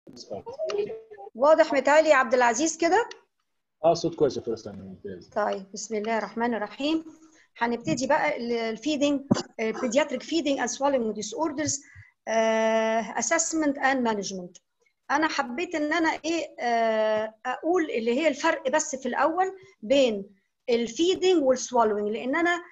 واضح متهيألي يا عبد العزيز كده اه صوت كويس يا فارس تمام ممتاز طيب بسم الله الرحمن الرحيم هنبتدي بقى الفيدنج pediatric feeding and swallowing disorders uh, assessment and management انا حبيت ان انا ايه uh, اقول اللي هي الفرق بس في الاول بين الفيدنج والسوالوينج لان انا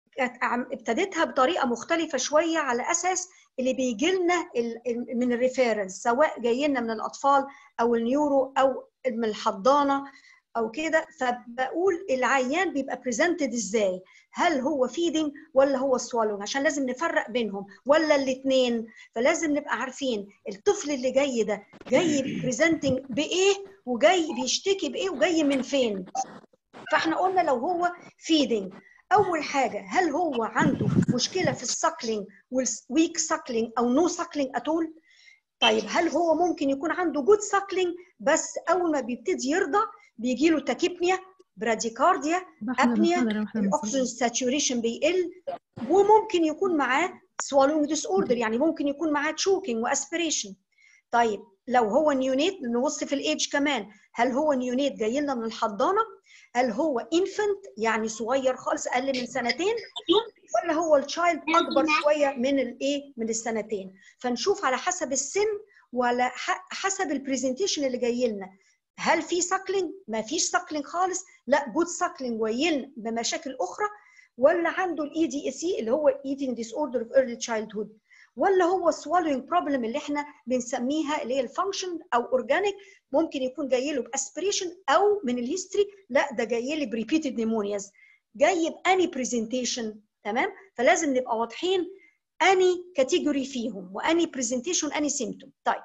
ابتديتها بطريقه مختلفه شويه على اساس اللي بيجي لنا من الريفيرنس سواء جاي لنا من الاطفال او النيورو او من الحضانه او كده فبقول العيان بيبقى بريزنتد ازاي هل هو فيدنج ولا هو سوالونج عشان لازم نفرق بينهم ولا الاثنين فلازم نبقى عارفين الطفل اللي جاي ده جاي بريزنتنج بايه وجاي بيشتكي بايه وجاي من فين فاحنا قلنا لو هو فيدنج اول حاجه هل هو عنده مشكله في السكلينج والويك سكلينج او نو سكلينج اتول طيب هل هو ممكن يكون عنده جود سكلينج بس اول ما بيبتدي يرضع بيجي له تاكيبنيا براديكارديا ابنيا الاكسجين ساتوريشن بيقل وممكن يكون معاه swallowing ديس اوردر يعني ممكن يكون معاه تشوكينج واسبريشن طيب لو هو نيونيت نبص في الايدج كمان هل هو نيونيت جاي لنا من الحضانه هل هو انفنت يعني صغير خالص اقل من سنتين ولا هو التشايلد اكبر شويه من الايه من السنتين فنشوف على حسب السن وعلى حسب البرزنتيشن اللي جاي لنا هل في ساكلينج ما فيش ساكلينج خالص لا جود ساكلينج ويلن بمشاكل اخرى ولا عنده الاي دي اي سي اللي هو ايتنج ديس اوردر اوف ايرلي تشايلد هود ولا هو swallowing بروبلم اللي احنا بنسميها اللي هي الفانكشن او اورجانيك ممكن يكون جاي له باسبريشن او من الهيستوري لا ده جاي لي بريبيتد نيمونياز جاي باني برزنتيشن تمام فلازم نبقى واضحين اني كاتيجوري فيهم واني برزنتيشن اني سيمتوم طيب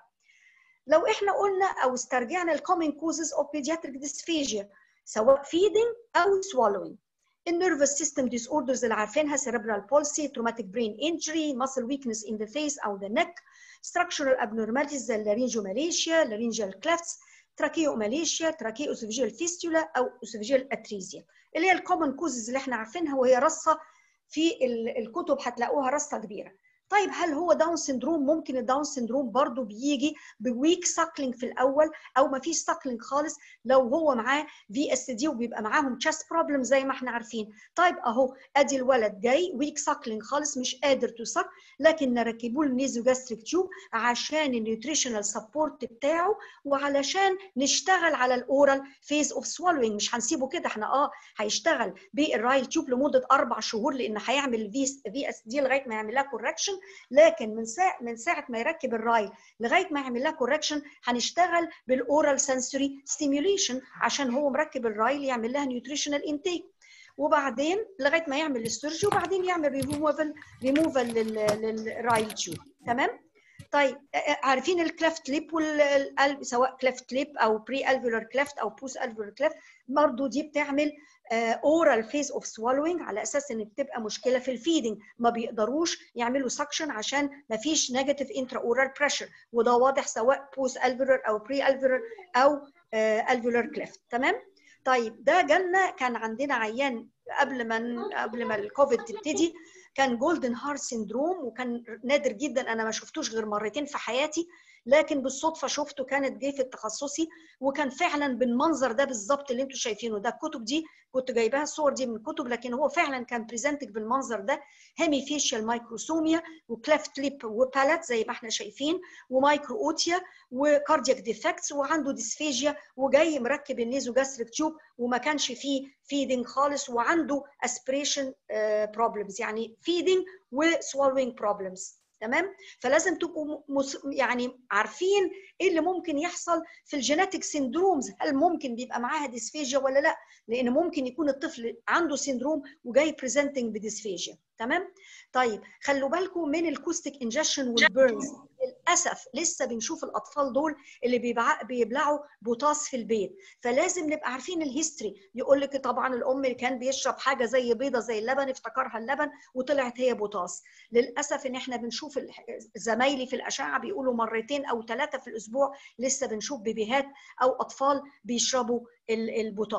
لو احنا قلنا او استرجعنا الكومن كوزز اوف بيدياتريك ديسفيجيا سواء فيدنج او swallowing النيرفس سيستم ديس اوردرز اللي عارفينها cerebral palsy traumatic brain injury muscle weakness in the face او the neck structural abnormalities زي اللارينجوماليشيا laryngeal clefts tracheomalacia tracheoesophageal fistula او esophageal atresia اللي هي الكومن كوزز اللي احنا عارفينها وهي رصه في الكتب هتلاقوها رصه كبيره طيب هل هو داون سندروم ممكن الداون سندروم برضو بيجي بويك ساكلينج في الاول او ما فيش ساكلينج خالص لو هو معاه في اس دي وبيبقى معاهم تشست بروبلم زي ما احنا عارفين طيب اهو ادي الولد جاي ويك ساكلينج خالص مش قادر تسك لكن نركبوا له نيزو جاستريك تيوب عشان النيوتريشنال سبورت بتاعه وعلشان نشتغل على الاورال فيز اوف سوالوينج مش هنسيبه كده احنا اه هيشتغل بالرايل تيوب لمده اربع شهور لان هيعمل في في اس دي لغايه ما يعمل لها كوركشن لكن من ساعه من ساعه ما يركب الرايل لغايه ما يعمل لها كوركشن هنشتغل بالاورال سنسوري ستيميوليشن عشان هو مركب الرايل يعمل لها نيوتريشنال انتيك وبعدين لغايه ما يعمل الاسترجي وبعدين يعمل ريموفال ريموفال للرايل تيوب تمام طيب عارفين الكلفت ليب والقلب سواء كلفت ليب او بري الفيولار كلفت او بوست الفيولار كلفت برضه دي بتعمل اورال فيز اوف سوالوينج على اساس ان بتبقى مشكله في الفيدنج ما بيقدروش يعملوا سكشن عشان ما فيش نيجاتيف انترا اورال بريشر وده واضح سواء بوست الفيولار او بري الفيولار او الفيولار كلفت تمام طيب ده جالنا كان عندنا عيان قبل ما قبل ما الكوفيد تبتدي كان جولدن هارت سيندروم وكان نادر جدا انا ما شفتوش غير مرتين في حياتي لكن بالصدفه شفته كانت جه في التخصصي وكان فعلا بالمنظر ده بالظبط اللي انتم شايفينه ده الكتب دي كنت جايباها الصور دي من كتب لكن هو فعلا كان بريزنتك بالمنظر ده هيمي فيشيال مايكروسوميا وكليفت ليب وبالات زي ما احنا شايفين ومايكرو اوتيا وكاردياك ديفكتس وعنده ديسفيجيا وجاي مركب النيزو جاستريك تيوب وما كانش فيه فيدنج خالص وعنده اسبريشن بروبلمز يعني فيدنج وسوالوينج بروبلمز تمام فلازم تبقوا مس... يعني عارفين ايه اللي ممكن يحصل في الجيناتيك سيندرومز هل ممكن بيبقى معاها ديسفيجيا ولا لا لان ممكن يكون الطفل عنده سيندروم وجاي بريزنتنج بديسفيجيا تمام طيب خلوا بالكم من الكوستيك انجكشن والبيرنز للاسف لسه بنشوف الاطفال دول اللي بيبع... بيبلعوا بوتاس في البيت فلازم نبقى عارفين الهيستوري يقول لك طبعا الام اللي كان بيشرب حاجه زي بيضه زي اللبن افتكرها اللبن وطلعت هي بوتاس للاسف ان احنا بنشوف زمايلي في الاشعه بيقولوا مرتين او ثلاثه في الاسبوع لسه بنشوف بيبيهات او اطفال بيشربوا البوتاس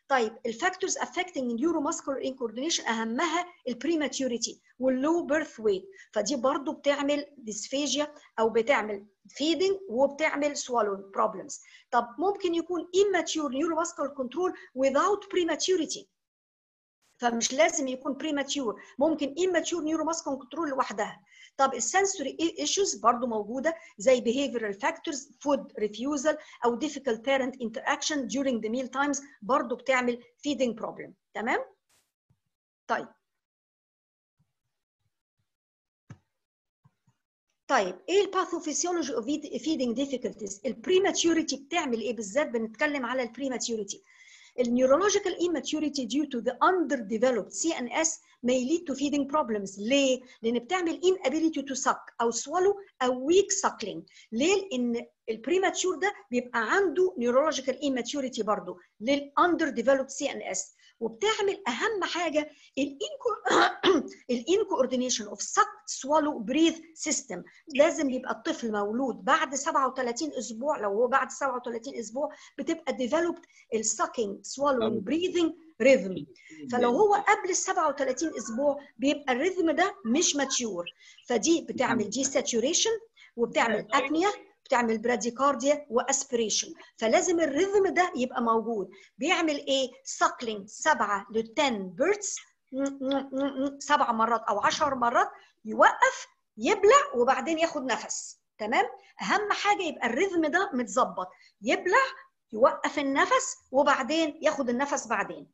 طيب الفاكتورز افكتنج النيورو ماسكولار انكوردينيشن اهمها البريماتوريتي واللو بيرث ويت فدي برضو بتعمل ديسفيجيا او بتعمل فيدنج وبتعمل swallowing problems طب ممكن يكون immature neuromuscular control without prematurity فمش لازم يكون premature ممكن immature neuromuscular control لوحدها طب السنسوري ايشوز برضو موجوده زي behavioral factors food refusal او difficult parent interaction during the meal times برضو بتعمل feeding problem تمام طيب طيب ايه الباثوفيسيولوجي اوف فيدنج ديفيكولتيز البريماتوريتي بتعمل ايه بالذات بنتكلم على البريماتوريتي النيورولوجيكال immaturity due to the underdeveloped CNS may lead to feeding problems ليه؟ لأن بتعمل inability to suck أو swallow أو weak suckling ليه؟ لأن البريماتشور ده بيبقى عنده neurological immaturity برضه للunderdeveloped CNS وبتعمل اهم حاجه الان كوردينيشن اوف سك سوالو بريث سيستم لازم يبقى الطفل مولود بعد 37 اسبوع لو هو بعد 37 اسبوع بتبقى ديفلوبد السكينج سوالو بريذنج ريذم فلو هو قبل ال 37 اسبوع بيبقى الريذم ده مش ماتيور فدي بتعمل دي ساتوريشن وبتعمل ابنيا بتعمل براديكارديا واسبريشن فلازم الريذم ده يبقى موجود بيعمل ايه ساكلينج 7 ل 10 بيرتس سبع مرات او 10 مرات يوقف يبلع وبعدين ياخد نفس تمام اهم حاجه يبقى الريذم ده متظبط يبلع يوقف النفس وبعدين ياخد النفس بعدين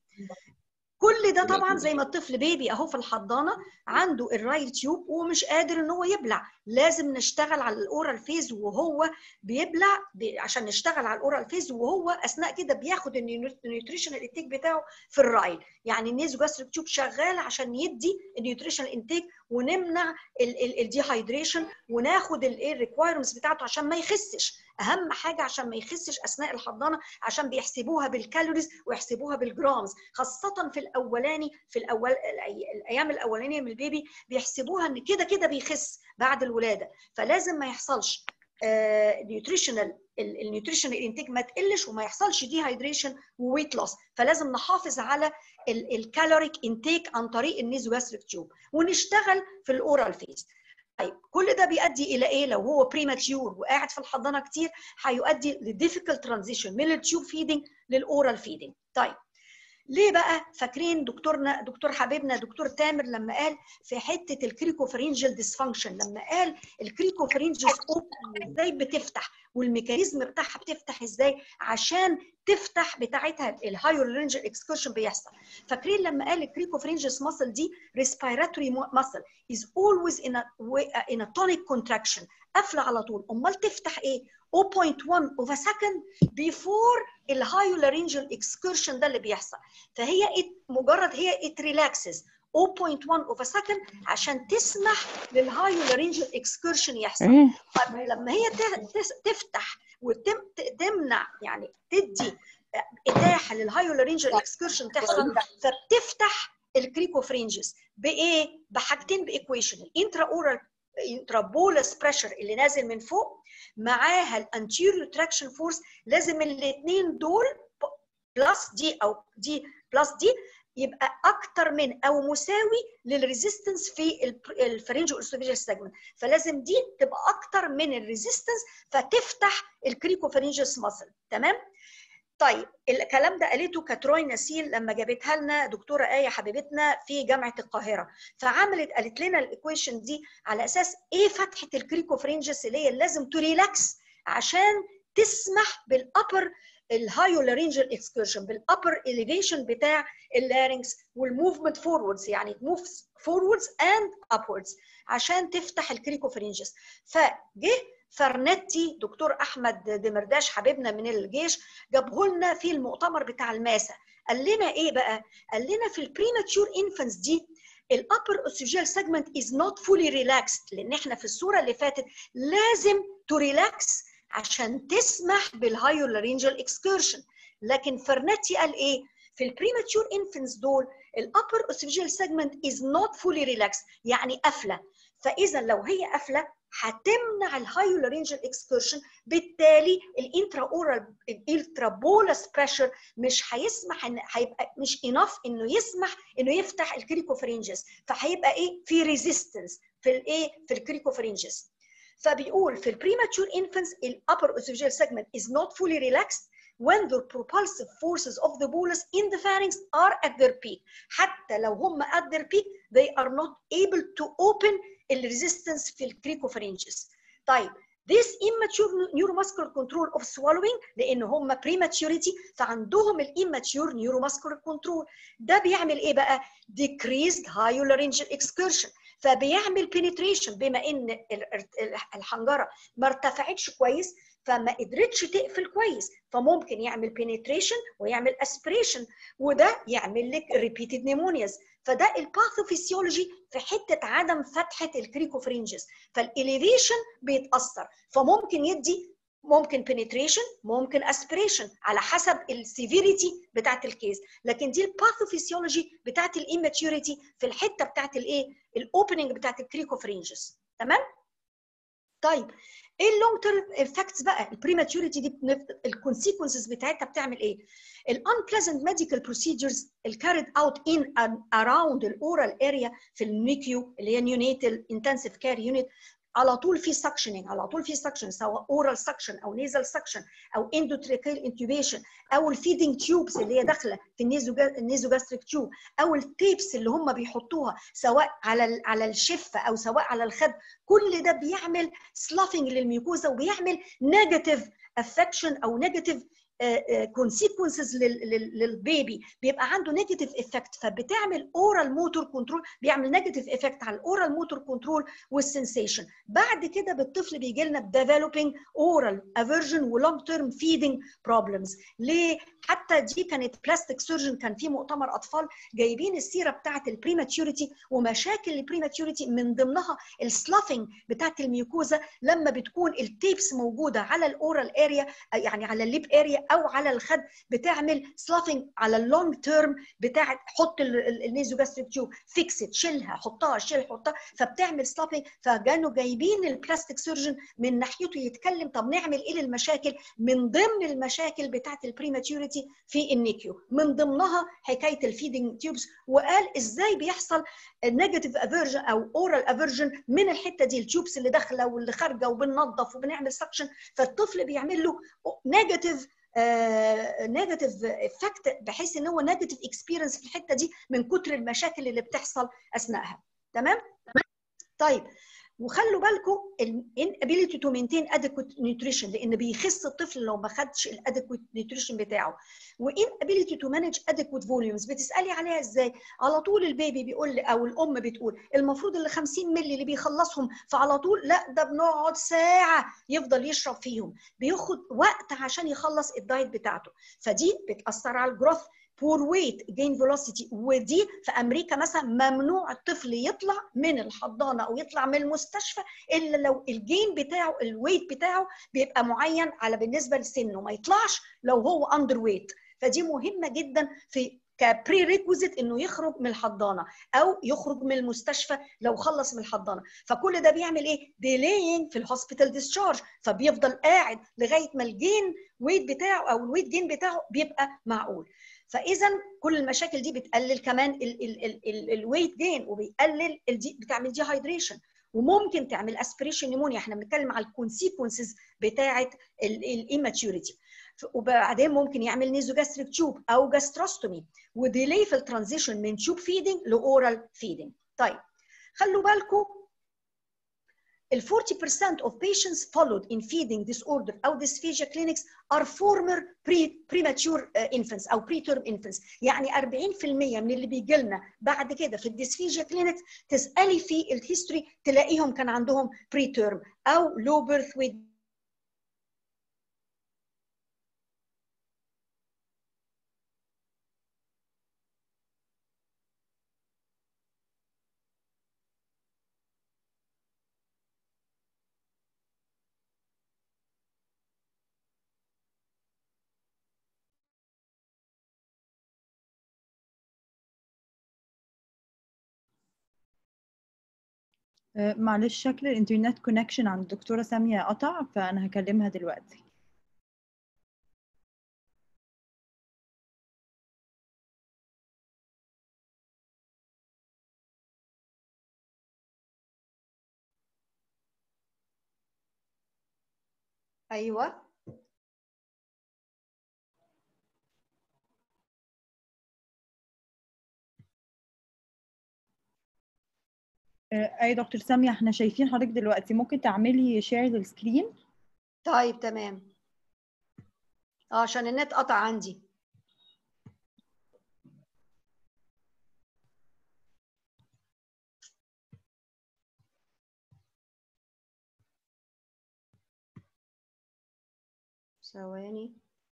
كل ده طبعا زي ما الطفل بيبي اهو في الحضانه عنده الرايل تيوب ومش قادر ان هو يبلع لازم نشتغل على الاورال فيز وهو بيبلع عشان نشتغل على الاورال فيز وهو اثناء كده بياخد النيوتريشنال انتيك بتاعه في الرايل يعني النيزو جاستريك تيوب شغال عشان يدي النيوتريشنال انتيك ونمنع الديهايدريشن وناخد الايه الريكوايرمنتس بتاعته عشان ما يخسش اهم حاجه عشان ما يخسش اثناء الحضانه عشان بيحسبوها بالكالوريز ويحسبوها بالجرامز خاصه في الاولاني في الاول الايام الاولانيه من البيبي بيحسبوها ان كده كده بيخس بعد الولاده فلازم ما يحصلش نيوتريشنال النيوتريشنال انتيك ما تقلش وما يحصلش دي هايدريشن وويت لوس فلازم نحافظ على الكالوريك انتيك عن طريق النيزوجاستريك تيوب ونشتغل في الاورال فيز طيب كل ده بيؤدي الى ايه لو هو بريماتيور وقاعد في الحضانه كتير هيؤدي لديفيكولت ترانزيشن من التيوب فيدنج للاورال فيدنج طيب ليه بقى فاكرين دكتورنا دكتور حبيبنا دكتور تامر لما قال في حته الكريكوفرينجل ديسفانكشن لما قال الكريكوفرينجل ازاي بتفتح والميكانيزم بتاعها بتفتح ازاي عشان تفتح بتاعتها الهايورلينجر اكسكرشن بيحصل فاكرين لما قال الكريكوفرينجس ماسل دي respiratory muscle is always in a in a tonic contraction قافله على طول امال تفتح ايه 0.1 of a second before الهايولارينجال اكسكرشن ده اللي بيحصل فهي مجرد هي it relaxes 0.1 of a second عشان تسمح للهايولارينجال اكسكرشن يحصل طيب لما هي تفتح وتمنع يعني تدي اتاحه للهايولارينجال اكسكرشن تحصل فبتفتح الكريكوفرينجز بايه؟ بحاجتين بايكويشن الانترا اورال انترابولس بريشر اللي نازل من فوق معاها الانتيريور تراكشن فورس لازم الاثنين دول بلس دي او دي بلس دي يبقى اكتر من او مساوي للريزيستنس في الفرنجو اوسوفيجيال سيجمنت فلازم دي تبقى اكتر من الريزيستنس فتفتح الكريكوفرنجس ماسل تمام طيب الكلام ده قالته كاتروي نسيل لما جابتها لنا دكتوره ايه حبيبتنا في جامعه القاهره فعملت قالت لنا الايكويشن دي على اساس ايه فتحه الكريكوفرنجس اللي هي لازم تريلاكس عشان تسمح بالابر الهايولارينجال اكسكرشن بالابر اليفيشن بتاع اللارynx والموفمنت فوروردز يعني موفز فوروردز اند ابوردز عشان تفتح الكريكوفرنجس فجه فرنتي دكتور احمد دمرداش حبيبنا من الجيش جابه لنا في المؤتمر بتاع الماسا قال لنا ايه بقى قال لنا في البريماتشور انفانس دي الابر اوسيجيال سيجمنت از نوت فولي ريلاكسد لان احنا في الصوره اللي فاتت لازم تو ريلاكس عشان تسمح بالهايولارينجال اكسكرشن لكن فرنتي قال ايه في البريماتشور انفانس دول الابر اوسيجيال سيجمنت از نوت فولي ريلاكسد يعني قافله فاذا لو هي قافله هتمنع الهايولارينجال اكسكرشن بالتالي الانترا اورال الانترا بولس بريشر مش هيسمح ان هيبقى مش انف انه يسمح انه يفتح الكريكوفرينجز فهيبقى ايه في ريزيستنس في الايه في الكريكوفرينجز فبيقول في البريماتشور انفانتس الابر اسوفيجيال سيجمنت is not fully relaxed when the propulsive forces of the bolus in the pharynx are at their peak حتى لو هم at their peak they are not able to open الريزيستنس في الكريكوفرينجز طيب This immature neuromuscular control of swallowing لان هم prematurity فعندهم الاماتيور neuromuscular control ده بيعمل ايه بقى؟ decreased hyolaryngeal excursion فبيعمل penetration بما ان الحنجره ما ارتفعتش كويس فما قدرتش تقفل كويس فممكن يعمل penetration ويعمل aspiration وده يعمل لك repeated pneumonias فده الباثوفيسيولوجي في حته عدم فتحه الكريكوفرينجز فالاليفيشن بيتاثر فممكن يدي ممكن penetration ممكن aspiration على حسب السيفيريتي بتاعت الكيس لكن دي الباثوفيسيولوجي بتاعت الاماتيوريتي في الحته بتاعت الايه الاوبننج بتاعت الكريكوفرينجز تمام طيب ايه اللونج تيرم افكتس بقى البريماتوريتي دي الكونسيكونسز بتاعتها بتعمل ايه الانبليزنت ميديكال بروسيدجرز الكاريد اوت ان اراوند الاورال اريا في النيكيو اللي هي نيونيتال انتنسيف كير يونت على طول في سكشننج على طول في سكشن سواء اورال سكشن او نيزل سكشن او اندوتريكال انتوبيشن او الفيدنج تيوبس اللي هي داخله في النيزوجاستريك تيوب او التيبس اللي هم بيحطوها سواء على على الشفه او سواء على الخد كل ده بيعمل سلافنج للميوكوزا وبيعمل نيجاتيف افكشن او نيجاتيف كونسيكونسز للبيبي بيبقى عنده نيجاتيف افكت فبتعمل اورال موتور كنترول بيعمل نيجاتيف افكت على الاورال موتور كنترول والسنسيشن بعد كده بالطفل بيجي لنا بديفلوبينج اورال افيرجن ولونج تيرم فيدنج بروبلمز ليه حتى دي كانت بلاستيك سيرجن كان في مؤتمر اطفال جايبين السيره بتاعه البريماتيوريتي ومشاكل البريماتيوريتي من ضمنها السلافنج بتاعه الميوكوزا لما بتكون التيبس موجوده على الاورال اريا يعني على الليب اريا او على الخد بتعمل سلافنج على اللونج تيرم بتاعه حط النيزوجاستريك تيوب فيكسد شيلها حطها شيل حطها فبتعمل سلافنج فكانوا جايبين البلاستيك سيرجن من ناحيته يتكلم طب نعمل ايه للمشاكل من ضمن المشاكل بتاعه البريماتيوريتي في النيكيو من ضمنها حكايه الفيدنج تيوبس وقال ازاي بيحصل نيجاتيف افيرجن او اورال افيرجن من الحته دي التيوبس اللي داخله واللي خارجه وبننظف وبنعمل سكشن فالطفل بيعمل له نيجاتيف نيجاتيف افكت بحيث ان هو نيجاتيف اكسبيرينس في الحته دي من كتر المشاكل اللي بتحصل اثناءها تمام طيب وخلوا بالكم inability to maintain adequate nutrition لان بيخس الطفل لو ما خدش الادكويت nutrition بتاعه و inability to manage adequate volumes بتسالي عليها ازاي على طول البيبي بيقول لي او الام بتقول المفروض ال 50 مللي اللي بيخلصهم فعلى طول لا ده بنقعد ساعه يفضل يشرب فيهم بياخد وقت عشان يخلص الدايت بتاعته فدي بتاثر على الجروث بور ويت جين فيلوسيتي ودي في امريكا مثلا ممنوع الطفل يطلع من الحضانه او يطلع من المستشفى الا لو الجين بتاعه الويت بتاعه بيبقى معين على بالنسبه لسنه ما يطلعش لو هو اندر ويت فدي مهمه جدا في كبري ريكوزيت انه يخرج من الحضانه او يخرج من المستشفى لو خلص من الحضانه فكل ده بيعمل ايه ديلينج في الهوسبيتال ديسشارج فبيفضل قاعد لغايه ما الجين ويت بتاعه او الويت جين بتاعه بيبقى معقول فاذا كل المشاكل دي بتقلل كمان الويت جين وبيقلل بتعمل دي هايدريشن وممكن تعمل اسبريشن نيمونيا احنا بنتكلم على الكونسيكونسز بتاعه الاماتيوريتي وبعدين ممكن يعمل نيزوجاستريك تيوب او جاستروستومي وديلي في الترانزيشن من تيوب فيدنج لاورال فيدنج طيب خلوا بالكم ال 40% of patients followed in feeding disorder أو dysphagia clinics are former pre premature infants أو preterm infants يعني 40% من اللي بيجي لنا بعد كده في الديسفيجيا clinics تسألي في الهيستوري تلاقيهم كان عندهم preterm أو low birth weight آه، معلش شكل الانترنت كونكشن عند الدكتورة سامية قطع فأنا هكلمها دلوقتي ايوه آه، أي دكتور سامية احنا شايفين حضرتك دلوقتي ممكن تعملي شير للسكرين طيب تمام اه عشان النت قطع عندي ثواني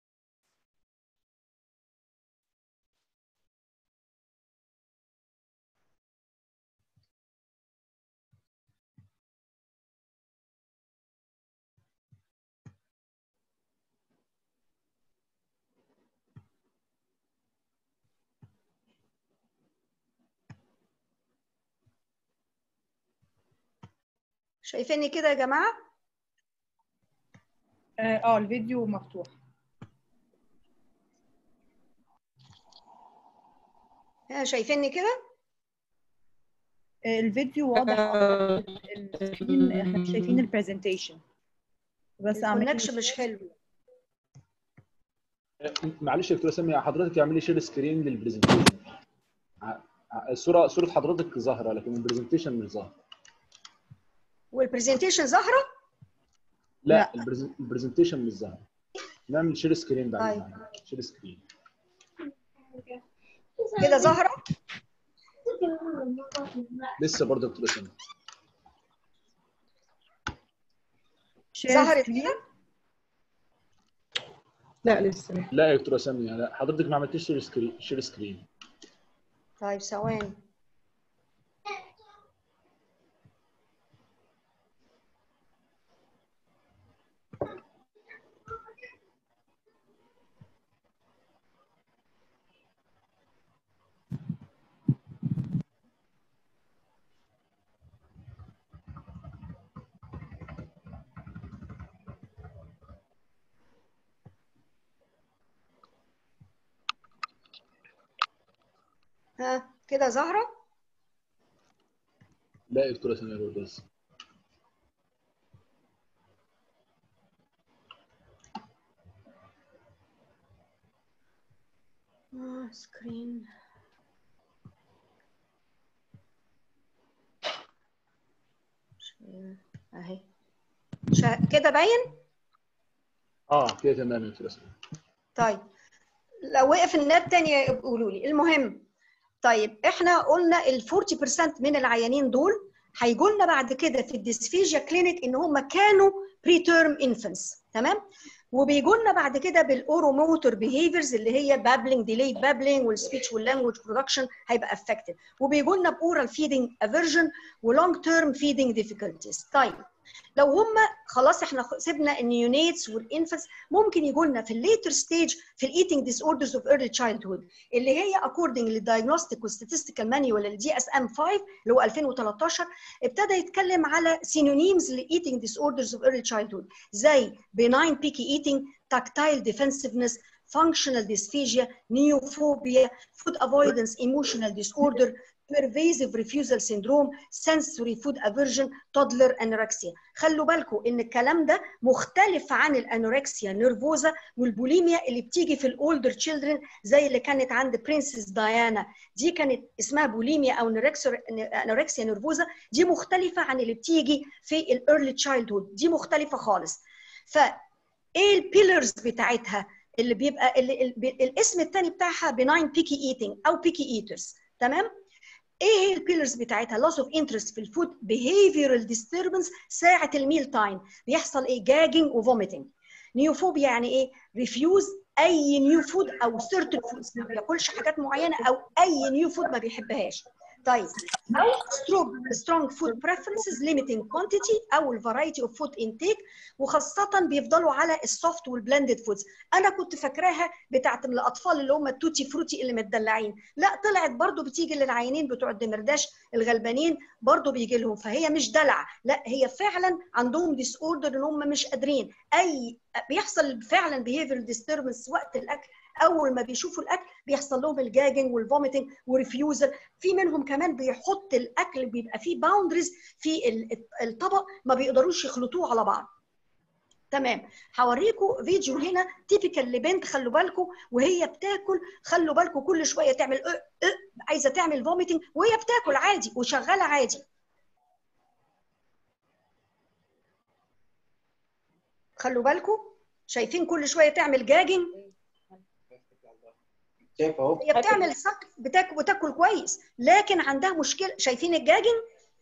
شايفيني كده يا جماعه اه آه، الفيديو مفتوح ها شايفيني كده آه، الفيديو واضح السكرين احنا مش شايفين البرزنتيشن بس اعملي الكونكشن مش حلو معلش يا دكتوره ساميه حضرتك اعملي شير سكرين للبرزنتيشن ع- ع- الصوره صوره حضرتك ظاهره لكن البرزنتيشن مش ظاهر والبرزنتيشن ظاهره لا لا. البرز- البرزنتيشن مش ظاهر نعمل شير سكرين بعد طيب. ما شير سكرين كده ظاهره لسه برضه يا دكتوره ساميه شير ظهرت سكرين كده لا لسه لا يا دكتوره ساميه لا حضرتك ما عملتيش شير سكرين شير سكرين طيب ثواني ها كده ظاهره لا يا دكتوره ساميه برضه لسه آه، سكرين شير. اهي شا... كده باين اه كده تمام يا دكتوره ساميه طيب لو وقف النت تاني قولوا لي المهم طيب احنا قلنا ال 40% من العيانين دول هيجوا لنا بعد كده في الديسفيجيا كلينيك ان هم كانوا بري تيرم انفنتس تمام وبيجوا لنا بعد كده بالاوروموتور بيهيفيرز اللي هي بابلينج ديلي بابلينج والسبيتش واللانجوج برودكشن هيبقى افكتد وبيجوا لنا باورال فيدنج افيرجن ولونج تيرم فيدنج ديفيكولتيز طيب لو هم خلاص احنا سيبنا النيونيتس والانفنتس ممكن يجوا لنا في الليتر ستيج في الايتنج ديس اوردرز اوف ايرلي تشايلد هود اللي هي اكوردنج للدايجنوستيك والستاتستيكال مانيوال الدي اس ام 5 اللي هو 2013 ابتدى يتكلم على سينونيمز للايتنج ديس اوردرز اوف ايرلي تشايلد هود زي benign picky eating tactile defensiveness functional dysphagia neophobia food avoidance emotional disorder pervasive refusal syndrome sensory food aversion toddler anorexia خلوا بالكم ان الكلام ده مختلف عن الانوركسيا نيرفوزا والبوليميا اللي بتيجي في الاولدر تشيلدرن زي اللي كانت عند برنسس ديانا دي كانت اسمها بوليميا او انوركسيا نيرفوزا دي مختلفه عن اللي بتيجي في الايرلي تشايلد هود دي مختلفه خالص ف ايه البيلرز بتاعتها اللي بيبقى اللي اللي الاسم الثاني بتاعها بناين بيكي ايتنج او بيكي ايترز تمام ايه هي البيلرز بتاعتها loss of interest في الفود behavioral disturbance ساعه الميل تايم بيحصل ايه جاجنج وفوميتنج نيوفوبيا يعني ايه ريفيوز اي نيو فود او certain foods ما بياكلش حاجات معينه او اي نيو فود ما بيحبهاش طيب او strong strong food preferences limiting quantity او variety of food intake وخاصه بيفضلوا على السوفت والبلندد فودز انا كنت فاكراها بتاعت الاطفال اللي هم التوتي فروتي اللي متدلعين لا طلعت برضو بتيجي للعينين بتوع الدمرداش الغلبانين برضو بيجي لهم فهي مش دلع لا هي فعلا عندهم ديس اوردر ان هم مش قادرين اي بيحصل فعلا بيهيفير ديستربنس وقت الاكل اول ما بيشوفوا الاكل بيحصل لهم الجاجنج والفوميتنج وريفيوزل في منهم كمان بيحط الاكل بيبقى فيه باوندريز في الطبق ما بيقدروش يخلطوه على بعض تمام هوريكم فيديو هنا تيبيكال لبنت خلوا بالكم وهي بتاكل خلوا بالكم كل شويه تعمل أه أه عايزه تعمل فوميتنج وهي بتاكل عادي وشغاله عادي خلوا بالكم شايفين كل شويه تعمل جاجنج شايف اهو هي بتعمل سك بتاكل بتاكل كويس لكن عندها مشكله شايفين الجاجنج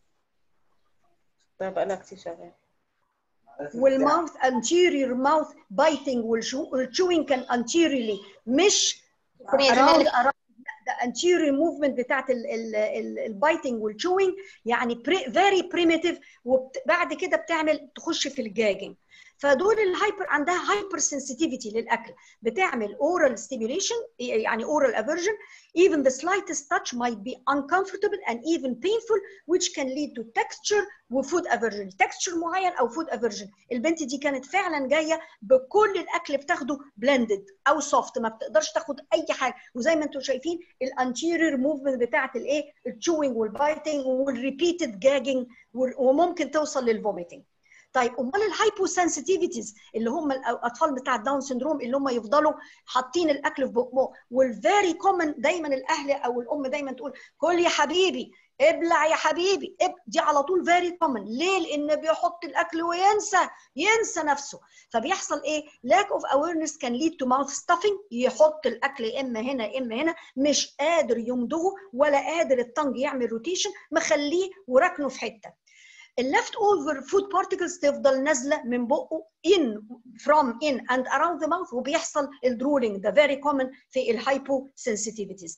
طيب بقالها كتير شغال والماوث anterior mouth biting والchewing كان anteriorly مش around around the anterior movement بتاعت البايتنج والchewing يعني very primitive وبعد كده بتعمل تخش في الجاجنج فدول الهايبر عندها هايبر سنسيتيفيتي للاكل بتعمل oral stimulation يعني oral aversion even the slightest touch might be uncomfortable and even painful which can lead to texture وفود aversion texture معين او food aversion البنت دي كانت فعلا جايه بكل الاكل بتاخده blended او soft ما بتقدرش تاخد اي حاجه وزي ما انتم شايفين الانتيريور موفمنت بتاعت الايه التشوينج والبايتنج والريبيتد جاجنج وممكن توصل للفوميتنج طيب امال الهايبو سنسيتيفيتيز اللي هم الاطفال بتاع الداون سندروم اللي هم يفضلوا حاطين الاكل في بقهم والفيري كومن دايما الاهل او الام دايما تقول كل يا حبيبي ابلع يا حبيبي اب دي على طول فيري كومن ليه لان بيحط الاكل وينسى ينسى نفسه فبيحصل ايه lack of awareness can lead to mouth stuffing يحط الاكل اما هنا اما هنا مش قادر يمضغه ولا قادر الطنج يعمل روتيشن مخليه وراكنه في حته اللفت اوفر فود بارتكلز تفضل نازله من بقه in from in and around the mouth وبيحصل الدرولينج ده very common في الهايبو sensitivities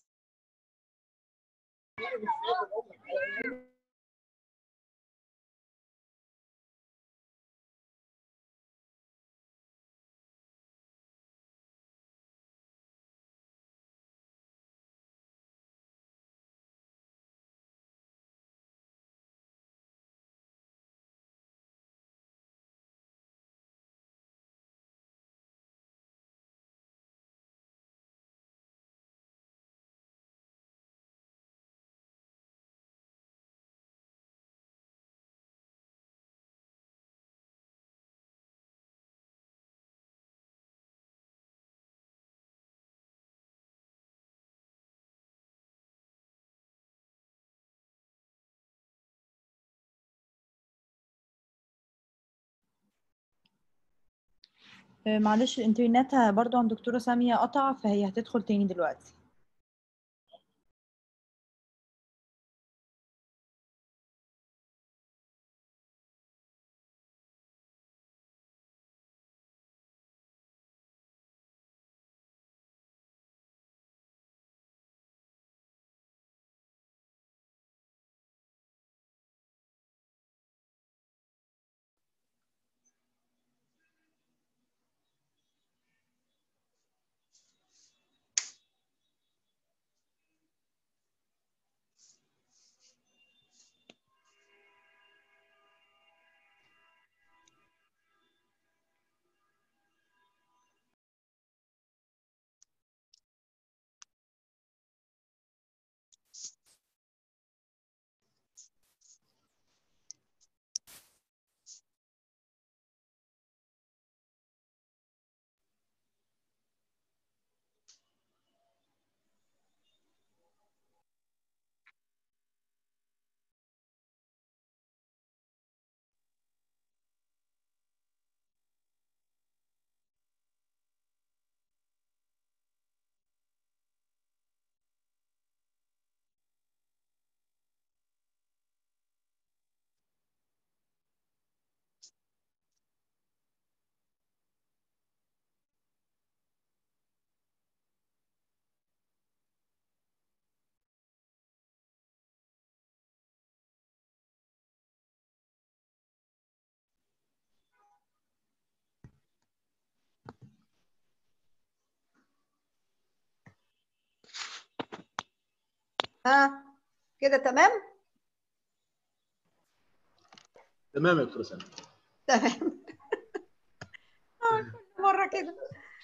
آه، معلش الانترنت برضو عند دكتورة سامية قطع فهي هتدخل تاني دلوقتي ها كده تمام تمام يا دكتور سامي تمام آه، كل مره كده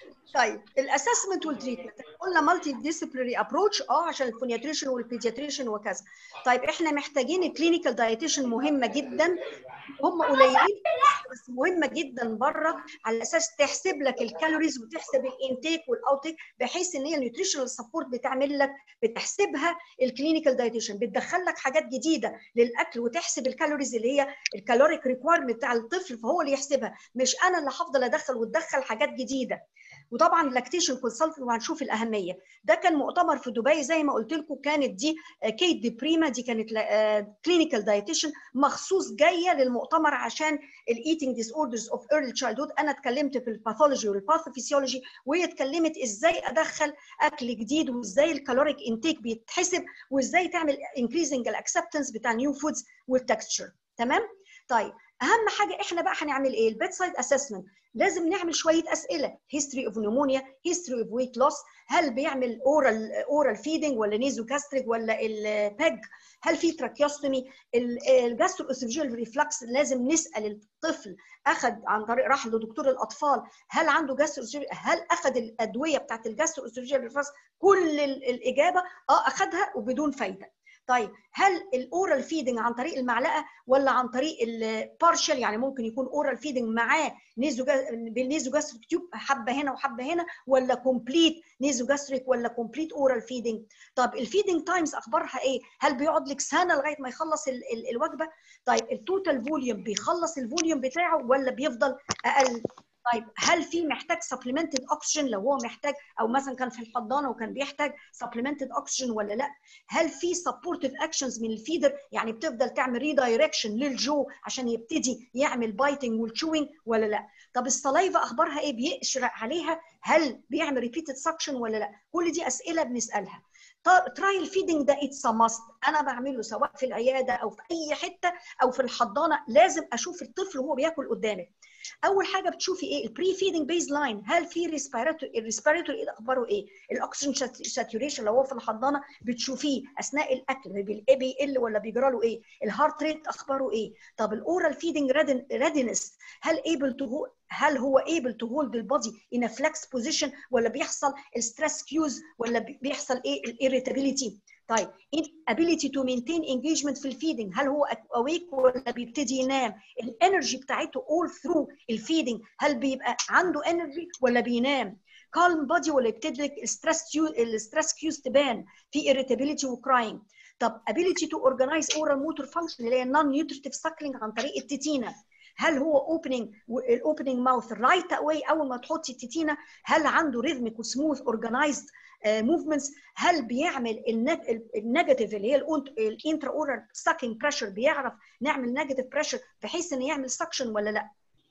طيب الاسسمنت والتريتمنت قلنا مالتي ديسيبلينري ابروتش اه عشان الفونياتريشن والبيدياتريشن وكذا طيب احنا محتاجين الكلينيكال دايتيشن مهمه جدا هم قليلين بس مهمه جدا بره على اساس تحسب لك الكالوريز وتحسب الانتيك والاوتيك بحيث ان هي النيوتريشنال سبورت بتعمل لك بتحسبها الكلينيكال دايتيشن بتدخل لك حاجات جديده للاكل وتحسب الكالوريز اللي هي الكالوريك ريكويرمنت بتاع الطفل فهو اللي يحسبها مش انا اللي هفضل ادخل وتدخل حاجات جديده وطبعا اللاكتيشن كونسلتنت وهنشوف الاهميه ده كان مؤتمر في دبي زي ما قلت لكم كانت دي كيت دي بريما دي كانت كلينيكال دايتيشن مخصوص جايه للمؤتمر عشان الايتنج ديس اوردرز اوف ايرلي تشايلدهود انا اتكلمت في الباثولوجي والباثوفيسيولوجي وهي اتكلمت ازاي ادخل اكل جديد وازاي الكالوريك انتيك بيتحسب وازاي تعمل انكريزنج الاكسبتنس بتاع نيو فودز والتكستشر تمام طيب اهم حاجه احنا بقى هنعمل ايه البيت سايد اسسمنت لازم نعمل شويه اسئله هيستوري اوف نيمونيا هيستوري اوف ويت لوس هل بيعمل اورال اورال فيدنج ولا نيزو جاستريك ولا الباج هل في تراكيوستومي الجاسترو اسوفيجيال ريفلكس لازم نسال الطفل اخذ عن طريق راح لدكتور الاطفال هل عنده جاسترو هل اخذ الادويه بتاعت الجاسترو اسوفيجيال ريفلكس كل الاجابه اه اخذها وبدون فايده طيب هل الاورال فيدنج عن طريق المعلقه ولا عن طريق البارشل يعني ممكن يكون اورال فيدنج معاه نيزو بالنيزو جاستريك تيوب حبه هنا وحبه هنا ولا كومبليت نيزو جاستريك ولا كومبليت اورال فيدنج طب الفيدنج تايمز اخبارها ايه هل بيقعد لك سنه لغايه ما يخلص ال ال الوجبه طيب التوتال فوليوم بيخلص الفوليوم بتاعه ولا بيفضل اقل طيب هل في محتاج سبلمنتد اوكسجين لو هو محتاج او مثلا كان في الحضانه وكان بيحتاج سبلمنتد اوكسجين ولا لا هل في سبورتيف اكشنز من الفيدر يعني بتفضل تعمل ريدايركشن للجو عشان يبتدي يعمل بايتنج والتشوينج ولا لا طب السلايفا اخبارها ايه بيقشر عليها هل بيعمل ريبيتد سكشن ولا لا كل دي اسئله بنسالها ترايل فيدنج ده اتس ماست انا بعمله سواء في العياده او في اي حته او في الحضانه لازم اشوف الطفل وهو بياكل قدامك اول حاجه بتشوفي ايه البري فيدنج بيز لاين هل في ريسبيراتوري الريسبيراتوري ايه اخباره ايه الاكسجين ساتوريشن لو هو في الحضانه بتشوفيه اثناء الاكل بيقل ولا بيجرى له ايه الهارت ريت اخباره ايه طب الاورال فيدنج ريدنس هل ايبل تو هل هو able to hold the body in a flex position ولا بيحصل الستريس كيوز ولا بيحصل ايه الirritability طيب ability to maintain engagement في الفيدنج هل هو awake ولا بيبتدي ينام الانرجي بتاعته all through الفيدنج هل بيبقى عنده انرجي ولا بينام calm body ولا يبتدي لك الستريس الستريس كيوز تبان في irritability وكراينج طب ability to organize oral motor function اللي هي non nutritive suckling عن طريق التتينه هل هو اوبننج الاوبننج ماوث رايت اواي اول ما تحطي التتينه هل عنده ريزميك وسموث اورجنايزد موفمنتس هل بيعمل النيجاتيف اللي هي الانترا اورال ساكينج بريشر بيعرف نعمل نيجاتيف بريشر بحيث انه يعمل سكشن ولا لا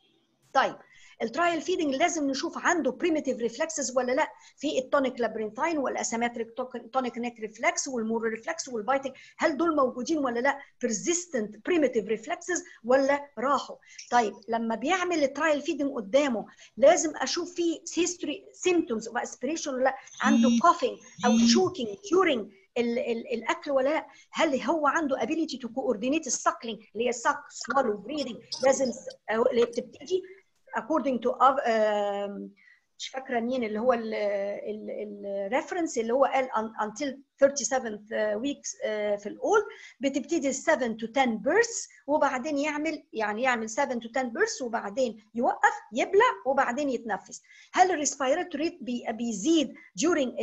طيب الترايل فيدنج لازم نشوف عنده بريميتيف ريفلكسز ولا لا في التونيك لابرنتاين والاسيمتريك تونيك نيك ريفلكس والمور ريفلكس والبايتنج هل دول موجودين ولا لا بيرزيستنت بريميتيف ريفلكسز ولا راحوا طيب لما بيعمل الترايل فيدنج قدامه لازم اشوف فيه هيستوري سيمتومز اوف اسبريشن ولا لا عنده كوفينج او تشوكينج during ال ال الاكل ولا لا هل هو عنده ability to coordinate السكلينج اللي هي suck swallow breathing لازم اللي بتبتدي according to uh, مش فاكره مين اللي هو الريفرنس اللي هو قال until 37 weeks في الاول بتبتدي 7 to 10 بيرس وبعدين يعمل يعني يعمل 7 to 10 بيرس وبعدين يوقف يبلع وبعدين يتنفس هل الريسبيراتوري ريت بيزيد during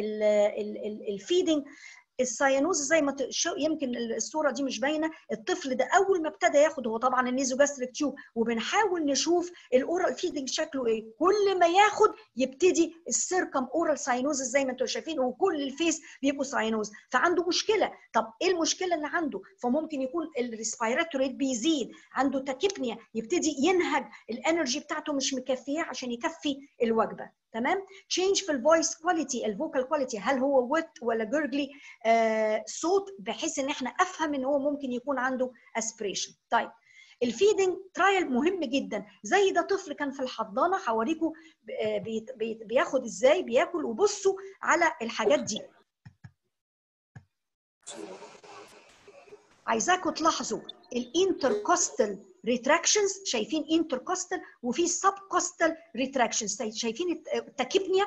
الفيدنج الساينوز زي ما يمكن الصوره دي مش باينه الطفل ده اول ما ابتدى ياخد هو طبعا النيزوجاستريك تيوب وبنحاول نشوف الاورال فيدنج شكله ايه كل ما ياخد يبتدي السيركم اورال ساينوز زي ما انتم شايفين وكل الفيس بيبقوا ساينوز فعنده مشكله طب ايه المشكله اللي عنده فممكن يكون الريسبيراتوري بيزيد عنده تاكيبنيا يبتدي ينهج الانرجي بتاعته مش مكفيه عشان يكفي الوجبه تمام تشينج في الفويس كواليتي الفوكال كواليتي هل هو ويت ولا جرجلي آه صوت بحيث ان احنا افهم ان هو ممكن يكون عنده اسبريشن طيب الفيدنج ترايل مهم جدا زي ده طفل كان في الحضانه هوريكم بيت بيت بياخد ازاي بياكل وبصوا على الحاجات دي عايزاكم تلاحظوا الانتركوستال ريتراكشنز شايفين انتركوستال وفي سب كوستال ريتراكشنز شايفين التكبنيا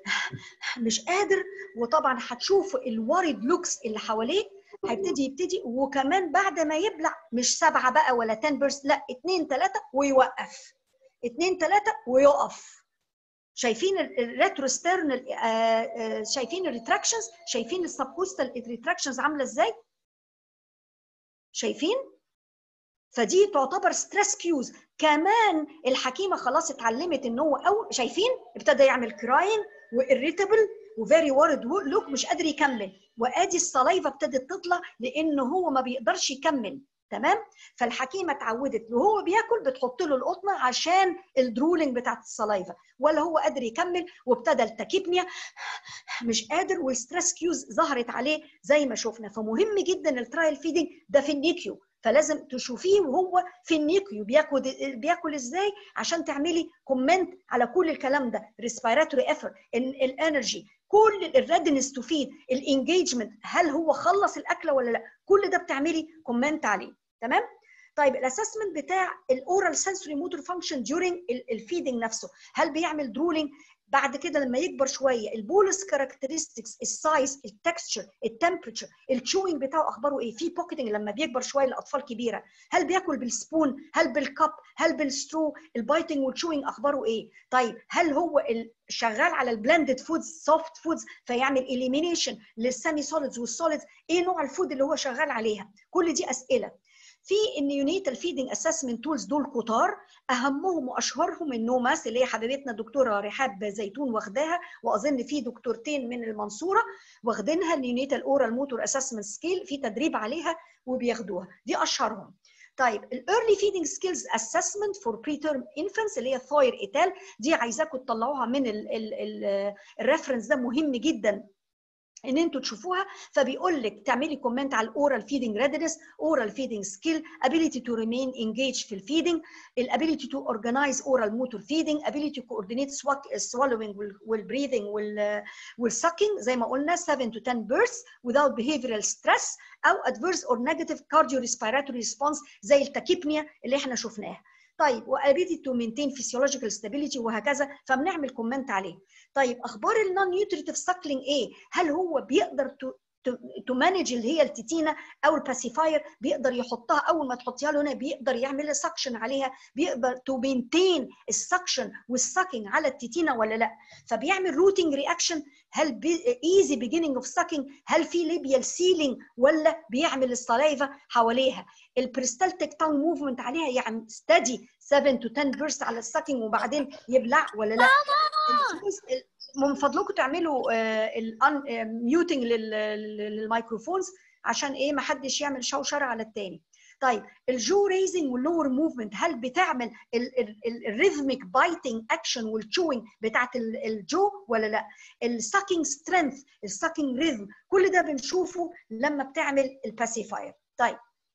مش قادر وطبعا هتشوفوا الورد لوكس اللي حواليه هيبتدي يبتدي وكمان بعد ما يبلع مش سبعه بقى ولا 10 بيرس لا اثنين ثلاثه ويوقف اثنين ثلاثه ويقف شايفين الريتروسترنال شايفين الريتراكشنز شايفين السبكوستال ريتراكشنز عامله ازاي شايفين فدي تعتبر ستريس كيوز كمان الحكيمه خلاص اتعلمت ان هو او شايفين ابتدى يعمل كراين واريتابل وفيري وورد لوك مش قادر يكمل وادي الصلايفه ابتدت تطلع لان هو ما بيقدرش يكمل تمام فالحكيمه اتعودت وهو بياكل بتحط له القطنه عشان الدرولينج بتاعت الصلايفه ولا هو قادر يكمل وابتدى التكيبنيا مش قادر والستريس كيوز ظهرت عليه زي ما شفنا فمهم جدا الترايل فيدنج ده في النيكيو فلازم تشوفيه وهو في النيكيو بياكل بياكل ازاي عشان تعملي كومنت على كل الكلام ده ريسبيراتوري افر الانرجي كل الريدنس تو فيد الانجيجمنت هل هو خلص الاكله ولا لا كل ده بتعملي كومنت عليه تمام طيب الاسسمنت بتاع الاورال سنسوري موتور فانكشن ديورنج الفيدنج نفسه هل بيعمل درولينج بعد كده لما يكبر شويه البولس كاركترستكس السايز التكستشر التمبريتشر التشوينج بتاعه اخباره ايه في بوكيتنج لما بيكبر شويه الاطفال كبيره هل بياكل بالسبون هل بالكب هل بالسترو البايتنج والتشوينج اخباره ايه طيب هل هو شغال على البلندد فودز سوفت فودز فيعمل اليمينيشن للسيمي سوليدز والسوليدز ايه نوع الفود اللي هو شغال عليها كل دي اسئله في النيونيتال فيدنج اسسمنت تولز دول كتار اهمهم واشهرهم النوماس اللي هي حبيبتنا الدكتوره رحاب زيتون واخداها واظن في دكتورتين من المنصوره واخدينها النيونيتال اورال موتور اسسمنت سكيل في تدريب عليها وبياخدوها دي اشهرهم طيب الايرلي فيدنج سكيلز اسسمنت فور بري تيرم انفنتس اللي هي ثاير ايتال دي عايزاكم تطلعوها من الريفرنس ده مهم جدا ان انتوا تشوفوها فبيقول لك تعملي كومنت على الاورال فيدنج ريدنس اورال فيدنج سكيل ابيليتي تو ريمين انجيج في الفيدنج الابيليتي تو اورجنايز اورال موتور فيدنج ابيليتي تو كوردينيت swallowing والبريذنج والسكينج زي ما قلنا 7 to 10 bursts without behavioral stress او adverse or negative cardiorespiratory response زي التكيبنيا اللي احنا شفناها طيب وابيليتي تو مينتين فيسيولوجيكال ستابيليتي وهكذا فبنعمل كومنت عليه طيب اخبار النون نيوتريتيف ساكلينج ايه هل هو بيقدر تمانج اللي هي التيتينا او الباسيفاير بيقدر يحطها اول ما تحطيها له هنا بيقدر يعمل سكشن عليها بيقدر تو مينتين السكشن والسكينج على التيتينا ولا لا فبيعمل روتنج رياكشن هل ايزي بيجيننج اوف سكينج هل في ليبيال سيلينج ولا بيعمل الصلايفه حواليها البريستالتيك تاون موفمنت عليها يعني ستدي 7 to 10 بيرست على السكينج وبعدين يبلع ولا لا من فضلكم تعملوا ميوتنج للميكروفونز عشان ايه ما حدش يعمل شوشره على التاني طيب الجو ريزنج واللور موفمنت هل بتعمل الريزميك بايتنج اكشن والتشوينج بتاعت الجو ولا لا الساكينج سترينث الساكينج ريزم كل ده بنشوفه لما بتعمل الباسيفاير طيب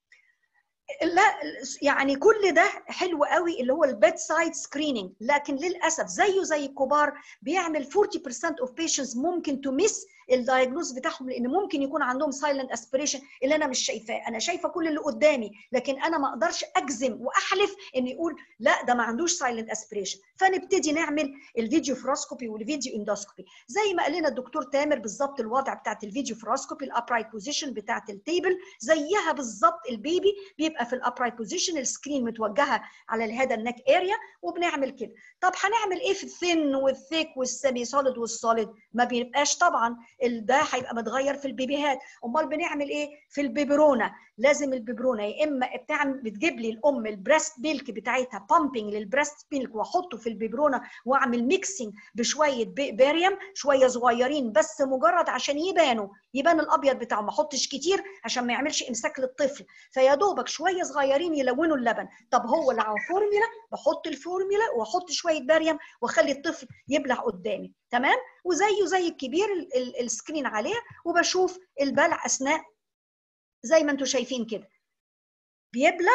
لا يعني كل ده حلو قوي اللي هو البيت سايد سكريننج لكن للاسف زيه زي الكبار بيعمل 40% اوف patients ممكن تو ميس الدايجنوز بتاعهم لان ممكن يكون عندهم سايلنت اسبريشن اللي انا مش شايفاه انا شايفه كل اللي قدامي لكن انا ما اقدرش اجزم واحلف ان يقول لا ده ما عندوش سايلنت اسبريشن فنبتدي نعمل الفيديو فروسكوبي والفيديو اندوسكوبي زي ما قال لنا الدكتور تامر بالظبط الوضع بتاعت الفيديو فروسكوبي الابرايت بوزيشن بتاعت التيبل زيها بالظبط البيبي بيبقى في الابرايت بوزيشن السكرين متوجهه على الهيدا النك اريا وبنعمل كده طب هنعمل ايه في الثين والثيك والسيمي سوليد والسوليد ما بيبقاش طبعا ده هيبقى متغير في البيبيهات امال بنعمل ايه في البيبرونه لازم البيبرونه يا اما بتعمل بتجيب لي الام البريست ميلك بتاعتها بامبنج للبريست ميلك واحطه في البيبرونه واعمل ميكسنج بشويه باريوم شويه صغيرين بس مجرد عشان يبانوا يبان الابيض بتاعه ما احطش كتير عشان ما يعملش امساك للطفل فيا دوبك شويه صغيرين يلونوا اللبن طب هو اللي على فورميلا بحط الفورميلا واحط شويه باريوم واخلي الطفل يبلع قدامي تمام وزيه زي الكبير السكرين عليه وبشوف البلع اثناء زي ما انتم شايفين كده بيبلع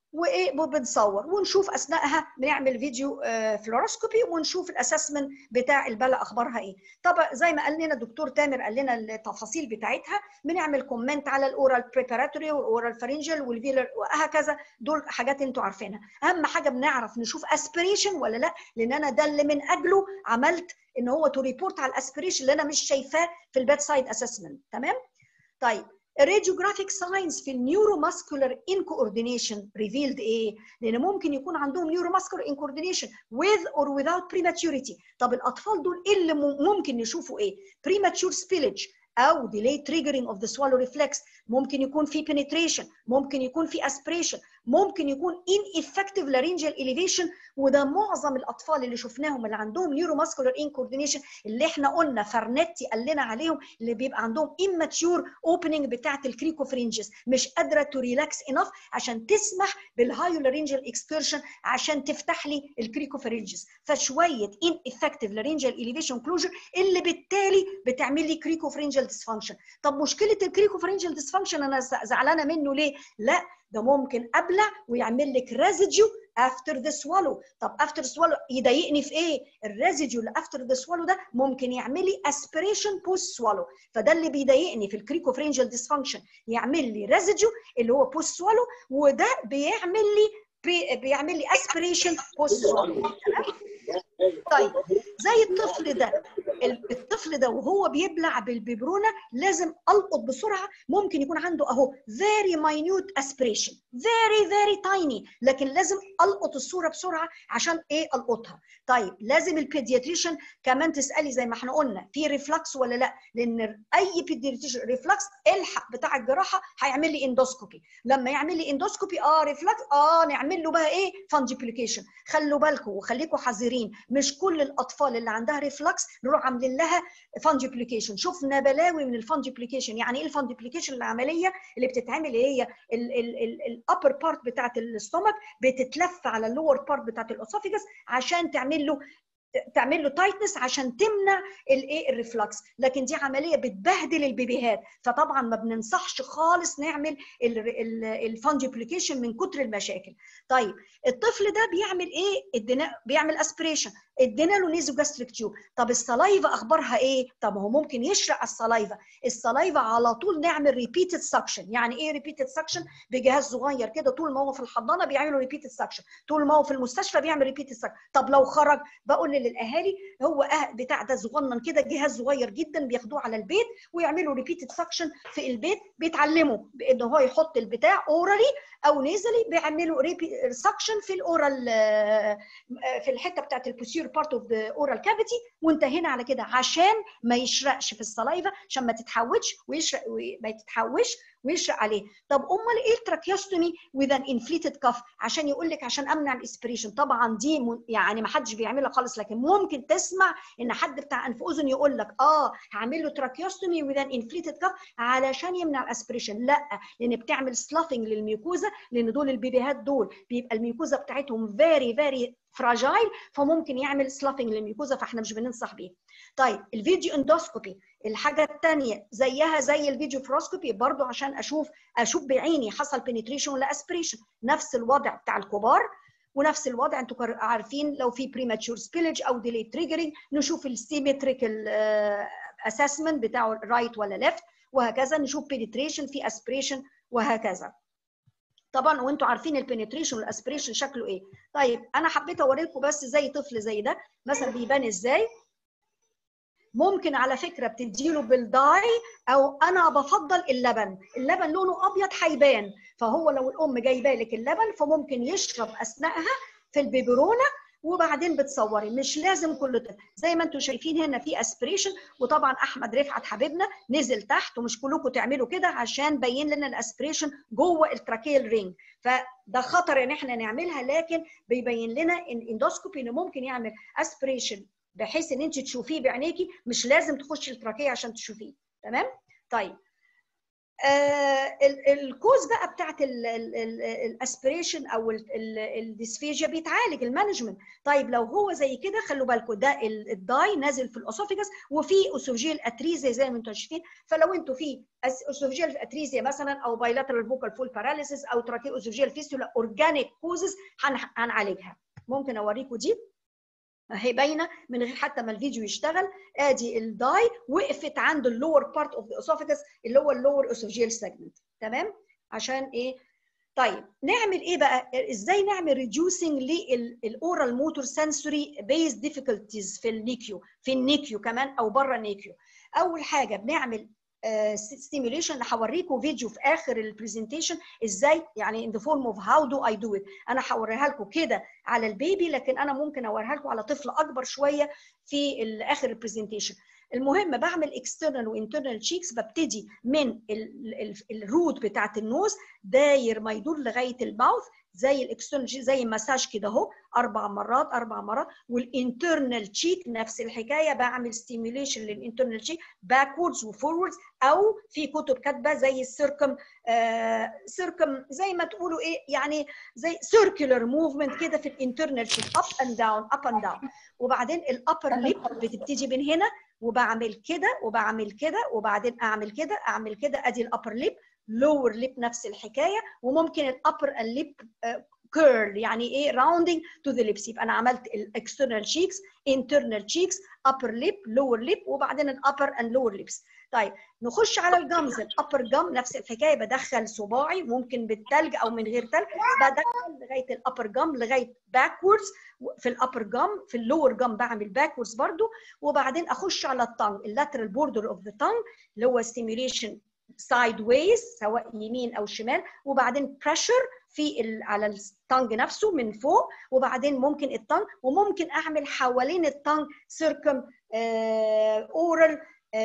وايه وبنصور ونشوف اثناءها بنعمل فيديو فلوروسكوبي ونشوف الاسسمنت بتاع البلا اخبارها ايه طبعا زي ما قال لنا الدكتور تامر قال لنا التفاصيل بتاعتها بنعمل كومنت على الاورال بريباراتوري والاورال فارنجل والفيلر وهكذا دول حاجات انتوا عارفينها اهم حاجه بنعرف نشوف اسبريشن ولا لا لان انا ده اللي من اجله عملت ان هو تو ريبورت على الاسبريشن اللي انا مش شايفاه في البيد سايد اسسمنت تمام طيب الراديوجرافيك ساينس في النيورو ماسكولار ان كوردينيشن ريفيلد ايه؟ لان ممكن يكون عندهم نيورو ماسكولار ان كوردينيشن with or without prematurity طب الاطفال دول ايه اللي ممكن نشوفوا ايه؟ premature spillage او delayed triggering of the swallow reflex ممكن يكون في penetration ممكن يكون في aspiration ممكن يكون ineffective laryngeal elevation وده معظم الاطفال اللي شفناهم اللي عندهم neuromuscular incoordination اللي احنا قلنا فرنتي قال لنا عليهم اللي بيبقى عندهم immature opening بتاعه الكريكوفرنجز مش قادره تو ريلاكس enough عشان تسمح بالهايو laryngeal excursion عشان تفتح لي الكريكوفرنجز فشويه ineffective laryngeal elevation closure اللي بالتالي بتعمل لي كريكوفرنجال dysfunction طب مشكله الكريكوفرنجال dysfunction انا زعلانه منه ليه لا ده ممكن ابلع ويعمل لك ريزيديو افتر ذا سوالو طب افتر سوالو يضايقني في ايه الريزيديو اللي افتر ذا سوالو ده ممكن يعمل لي اسبريشن بوست سوالو فده اللي بيضايقني في الكريكوفرنجال ديسفانكشن يعمل لي ريزيديو اللي هو بوست سوالو وده بيعمل لي بي بيعمل لي اسبريشن بوست سوالو طيب زي الطفل ده الطفل ده وهو بيبلع بالبيبرونه لازم القط بسرعه ممكن يكون عنده اهو very minute aspiration very very tiny لكن لازم القط الصوره بسرعه عشان ايه القطها طيب لازم البيدياتريشن كمان تسالي زي ما احنا قلنا في ريفلكس ولا لا لان اي بيدياتريشن ريفلكس الحق بتاع الجراحه هيعمل لي اندوسكوبي لما يعمل لي اندوسكوبي اه ريفلكس اه نعمل له بقى ايه فانجيبليكيشن خلوا بالكم وخليكم حذرين مش كل الاطفال اللي عندها ريفلكس نروح عاملين لها فانجيبليكيشن شفنا بلاوي من الفانجيبليكيشن يعني ايه الفانجيبليكيشن العمليه اللي بتتعمل اللي هي الابر بارت بتاعت الاستومك بتتلف على اللور بارت بتاعت الاسوفيجس عشان تعمل له تعمل له تايتنس عشان تمنع الايه الريفلكس لكن دي عمليه بتبهدل البيبيهات فطبعا ما بننصحش خالص نعمل الفانجيبليكيشن من كتر المشاكل طيب الطفل ده بيعمل ايه ادينا بيعمل اسبريشن ادينا له نيزو جاستريك تيوب طب السلايفا اخبارها ايه طب هو ممكن يشرق السلايفا السلايفا على طول نعمل ريبيتد سكشن يعني ايه ريبيتد سكشن بجهاز صغير كده طول ما هو في الحضانه بيعملوا ريبيتد سكشن طول ما هو في المستشفى بيعمل ريبيتد سكشن طب لو خرج بقول للاهالي هو أه بتاع ده صغنن كده جهاز صغير جدا بياخدوه على البيت ويعملوا ريبيتد سكشن في البيت بيتعلموا بان هو يحط البتاع اورالي او نيزلي بيعملوا سكشن في الاورال في الحته بتاعت البوسير بارت اوف ذا اورال كافيتي وانتهينا على كده عشان ما يشرقش في السلايفا عشان ما تتحوش ويشرق ما يتحوش ويشرق عليه طب امال ايه التراكيوستومي وذ ان انفليتد كف عشان يقول لك عشان امنع الاسبريشن طبعا دي يعني ما حدش بيعملها خالص لكن ممكن تسمع ان حد بتاع انف اذن يقول لك اه هعمل له تراكيوستومي وذ ان انفليتد كف علشان يمنع الاسبريشن لا لان بتعمل سلافنج للميوكوزا لان دول البيبيهات دول بيبقى الميوكوزا بتاعتهم فيري فيري فراجايل فممكن يعمل سلافنج للميوكوزا فاحنا مش بننصح بيه. طيب الفيديو اندوسكوبي الحاجه الثانيه زيها زي الفيديو فروسكوبي برضو عشان اشوف اشوف بعيني حصل بنتريشن ولا اسبريشن نفس الوضع بتاع الكبار ونفس الوضع انتوا عارفين لو في بريماتشور سبيلج او ديلي تريجرنج نشوف السيمتريكال اسسمنت بتاعه رايت ولا ليفت وهكذا نشوف بنتريشن في اسبريشن وهكذا طبعا وانتوا عارفين البنتريشن والاسبريشن شكله ايه طيب انا حبيت اوريكم بس زي طفل زي ده مثلا بيبان ازاي ممكن على فكره بتديله بالداي او انا بفضل اللبن اللبن لونه ابيض هيبان فهو لو الام جايبه لك اللبن فممكن يشرب اثناءها في البيبرونه وبعدين بتصوري مش لازم كل ده زي ما انتم شايفين هنا في اسبريشن وطبعا احمد رفعت حبيبنا نزل تحت ومش كلكم تعملوا كده عشان بين لنا الاسبريشن جوه التراكيال رينج فده خطر ان احنا نعملها لكن بيبين لنا ان اندوسكوبي انه ممكن يعمل اسبريشن بحيث ان انت تشوفيه بعينيكي مش لازم تخشي التراكيه عشان تشوفيه تمام طيب الكوز بقى بتاعت الاسبريشن او الديسفيجيا بيتعالج المانجمنت طيب لو هو زي كده خلوا بالكم ده الداي نازل في الاسوفيجاس وفي اسوفجيل اتريزيا زي ما انتم شايفين فلو انتوا في اسوفجيل اتريزيا مثلا او بايلاترال فوكال فول باراليسيس او تراكي اسوفجيل فيستولا اورجانيك كوزز هنعالجها ممكن اوريكم دي اهي باينه من غير حتى ما الفيديو يشتغل ادي الداي وقفت عند اللور بارت اوف ذا اسوفيجاس اللي هو اللور اسوفجيال سيجمنت تمام عشان ايه طيب نعمل ايه بقى ازاي نعمل ريديوسنج للاورال موتور سنسوري بيز ديفيكولتيز في النيكيو في النيكيو كمان او بره النيكيو اول حاجه بنعمل ستيميوليشن هوريكم فيديو في اخر البرزنتيشن ازاي يعني ان ذا فورم اوف هاو دو اي دو ات انا هوريها لكم كده على البيبي لكن انا ممكن اوريها لكم على طفل اكبر شويه في اخر البرزنتيشن المهم بعمل اكسترنال وانترنال تشيكس ببتدي من الروت بتاعت النوز داير ما يدور لغايه الماوث زي الاكسترنال زي مساج كده اهو اربع مرات اربع مرات والانترنال تشيك نفس الحكايه بعمل ستيميوليشن للانترنال تشيك باكوردز وفوروردز او في كتب كاتبه زي السيركم آه سيركم زي ما تقولوا ايه يعني زي سيركولار موفمنت كده في الانترنال تشيك اب اند داون اب اند داون وبعدين الابر ليب بتبتدي من هنا وبعمل كده وبعمل كده وبعدين اعمل كده اعمل كده ادي الابر ليب لور ليب نفس الحكايه وممكن الابر ليب كيرل يعني ايه راوندنج تو ذا ليبس يبقى انا عملت الاكسترنال شيكس انترنال شيكس ابر ليب لور ليب وبعدين الابر اند لور ليبس طيب نخش على الجمز الابر جم نفس الحكايه بدخل صباعي ممكن بالتلج او من غير تلج بدخل لغايه الابر جم لغايه باكوردز في الابر جم في اللور جم بعمل باكوردز برضو وبعدين اخش على التانج اللاترال بوردر اوف ذا تانج اللي هو ستيميوليشن سايد ويز سواء يمين او شمال وبعدين بريشر في ال على التانج نفسه من فوق وبعدين ممكن التانج وممكن اعمل حوالين التانج سيركم اورال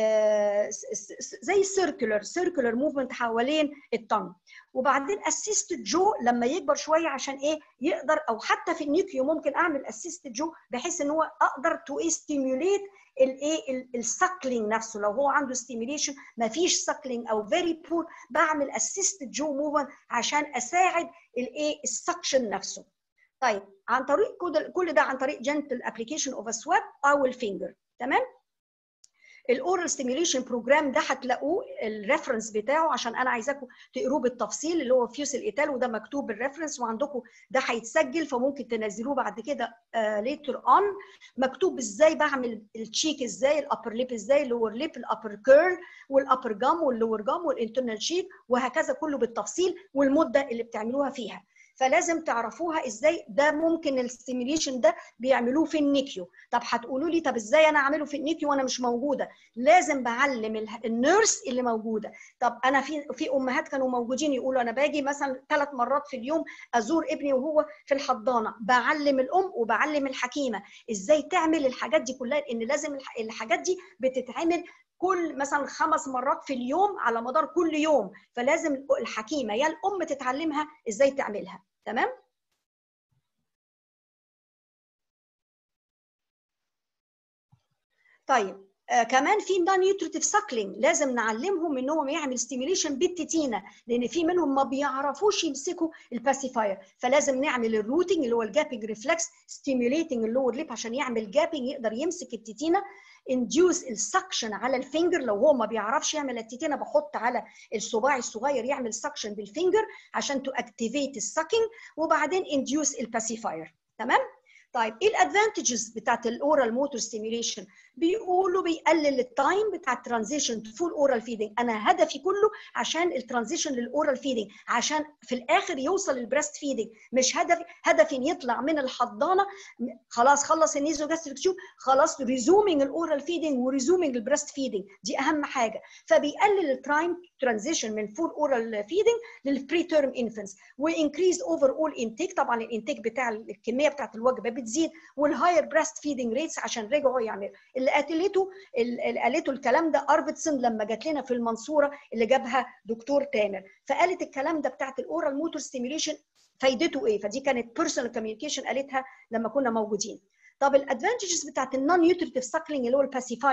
زي سيركولر سيركولر موفمنت حوالين التانج وبعدين اسيست جو لما يكبر شويه عشان ايه يقدر او حتى في النيوكيو ممكن اعمل اسيست جو بحيث ان هو اقدر تو ستيميوليت الايه السكلينج نفسه لو هو عنده ستيميوليشن ما فيش سكلينج او فيري بور بعمل اسيست جو موفمنت عشان اساعد الايه السكشن نفسه طيب عن طريق كل ده عن طريق جنتل ابلكيشن اوف سواب او الفينجر تمام الاورال ستيميوليشن بروجرام ده هتلاقوه الريفرنس بتاعه عشان انا عايزاكم تقروه بالتفصيل اللي هو فيوس الايتال وده مكتوب بالريفرنس وعندكم ده هيتسجل فممكن تنزلوه بعد كده ليتر اون مكتوب ازاي بعمل التشيك ازاي الابر ليب ازاي اللور ليب الابر كيرل والابر جام واللور جام والانترنال شيك وهكذا كله بالتفصيل والمده اللي بتعملوها فيها فلازم تعرفوها ازاي ده ممكن الستيميليشن ده بيعملوه في النيكيو طب هتقولوا لي طب ازاي انا اعمله في النيكيو وانا مش موجوده لازم بعلم النيرس اللي موجوده طب انا في في امهات كانوا موجودين يقولوا انا باجي مثلا ثلاث مرات في اليوم ازور ابني وهو في الحضانه بعلم الام وبعلم الحكيمه ازاي تعمل الحاجات دي كلها لان لازم الحاجات دي بتتعمل كل مثلا خمس مرات في اليوم على مدار كل يوم فلازم الحكيمه يا الام تتعلمها ازاي تعملها تمام طيب آه كمان في نون نيوتريتيف ساكلينج لازم نعلمهم انهم يعمل ستيميوليشن بالتتينه لان في منهم ما بيعرفوش يمسكوا الباسيفاير فلازم نعمل الروتنج اللي هو الجابنج ريفلكس ستيميوليتنج اللور ليب عشان يعمل جابنج يقدر يمسك التتينه انديوس السكشن على الفينجر لو هو ما بيعرفش يعمل التتينه بحط على الصباع الصغير يعمل سكشن بالفينجر عشان تو اكتيفيت السكينج وبعدين انديوس الباسيفاير تمام طيب ايه الادفانتجز بتاعت الاورال موتور ستيميوليشن بيقولوا بيقلل التايم بتاع الترانزيشن تو فول اورال فيدنج انا هدفي كله عشان الترانزيشن للاورال فيدنج عشان في الاخر يوصل البريست فيدنج مش هدفي هدفي ان يطلع من الحضانه خلاص خلص النيزو جاستريك تيوب خلاص ريزومينج الاورال فيدنج وريزومينج البريست فيدنج دي اهم حاجه فبيقلل التايم ترانزيشن من فول اورال فيدنج للبري تيرم انفنتس وانكريز اوفر اول انتيك طبعا الانتيك بتاع الكميه بتاعت الوجبه بتزيد والهاير بريست فيدنج ريتس عشان رجعوا يعني اللي قالته اللي قالته الكلام ده ارفيدسون لما جات لنا في المنصوره اللي جابها دكتور تامر فقالت الكلام ده بتاعت الاورال موتور ستيميوليشن فايدته ايه فدي كانت بيرسونال كوميونيكيشن قالتها لما كنا موجودين طب الادفانتجز بتاعت النون نيوتريتيف ساكلينج اللي هو الباسيفاير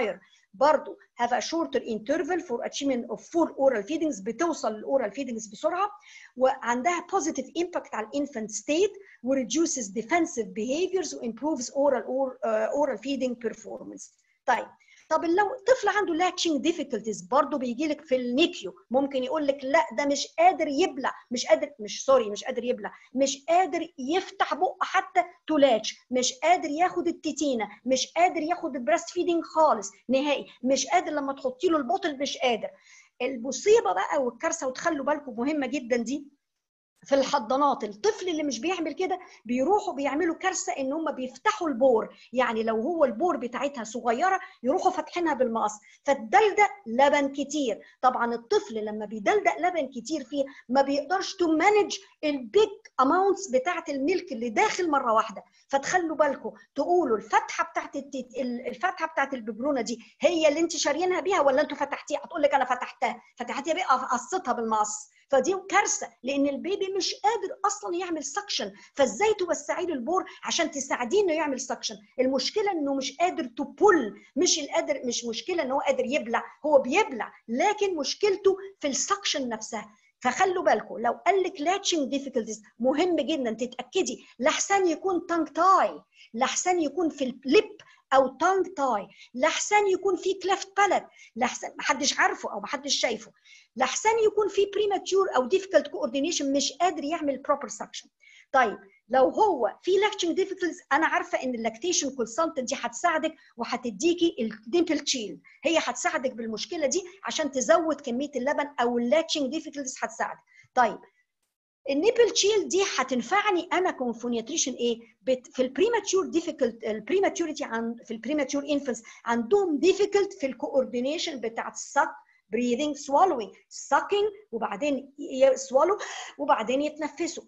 برضو have a shorter interval for achievement of full oral feedings بتوصل للاورال feedings بسرعه وعندها positive impact على الانفant state و reduces defensive behaviors و improves oral or, uh, oral feeding performance طيب طب لو طفل عنده لاتشنج ديفيكولتيز برضه بيجي لك في النيكيو ممكن يقول لك لا ده مش قادر يبلع مش قادر مش سوري مش قادر يبلع مش قادر يفتح بقه حتى تو لاتش مش قادر ياخد التتينه مش قادر ياخد البريست فيدنج خالص نهائي مش قادر لما تحطي له البوتل مش قادر المصيبه بقى والكارثه وتخلوا بالكم مهمه جدا دي في الحضانات الطفل اللي مش بيعمل كده بيروحوا بيعملوا كارثه ان هم بيفتحوا البور يعني لو هو البور بتاعتها صغيره يروحوا فاتحينها بالمقص فتدلدق لبن كتير طبعا الطفل لما بيدلدق لبن كتير فيه ما بيقدرش تو مانج البيج اماونتس بتاعه الميلك اللي داخل مره واحده فتخلوا بالكم تقولوا الفتحه بتاعت التيت... الفتحه بتاعت الببرونه دي هي اللي انت شاريينها بيها ولا انتوا فتحتيها هتقول لك انا فتحتها فتحتيها بيه قصتها بالمقص فدي كارثه لان البيبي مش قادر اصلا يعمل سكشن فازاي توسعي له البور عشان تساعديه انه يعمل سكشن المشكله انه مش قادر تبول مش القادر مش مشكله ان هو قادر يبلع هو بيبلع لكن مشكلته في السكشن نفسها فخلوا بالكم لو قال لك لاتشنج ديفيكولتيز مهم جدا تتاكدي لاحسن يكون تانج تاي لاحسن يكون في الليب او تانج تاي لاحسن يكون في كلافت بالت لاحسن محدش عارفه او محدش شايفه لاحسن يكون في بريماتور او ديفيكولت كوردينيشن مش قادر يعمل بروبر سكشن طيب لو هو في لاكتشنج ديفيكولتيز انا عارفه ان اللاكتيشن كونسلتنت دي هتساعدك وهتديكي الديمبل تشيلد هي هتساعدك بالمشكله دي عشان تزود كميه اللبن او اللاكتشنج ديفيكولتيز هتساعدك طيب النيبل تشيلد دي هتنفعني انا كونفونياتريشن ايه بت في البريماتشور ديفيكولت البريماتوريتي عن في البريماتشور انفنتس عندهم ديفيكولت في الكوردينيشن بتاعت السك breathing swallowing sucking وبعدين يسولوا وبعدين يتنفسوا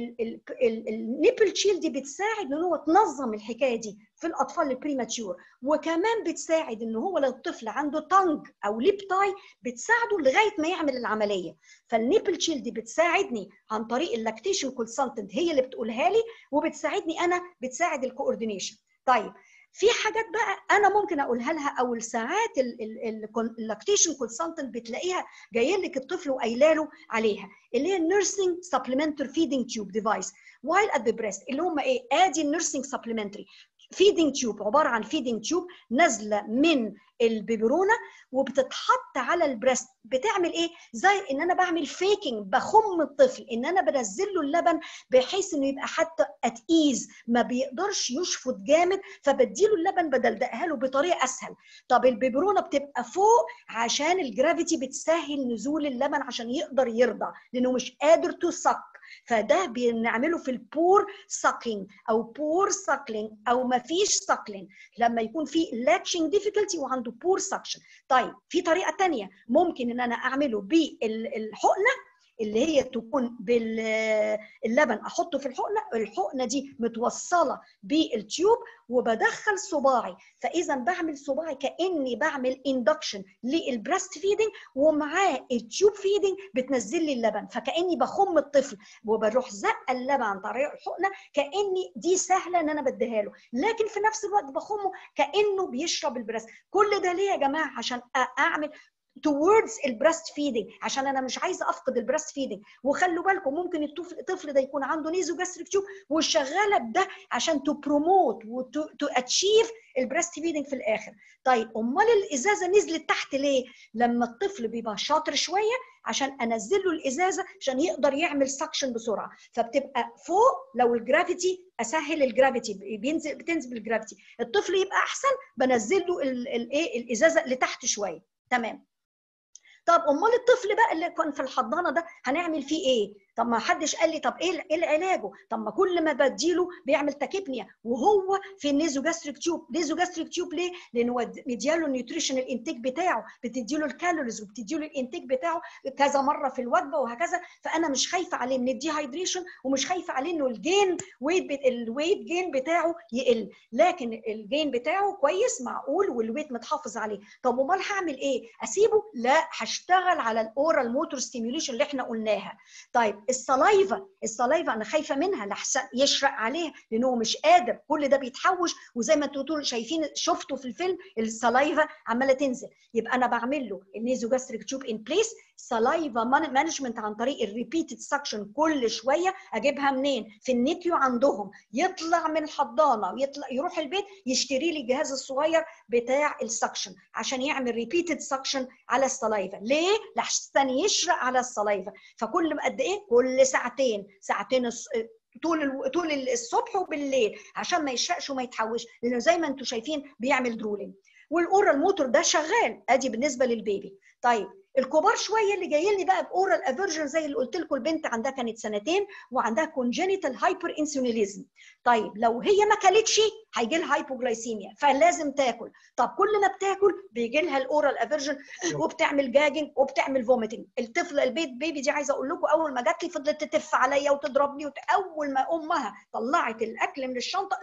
فالنيبل تشيل دي بتساعد ان هو تنظم الحكايه دي في الاطفال البريماتشور وكمان بتساعد ان هو لو الطفل عنده تانج او ليب تاي بتساعده لغايه ما يعمل العمليه فالنيبل تشيل دي بتساعدني عن طريق اللاكتيشن كونسلتنت هي اللي بتقولها لي وبتساعدني انا بتساعد الكوردينيشن طيب في حاجات بقى انا ممكن اقولها لها او ساعات اللاكتيشن كونسلتنت بتلاقيها جايه لك الطفل وقايله له عليها اللي هي النيرسينج سبلمنتري فيدنج تيوب ديفايس وايل ات ذا بريست اللي هم ايه ادي النيرسينج سبلمنتري فيدنج تيوب عباره عن فيدنج تيوب نازله من البيبرونه وبتتحط على البريست بتعمل ايه زي ان انا بعمل فيكنج بخم الطفل ان انا بنزل له اللبن بحيث انه يبقى حتى ات ايز ما بيقدرش يشفط جامد فبديله اللبن بدلدقها له بطريقه اسهل طب البيبرونه بتبقى فوق عشان الجرافيتي بتسهل نزول اللبن عشان يقدر يرضع لانه مش قادر تسك فده بنعمله في البور ساكلينج او بور ساكلينج او ما فيش ساكلينج لما يكون في لاتشنج ديفيكولتي وعنده بور سكشن طيب في طريقه ثانيه ممكن ان انا اعمله بالحقنه اللي هي تكون باللبن احطه في الحقنه الحقنه دي متوصله بالتيوب وبدخل صباعي فاذا بعمل صباعي كاني بعمل اندكشن للبريست فيدنج ومعاه التيوب فيدنج بتنزل لي اللبن فكاني بخم الطفل وبروح زق اللبن عن طريق الحقنه كاني دي سهله ان انا بديها له لكن في نفس الوقت بخمه كانه بيشرب البريست كل ده ليه يا جماعه عشان اعمل towards البريست فيدنج عشان انا مش عايزه افقد البريست فيدنج وخلوا بالكم ممكن الطفل ده يكون عنده نيزو جاستريك تيوب وشغاله بده عشان تو بروموت وتو اتشيف البريست فيدنج في الاخر طيب امال الازازه نزلت تحت ليه لما الطفل بيبقى شاطر شويه عشان انزل له الازازه عشان يقدر يعمل سكشن بسرعه فبتبقى فوق لو الجرافيتي اسهل الجرافيتي بينزل بتنزل الجرافيتي الطفل يبقى احسن بنزل له الايه الازازه لتحت شويه تمام طب امال الطفل بقى اللي كان في الحضانه ده هنعمل فيه ايه طب ما حدش قال لي طب ايه ايه علاجه طب ما كل ما بديله بيعمل تاكيبنيا وهو في النيزو جاستريك تيوب نيزو جاستريك تيوب ليه لانه مدياله النيوتريشن الانتاج بتاعه بتديله الكالوريز وبتديله الانتاج بتاعه كذا مره في الوجبه وهكذا فانا مش خايفه عليه من الديهايدريشن ومش خايفه عليه انه الجين ويت بت... الويت جين بتاعه يقل لكن الجين بتاعه كويس معقول والويت متحافظ عليه طب امال هعمل ايه اسيبه لا هشتغل على الاورال موتور ستيميوليشن اللي احنا قلناها طيب طيب السلايفا السلايفا انا خايفه منها لحسن يشرق عليها لان هو مش قادر كل ده بيتحوش وزي ما انتوا تقولوا شايفين شفتوا في الفيلم السلايفا عماله تنزل يبقى انا بعمل له النيزو جاستريك تيوب ان بليس سلايفا مانجمنت عن طريق الريبيتد سكشن كل شويه اجيبها منين في النيكيو عندهم يطلع من الحضانه ويطلع يروح البيت يشتري لي الجهاز الصغير بتاع السكشن عشان يعمل ريبيتد سكشن على السلايفا ليه لحسن يشرق على السلايفا فكل قد ايه كل ساعتين ساعتين طول طول الصبح وبالليل عشان ما يشرقش وما يتحوش لانه زي ما انتم شايفين بيعمل درولينج والاورال موتور ده شغال ادي بالنسبه للبيبي طيب الكبار شويه اللي جايين لي بقى باورال افيرجن زي اللي قلت لكم البنت عندها كانت سنتين وعندها كونجينيتال هايبر انسولينيزم طيب لو هي ما كلتش هيجي لها هايبوجلايسيميا فلازم تاكل طب كل ما بتاكل بيجي لها الاورال افيرجن وبتعمل جاجنج وبتعمل فوميتنج الطفل البيت بيبي دي عايزه اقول لكم اول ما جات لي فضلت تتف عليا وتضربني وت... اول ما امها طلعت الاكل من الشنطه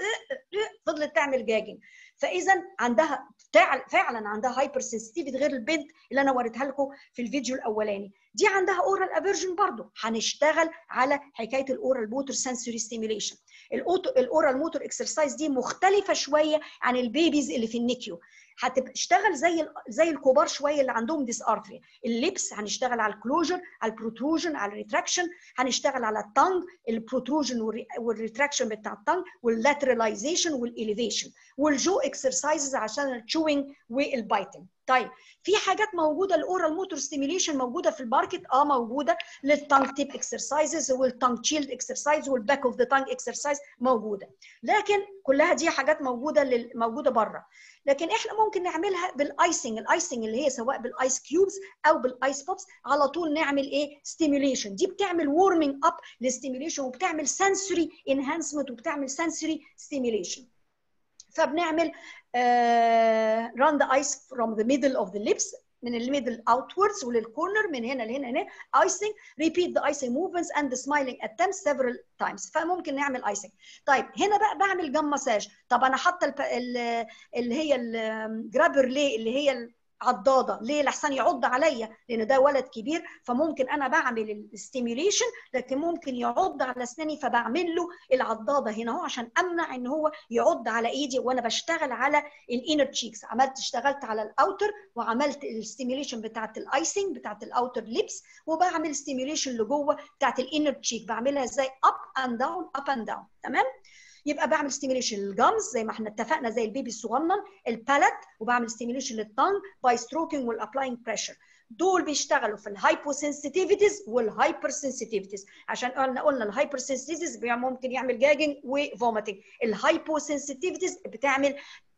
فضلت تعمل جاجنج فاذا عندها فعلا عندها هايبر سنسيتيفيتي غير البنت اللي انا وريتها لكم في الفيديو الاولاني دي عندها اورال افيرجن برضه هنشتغل على حكايه الاورال موتور سنسوري ستيميوليشن الاورال موتور اكسرسايز دي مختلفه شويه عن البيبيز اللي في النيكيو هتشتغل زي زي الكبار شويه اللي عندهم ديس ارتري اللبس هنشتغل على الكلوجر على البروتروجن على الريتراكشن هنشتغل على التانج البروتروجن والريتراكشن بتاع التانج واللاتراليزيشن والاليفيشن والجو اكسرسايزز عشان التشوينج والبايتنج طيب في حاجات موجوده الاورال موتور ستيميوليشن موجوده في الماركت اه موجوده للتانج تيب اكسرسايزز والتانج شيلد اكسرسايز والباك اوف ذا تانج اكسرسايز موجوده لكن كلها دي حاجات موجوده موجوده بره لكن احنا ممكن نعملها بالايسنج الايسنج اللي هي سواء بالايس كيوبز او بالايس بوبس على طول نعمل ايه ستيميوليشن دي بتعمل وورمنج اب للستيميوليشن وبتعمل سنسوري انهانسمنت وبتعمل سنسوري ستيميوليشن فبنعمل uh, run the ice from the middle of the lips من الميدل outwards وللكورنر من هنا لهنا هنا icing repeat the icing movements and the smiling attempts several times فممكن نعمل icing طيب هنا بقى بعمل جام مساج طب انا حاطه اللي هي الجرابر ليه اللي هي عضاضه ليه لحسن يعض عليا لان ده ولد كبير فممكن انا بعمل الستيميوليشن لكن ممكن يعض على اسناني فبعمل له العضاضه هنا اهو عشان امنع ان هو يعض على ايدي وانا بشتغل على الانر تشيكس عملت اشتغلت على الاوتر وعملت الستيميوليشن بتاعت الايسنج بتاعت الاوتر ليبس وبعمل ستيميوليشن لجوه بتاعت الانر تشيك بعملها ازاي اب اند داون اب اند داون تمام يبقى بعمل ستيميوليشن للجامز زي ما احنا اتفقنا زي البيبي الصغنن البالت وبعمل ستيميوليشن للتانج باي ستروكينج والابلاينج بريشر دول بيشتغلوا في الهايبو سنسيتيفيتيز والهايبر سنسيتيفيتيز عشان قلنا قلنا الهايبر سنسيتيفيتيز ممكن يعمل جاجنج وفوميتنج الهايبو سنسيتيفيتيز بتعمل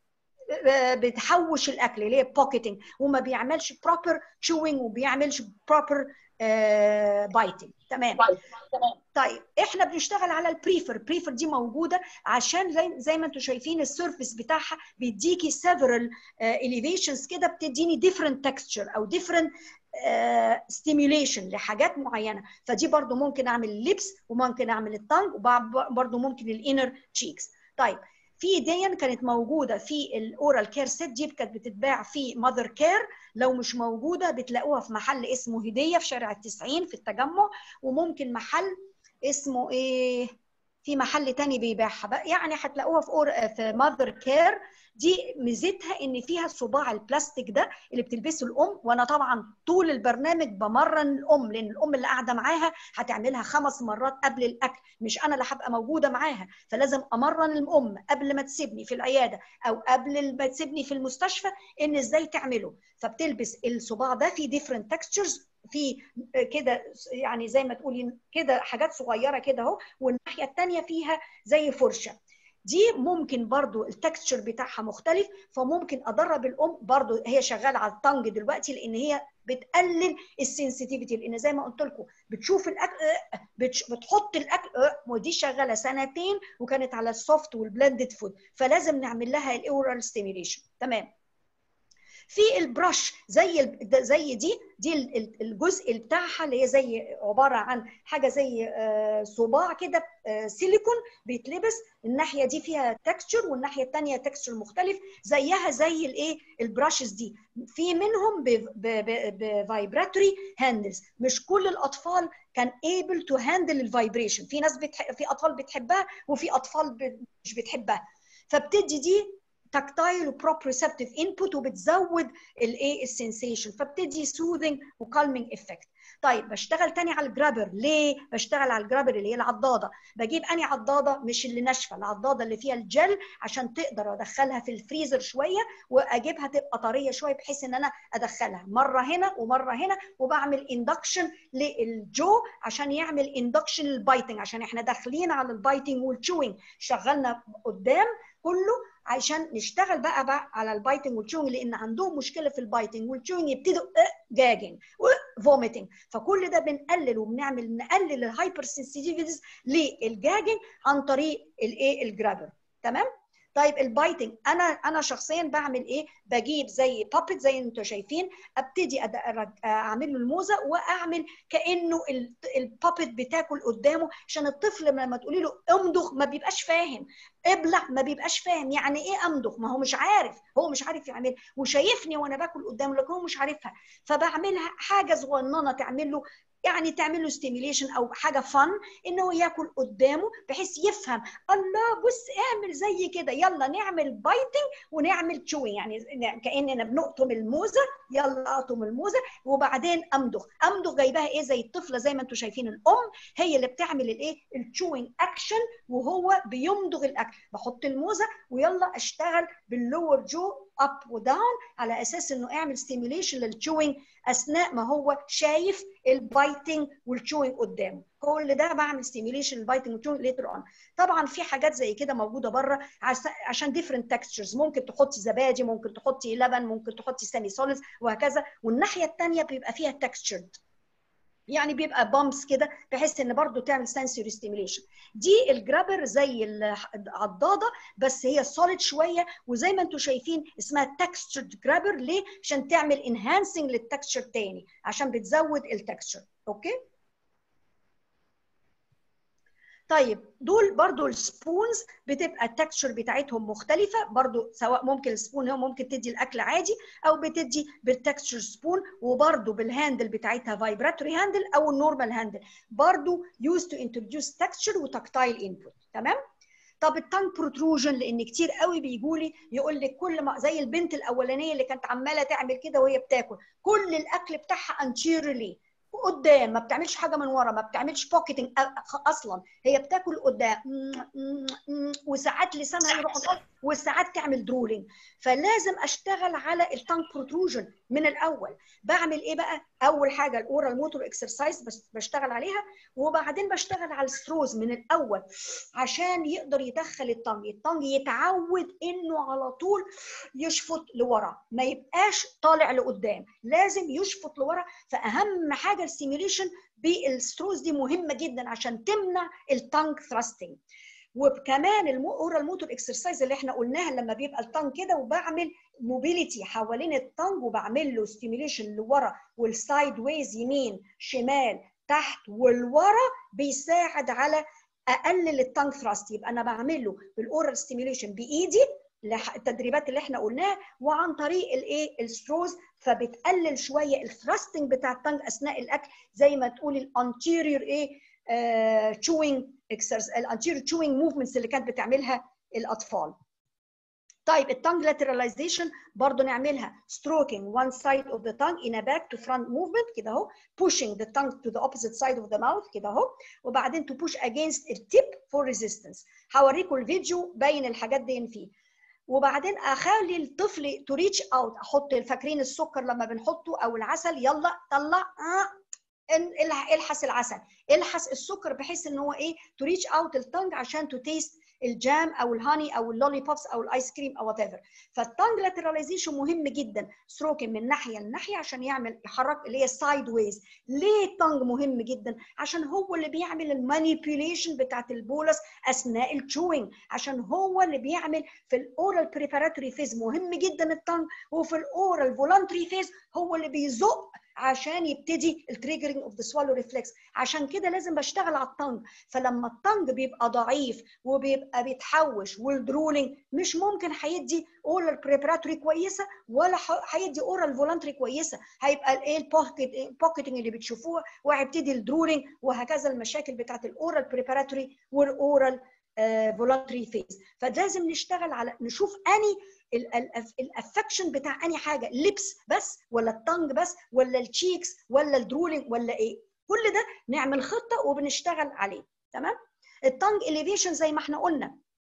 بتحوش الاكل اللي هي بوكيتنج وما بيعملش بروبر تشوينج وبيعملش بروبر بايتنج تمام طيب احنا بنشتغل على البريفر البريفر دي موجوده عشان زي, زي ما انتم شايفين السيرفيس بتاعها بيديكي several elevations كده بتديني different texture او different ستيميوليشن uh, لحاجات معينه فدي برضو ممكن اعمل اللبس وممكن اعمل التانج وبرضو ممكن الانر تشيكس طيب في دي كانت موجوده في الاورال كير سيت دي كانت بتتباع في ماذر كير لو مش موجوده بتلاقوها في محل اسمه هديه في شارع التسعين في التجمع وممكن محل اسمه ايه في محل تاني بيبيعها بقى يعني هتلاقوها في أور... في ماذر كير دي ميزتها ان فيها صباع البلاستيك ده اللي بتلبسه الام وانا طبعا طول البرنامج بمرن الام لان الام اللي قاعده معاها هتعملها خمس مرات قبل الاكل مش انا اللي هبقى موجوده معاها فلازم امرن الام قبل ما تسيبني في العياده او قبل ما تسيبني في المستشفى ان ازاي تعمله فبتلبس الصباع ده في ديفرنت تكستشرز في كده يعني زي ما تقولي كده حاجات صغيره كده اهو والناحيه الثانيه فيها زي فرشه دي ممكن برضو التكستشر بتاعها مختلف فممكن ادرب الام برضو هي شغاله على التانج دلوقتي لان هي بتقلل السنسيتيفيتي لان زي ما قلت لكم بتشوف الاكل بتحط الاكل ودي شغاله سنتين وكانت على السوفت والبلندد فود فلازم نعمل لها الاورال ستيميوليشن تمام في البرش زي ال- ده- زي دي دي ال- ال- الجزء بتاعها اللي هي زي عباره عن حاجه زي آه، صباع كده آه، سيليكون بيتلبس الناحيه دي فيها تكستشر والناحيه الثانيه تكستشر مختلف زيها زي الايه البراشز دي في منهم بفايبراتوري هاندلز مش كل الاطفال كان able to handle الفايبريشن في ناس بتح... في اطفال بتحبها وفي اطفال ب... مش بتحبها فبتدي دي تكتايل وبروبريسبتيف انبوت وبتزود الايه السنسيشن فبتدي سوذنج وكالمينج افكت طيب بشتغل تاني على الجرابر ليه بشتغل على الجرابر اللي هي العضاده بجيب اني عضاده مش اللي ناشفه العضاده اللي فيها الجل عشان تقدر ادخلها في الفريزر شويه واجيبها تبقى طريه شويه بحيث ان انا ادخلها مره هنا ومره هنا وبعمل اندكشن للجو عشان يعمل اندكشن للبايتنج عشان احنا داخلين على البايتنج والتشوينج شغلنا قدام كله عشان نشتغل بقى, بقى على البايتنج والتشوينج لان عندهم مشكله في البايتنج والتشوينج يبتدوا جاجنج وفوميتنج فكل ده بنقلل وبنعمل نقلل الهايبر سنسيتيفيتيز للجاجنج عن طريق الايه الجرابر تمام طيب البايتنج انا انا شخصيا بعمل ايه بجيب زي بابت زي انتم شايفين ابتدي أد- أرج- اعمل له الموزه واعمل كانه ال- البابت بتاكل قدامه عشان الطفل لما تقولي له امضغ ما بيبقاش فاهم ابلع ما بيبقاش فاهم يعني ايه امضغ ما هو مش عارف هو مش عارف يعمل وشايفني وانا باكل قدامه لكن هو مش عارفها فبعملها حاجه صغننه تعمل له يعني تعمل له ستيميليشن او حاجه فن انه ياكل قدامه بحيث يفهم الله بص اعمل زي كده يلا نعمل بايتنج ونعمل تشوينج يعني كاننا بنقطم الموزه يلا اقطم الموزه وبعدين امضغ امضغ جايباها ايه زي الطفله زي ما انتم شايفين الام هي اللي بتعمل الايه التشوينج اكشن وهو بيمضغ الاكل بحط الموزه ويلا اشتغل باللور جو اب وداون على اساس انه اعمل ستيميليشن للتشوينج اثناء ما هو شايف البايتنج والتشوينج قدامه كل ده بعمل ستيميليشن للبايتنج والتشوينج ليتر اون طبعا في حاجات زي كده موجوده بره عس- عشان ديفرنت تكستشرز ممكن تحطي زبادي ممكن تحطي لبن ممكن تحطي سيمي سوليدز وهكذا والناحيه الثانيه بيبقى فيها تكستشرد يعني بيبقى بامبس كده بحيث ان برضو تعمل سنسوري ستيميليشن دي الجرابر زي العضاده بس هي سوليد شويه وزي ما انتم شايفين اسمها تكستشرد جرابر ليه عشان تعمل انهانسنج للتكستشر تاني عشان بتزود التكستشر اوكي طيب دول برضو السبونز بتبقى التكستشر بتاعتهم مختلفة برضو سواء ممكن السبون هو ممكن تدي الأكل عادي أو بتدي بالتكستشر سبون وبرضو بالهاندل بتاعتها فايبراتوري هاندل أو النورمال هاندل برضو used to introduce texture وتكتايل input تمام؟ طب التانك بروتروجن لان كتير قوي بيجوا لي يقول لك كل ما زي البنت الاولانيه اللي كانت عماله تعمل كده وهي بتاكل كل الاكل بتاعها انتيرلي قدام ما بتعملش حاجه من ورا ما بتعملش بوكيتنج اصلا هي بتاكل قدام وساعات لسانها يروح وساعات تعمل درولينج فلازم اشتغل على التانك بروتروجن من الاول بعمل ايه بقى اول حاجه الاورال موتور اكسرسايز بس بشتغل عليها وبعدين بشتغل على الستروز من الاول عشان يقدر يدخل التانج التانج يتعود انه على طول يشفط لورا ما يبقاش طالع لقدام لازم يشفط لورا فاهم حاجه السيميوليشن بالستروز دي مهمه جدا عشان تمنع التانك ثراستنج وكمان الاورال موتور اكسرسايز اللي احنا قلناها لما بيبقى التانج كده وبعمل موبيليتي حوالين التانج وبعمل له ستيميوليشن لورا والسايد ويز يمين شمال تحت والورا بيساعد على اقلل التانج ثراست يبقى انا بعمل له بالاورال ستيميوليشن بايدي التدريبات اللي احنا قلناها وعن طريق الايه الستروز فبتقلل شويه الثراستنج بتاع التانج اثناء الاكل زي ما تقولي الانتيريور ايه تشوينج الانتيريور تشوينج موفمنتس اللي كانت بتعملها الاطفال طيب التانج lateralization برضه نعملها stroking one side of the tongue in a back to front movement كده اهو pushing the tongue to the opposite side of the mouth كده اهو وبعدين to push against التip for resistance هوريكم الفيديو باين الحاجات دي فيه وبعدين اخلي الطفل تو ريتش اوت احط فاكرين السكر لما بنحطه او العسل يلا طلع آه الحس العسل الحس السكر بحيث ان هو ايه تو ريتش اوت التنج عشان تو تيست الجام او الهاني او اللولي بوبس او الايس كريم او وات ايفر فالتانج لاتراليزيشن مهم جدا ستروكن من ناحيه لناحيه عشان يعمل يحرك اللي هي السايد ويز ليه التانج مهم جدا عشان هو اللي بيعمل المانيبيوليشن بتاعت البولس اثناء التشوينج عشان هو اللي بيعمل في الاورال بريباراتوري فيز مهم جدا التانج وفي الاورال فولانتري فيز هو اللي بيزق عشان يبتدي التريجرنج اوف ذا سوالو ريفلكس عشان كده لازم بشتغل على التنج فلما التنج بيبقى ضعيف وبيبقى بيتحوش والدرولينج مش ممكن هيدي اورال بريبراتوري كويسه ولا هيدي اورال فولانتري كويسه هيبقى الايه البوكيت البوكيتنج اللي بتشوفوها وهيبتدي الدرولينج وهكذا المشاكل بتاعت الاورال بريبراتوري والاورال فولانتري فيز فلازم نشتغل على نشوف اني الافكشن بتاع اني حاجه لبس بس ولا التنج بس ولا التشيكس ولا الدرولينج ولا ايه كل ده نعمل خطه وبنشتغل عليه تمام التنج اليفيشن زي ما احنا قلنا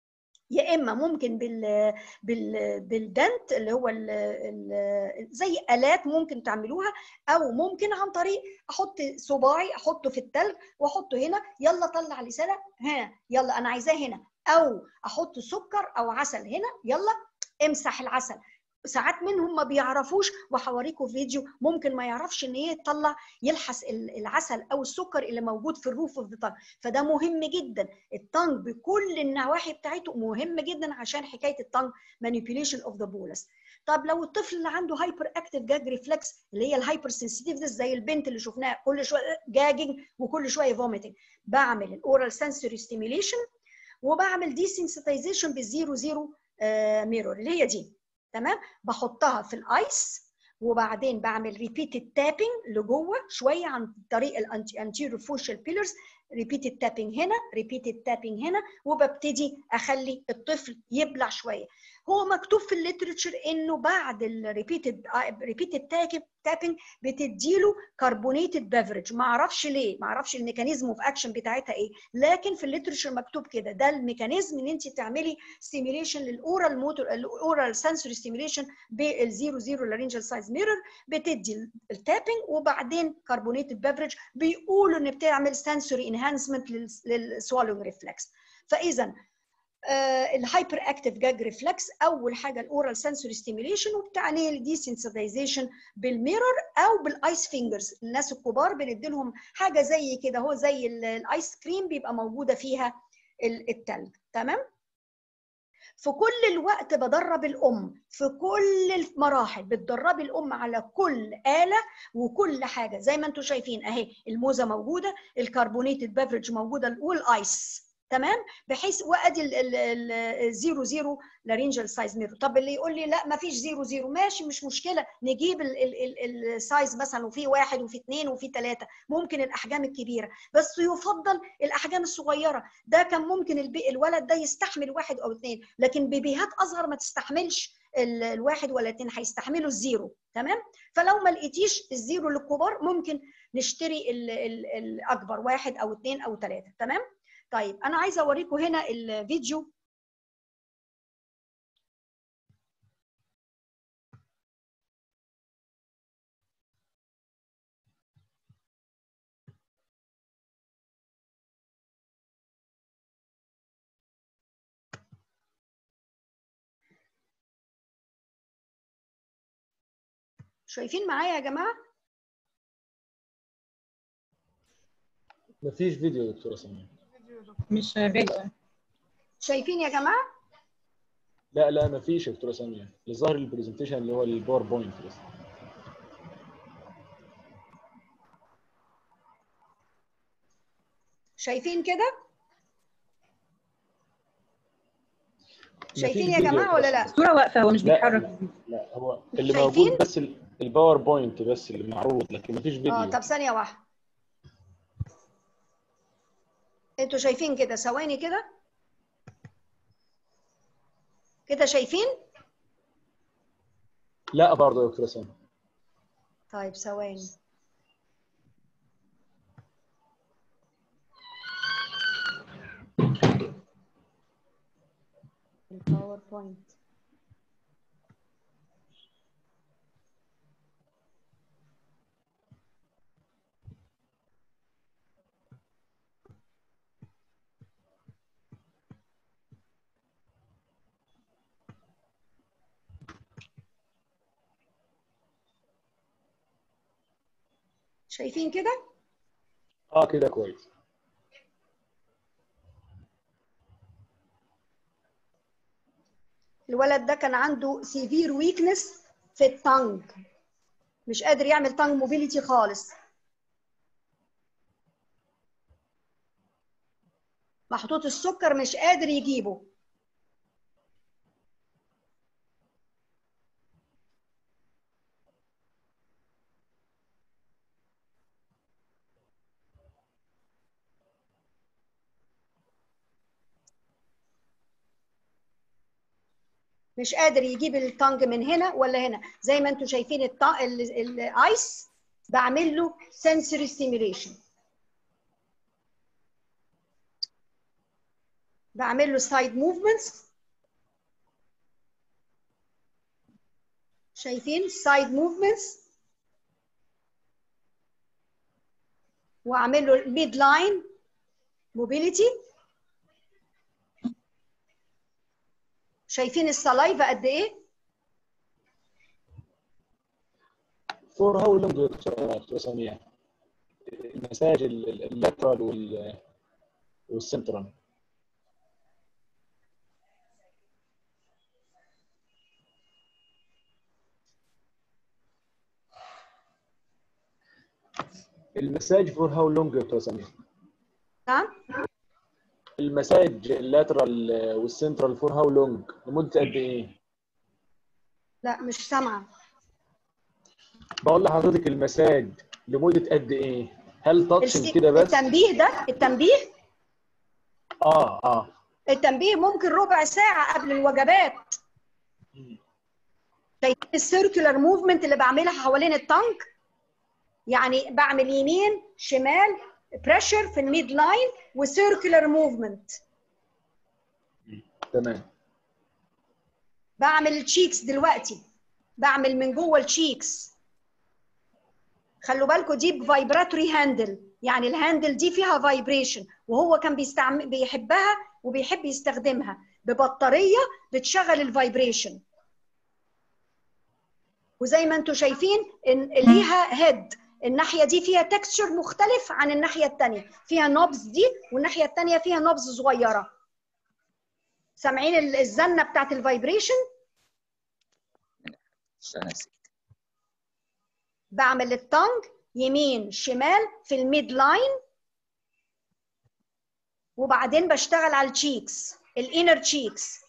يا اما ممكن بال بال بالدنت اللي هو ال ال زي الات ممكن تعملوها او ممكن عن طريق احط صباعي احطه في التلج واحطه هنا يلا طلع لسانك هنا يلا انا عايزاه هنا او احط سكر او عسل هنا يلا امسح العسل ساعات منهم ما بيعرفوش وهوريكم فيديو ممكن ما يعرفش ان هي يطلع يلحس العسل او السكر اللي موجود في الروف اوف ذا فده مهم جدا التانج بكل النواحي بتاعته مهم جدا عشان حكايه التانج مانيبيوليشن اوف ذا بولس طب لو الطفل اللي عنده هايبر اكتيف جاج ريفلكس اللي هي الهايبر سنسيتيفنس زي البنت اللي شفناها كل شويه جاجنج وكل شويه فوميتنج بعمل الاورال سنسوري ستيميوليشن وبعمل دي سنسيتايزيشن بالزيرو زيرو ميرور اللي هي دي تمام بحطها في الايس وبعدين بعمل ريبيتد تابنج لجوه شويه عن طريق الانتيرو فوشال بيلرز ريبيتد تابنج هنا ريبيتد تابنج هنا وببتدي اخلي الطفل يبلع شويه هو مكتوب في الليترشر انه بعد الريبيتد ريبيتد تابنج بتديله كربونيتد بيفرج ما اعرفش ليه ما اعرفش الميكانيزم اوف اكشن بتاعتها ايه لكن في الليترشر مكتوب كده ده الميكانيزم ان انت تعملي ستيميوليشن للاورال موتور الاورال سنسوري ستيميوليشن بالزيرو زيرو لارنجال سايز ميرور بتدي التابنج وبعدين كربونيتد بيفرج بيقولوا ان بتعمل سنسوري انهانسمنت للسوالوينج ريفلكس فاذا الهايبر اكتيف جاج ريفلكس اول حاجه الاورال سنسوري ستيميوليشن وبتعني الدي سنسيتايزيشن بالميرور او بالايس فينجرز الناس الكبار بندي لهم حاجه زي كده هو زي الايس كريم بيبقى موجوده فيها التلج تمام في كل الوقت بدرب الام في كل المراحل بتدربي الام على كل اله وكل حاجه زي ما انتم شايفين اهي الموزه موجوده الكربونيتد بيفرج موجوده والايس تمام بحيث وادي الزيرو زيرو لارينجال سايز ميرور طب اللي يقول لي لا ما فيش زيرو زيرو ماشي مش مشكله نجيب السايز مثلا وفي واحد وفي اثنين وفي ثلاثه ممكن الاحجام الكبيره بس يفضل الاحجام الصغيره ده كان ممكن الولد ده يستحمل واحد او اثنين لكن بيبيهات اصغر ما تستحملش الواحد ولا اثنين هيستحملوا الزيرو تمام فلو ما لقيتيش الزيرو للكبار ممكن نشتري ال ال الاكبر واحد او اثنين او ثلاثه تمام طيب انا عايزه اوريكم هنا الفيديو شايفين معايا يا جماعه مفيش فيديو يا دكتوره سمير مش فيديو شايفين يا جماعه لا لا مفيش يا دكتوره سمير اللي ظاهر البرزنتيشن اللي هو الباوربوينت بس شايفين كده شايفين مفيش يا فيديو جماعه ولا لا الصوره واقفه هو مش لا بيتحرك لا هو اللي شايفين؟ موجود بس ال- الباوربوينت بس اللي معروض لكن مفيش فيديو اه طب ثانيه واحده انتوا شايفين كده ثواني كده كده شايفين لا برضه يا دكتوره سمير طيب ثواني الباوربوينت شايفين كده اه كده كويس الولد ده كان عنده سيفير ويكنس في التانج مش قادر يعمل تانج موبيليتي خالص محطوط السكر مش قادر يجيبه مش قادر يجيب التانج من هنا ولا هنا زي ما انتم شايفين الط- ال- الايس بعمل له sensory stimulation بعمل له side movements شايفين side movements واعمل له mid line mobility شايفين السلايفا قد ايه فور هاو لونج دكتور سميع المساج ال- ال- اللاترال وال والسنترال المساج فور هاو لونج دكتور سميع نعم المساج اللاترال والسنترال فور هاو لونج لمده قد ايه؟ لا مش سامعه بقول لحضرتك المساج لمده قد ايه؟ هل تاتشن الس- كده بس؟ التنبيه ده التنبيه اه اه التنبيه ممكن ربع ساعة قبل الوجبات شايفين السيركولار موفمنت اللي بعملها حوالين التانك يعني بعمل يمين شمال بريشر في الميد لاين وسيركولار موفمنت تمام بعمل التشيكس دلوقتي بعمل من جوه التشيكس خلوا بالكم دي بفايبراتوري هاندل يعني الهاندل دي فيها فايبريشن وهو كان بيستعمل بيحبها وبيحب يستخدمها ببطاريه بتشغل الفايبريشن وزي ما انتم شايفين ان ليها هيد الناحيه دي فيها تكستشر مختلف عن الناحيه الثانيه فيها نوبز دي والناحيه الثانيه فيها نوبز صغيره سامعين ال- الزنه بتاعت الفايبريشن انا نسيت بعمل التانج يمين شمال في الميد لاين وبعدين بشتغل على التشيكس الانر تشيكس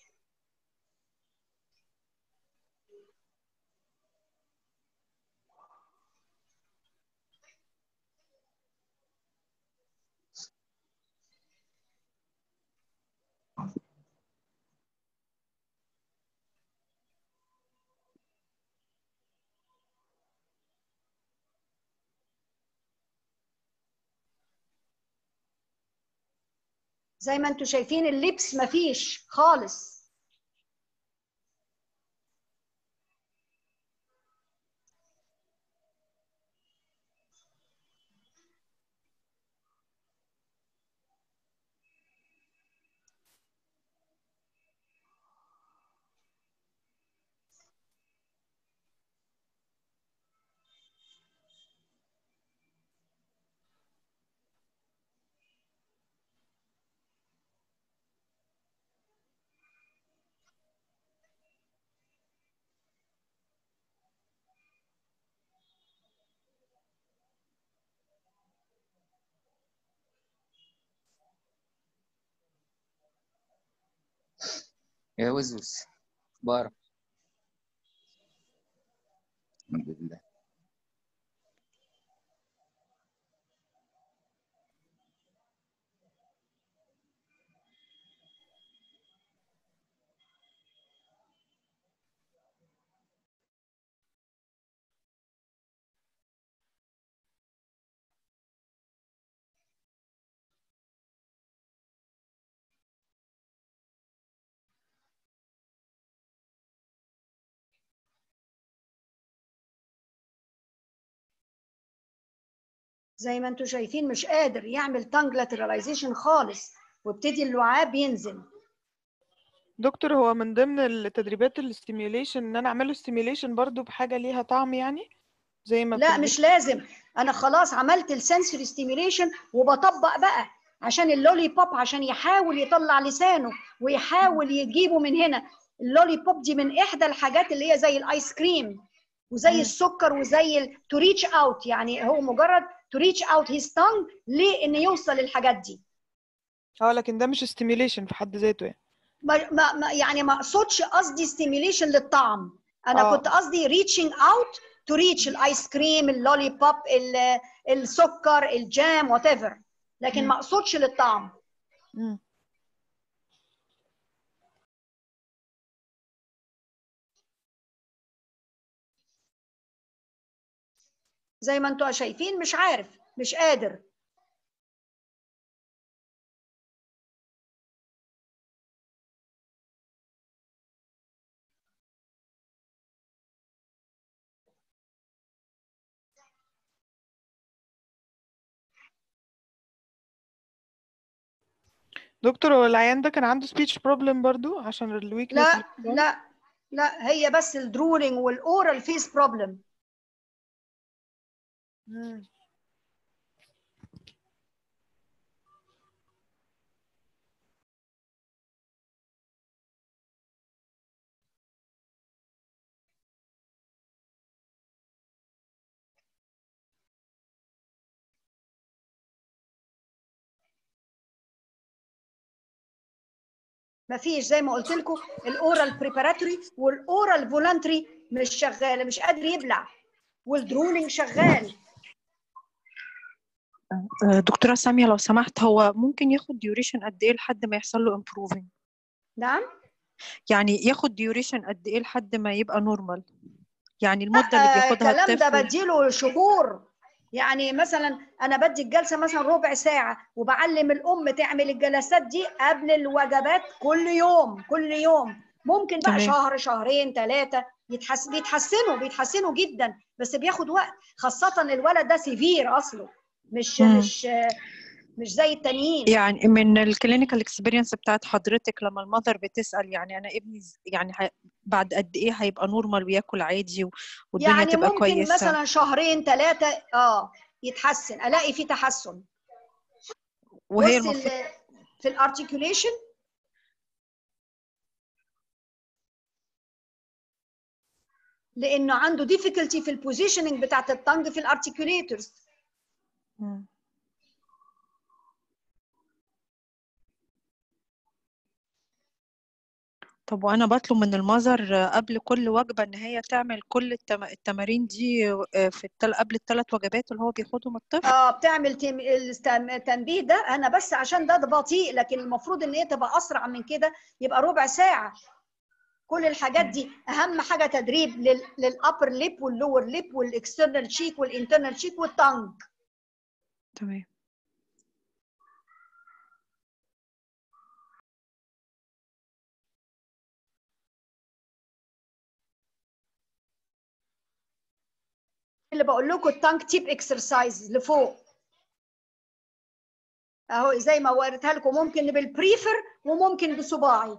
زي ما انتم شايفين اللبس مفيش خالص يا وزوز بارك الحمد لله زي ما انتم شايفين مش قادر يعمل تانج لاتراليزيشن خالص وابتدي اللعاب ينزل دكتور هو من ضمن التدريبات الاستيميوليشن ان انا اعمل له ستيميوليشن برضو بحاجه ليها طعم يعني زي ما لا بتدي- مش لازم انا خلاص عملت السنسوري ستيميوليشن وبطبق بقى عشان اللولي بوب عشان يحاول يطلع لسانه ويحاول يجيبه من هنا اللولي بوب دي من احدى الحاجات اللي هي زي الايس كريم وزي مم. السكر وزي تو ريتش اوت يعني هو مجرد تو ريتش اوت هيز تانج ليه ان يوصل للحاجات دي اه لكن ده مش ستيميوليشن في حد ذاته يعني ما ما ما- يعني ما اقصدش قصدي ستيميوليشن للطعم انا آه. كنت قصدي ريتشنج اوت تو ريتش الايس كريم اللولي بوب ال- السكر الجام وات ايفر لكن مم. ما اقصدش للطعم مم. زي ما انتوا شايفين مش عارف مش قادر دكتور هو العيان ده كان عنده speech problem برضو عشان الويكنس لا لا لا هي بس الدرولينج والاورال فيس بروبلم مفيش زي ما قلت لكم الاورال بريباراتوري والاورال فولانتري مش شغاله مش قادر يبلع والدرولينج شغال آه، دكتورة سامية لو سمحت هو ممكن ياخد ديوريشن قد ايه لحد ما يحصل له improving نعم يعني ياخد ديوريشن قد ايه لحد ما يبقى نورمال يعني المدة اللي آه، بياخدها الكلام ده الطفل بديله شهور يعني مثلا انا بدي الجلسه مثلا ربع ساعه وبعلم الام تعمل الجلسات دي قبل الوجبات كل يوم كل يوم ممكن بقى تمام. شهر شهرين ثلاثه يتحس بيتحسنوا بيتحسنوا جدا بس بياخد وقت خاصه الولد ده سيفير اصله مش مم. مش مش زي التانيين يعني من الكلينيكال اكسبيرينس بتاعت حضرتك لما المذر بتسأل يعني انا ابني ز- يعني ه- بعد قد ايه هيبقى نورمال وياكل عادي و- والدنيا يعني تبقى ممكن كويسة مثلا شهرين ثلاثه اه يتحسن الاقي فيه تحسن وهي بص المفروض ال- في الارتكيوليشن لانه عنده difficulty في البوزيشننج بتاعت التنج في الارتكيوليترز مم. طب وانا بطلب من المذر قبل كل وجبة ان هي تعمل كل التم... التمارين دي آه، في التل... قبل الثلاث وجبات اللي هو بياخدهم الطفل اه بتعمل تم- التم- التنبيه ده انا بس عشان ده, ده بطيء لكن المفروض ان هي تبقى اسرع من كده يبقى ربع ساعه كل الحاجات دي اهم حاجه تدريب للابر ليب واللور ليب والاكسترنال شيك والانترنال شيك والتانج تمام اللي بقول لكم التانك تيب اكسرسايز لفوق اهو زي ما وريتها لكم ممكن بالبريفر وممكن بصباعي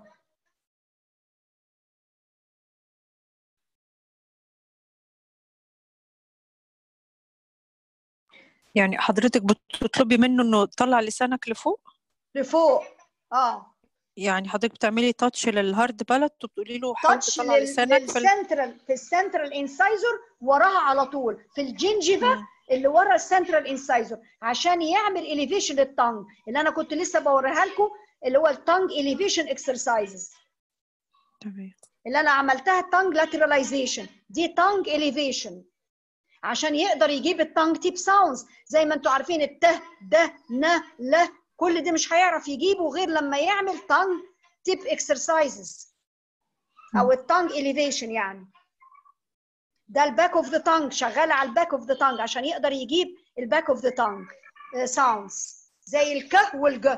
يعني حضرتك بتطلبي منه انه تطلع لسانك لفوق لفوق اه يعني حضرتك بتعملي تاتش للهارد بالت وبتقولي له حاول تاتش تطلع لسانك في ال... للسنترال في السنترال انسايزر وراها على طول في الجنجيفا مم. اللي ورا السنترال انسايزر عشان يعمل اليفيشن للتانج اللي انا كنت لسه بوريها لكم اللي هو التانج اليفيشن اكسرسايزز تمام اللي انا عملتها تانج لاتراليزيشن دي تانج اليفيشن عشان يقدر يجيب التانج تيب ساوندز زي ما انتم عارفين الته ده ن ل كل ده مش هيعرف يجيبه غير لما يعمل تانج تيب اكسرسايزز او التانج اليفيشن يعني ده الباك اوف ذا تانج شغال على الباك اوف ذا تانج عشان يقدر يجيب الباك اوف ذا تانج ساوندز زي الك والج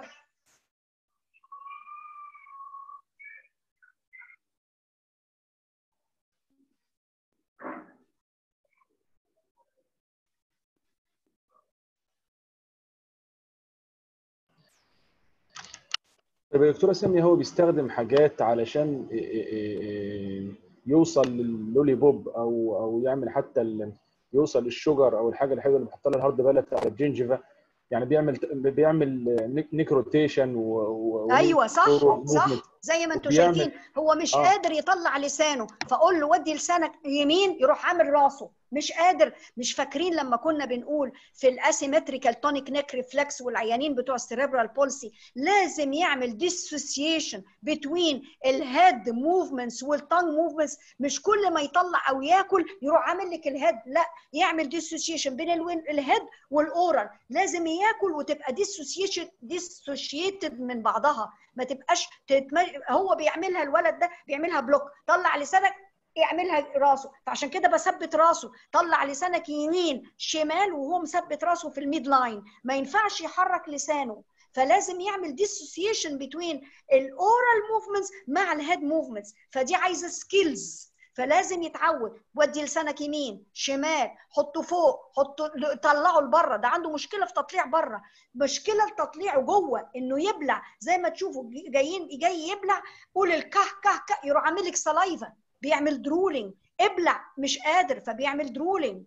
طب يا دكتوره سامي هو بيستخدم حاجات علشان إيه إيه إيه يوصل لللولي بوب او او يعمل حتى ال... يوصل الشجر او الحاجه الحلوه اللي بيحط لها الهارد بالت على الجنجفه يعني بيعمل بيعمل نيك روتيشن و, و ايوه صح و- صح movement. زي ما انتم بيعمل- شايفين هو مش آه. قادر يطلع لسانه فاقول له ودي لسانك يمين يروح عامل راسه مش قادر مش فاكرين لما كنا بنقول في الاسيمتريكال تونيك نيك ريفلكس والعيانين بتوع السيريبرال بولسي لازم يعمل ديسوسيشن بتوين الهيد موفمنتس والتانج موفمنتس مش كل ما يطلع او ياكل يروح عامل لك الهيد لا يعمل ديسوسيشن بين الوين الهيد والاورال لازم ياكل وتبقى ديسوسيشن ديسوشيتد من بعضها ما تبقاش تتم... هو بيعملها الولد ده بيعملها بلوك طلع لسانك يعملها راسه فعشان كده بثبت راسه طلع لسانك يمين شمال وهو مثبت راسه في الميد لاين ما ينفعش يحرك لسانه فلازم يعمل ديسوسيشن بين الاورال موفمنتس مع الهيد موفمنتس فدي عايزه سكيلز فلازم يتعود ودي لسانك يمين شمال حطه فوق حطه طلعه لبره ده عنده مشكله في تطليع بره مشكله تطليعه جوه انه يبلع زي ما تشوفوا جايين جاي يبلع قول الكه كه كه يروح عامل لك سلايفا بيعمل درولينج ابلع مش قادر فبيعمل درولينج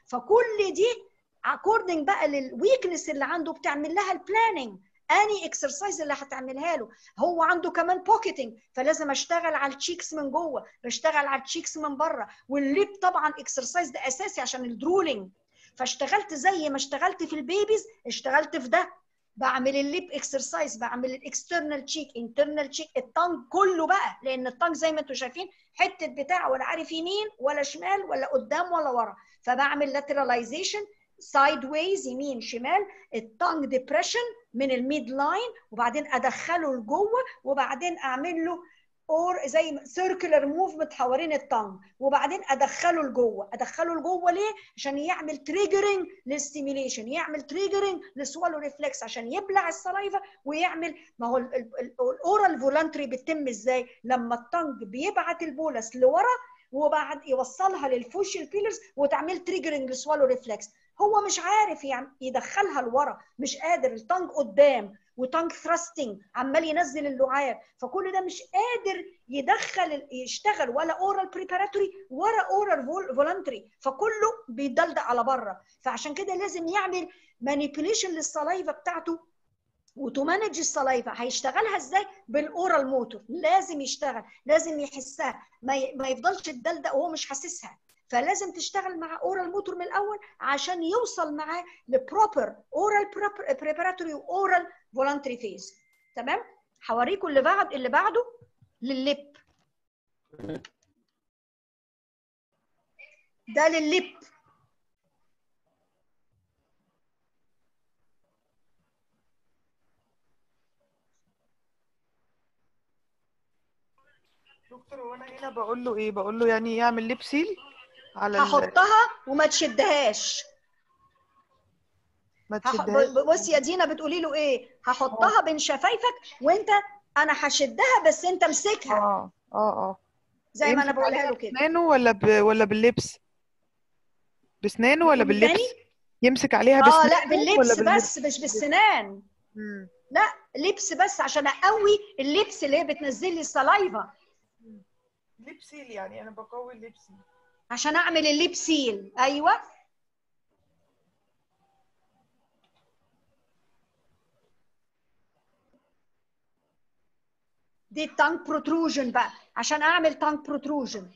فكل دي اكوردنج بقى للويكنس اللي عنده بتعمل لها البلاننج اني اكسرسايز اللي هتعملها له هو عنده كمان بوكيتنج فلازم اشتغل على التشيكس من جوه بشتغل على التشيكس من بره والليب طبعا اكسرسايز ده اساسي عشان الدرولينج فاشتغلت زي ما اشتغلت في البيبيز اشتغلت في ده بعمل الليب اكسرسايز بعمل الاكسترنال تشيك انترنال تشيك التانج كله بقى لان التانج زي ما انتم شايفين حته بتاع ولا عارف يمين ولا شمال ولا قدام ولا ورا فبعمل لاتراليزيشن سايد ويز يمين شمال التانج ديبريشن من الميد لاين وبعدين ادخله لجوه وبعدين اعمل له اور زي سيركلر موفمنت حوالين التانج وبعدين ادخله لجوه ادخله لجوه ليه عشان يعمل تريجرنج للستيميليشن يعمل تريجرنج للسوالو ريفلكس عشان يبلع السلايفا ويعمل ما هو الاورال فولانتري بتتم ازاي لما التانج بيبعت البولس لورا وبعد يوصلها للفوشل بيلرز وتعمل تريجرنج للسوالو ريفلكس هو مش عارف يعني يدخلها لورا مش قادر التانج قدام وتانج ثراستنج عمال ينزل اللعاب فكل ده مش قادر يدخل يشتغل ولا اورال بريباراتوري ولا اورال فولنتري فكله بيدلدق على بره فعشان كده لازم يعمل مانيبيوليشن للسلايفا بتاعته وتمانج السلايفا هيشتغلها ازاي بالاورال موتور لازم يشتغل لازم يحسها ما, ي... ما يفضلش الدلدق وهو مش حاسسها فلازم تشتغل مع اورال موتور من الاول عشان يوصل معاه لبروبر اورال بريباراتوري واورال فولنتري فيز تمام هوريكم اللي بعد اللي بعده لللب ده لللب دكتور هو انا هنا بقول له ايه بقول له يعني يعمل ليب سيل على ال- هحطها وما تشدهاش ما هح... تشدهاش ب- بصي يا دينا بتقولي له ايه هحطها بين شفايفك وانت انا هشدها بس انت امسكها اه اه اه زي ما انا يمسك بقولها عليها له كده بسنانه ولا ب... ولا باللبس بسنانه ولا بتقولي باللبس تاني؟ يمسك عليها اه بسنانه لا ولا باللبس باللبس بس مش بالسنان مم. لا لبس بس عشان اقوي اللبس اللي هي بتنزل لي السلايفا ليب سيل يعني انا بقوي الليب سيل عشان اعمل الليب سيل ايوه دي التانك بروتروجن بقى عشان اعمل تانك بروتروجن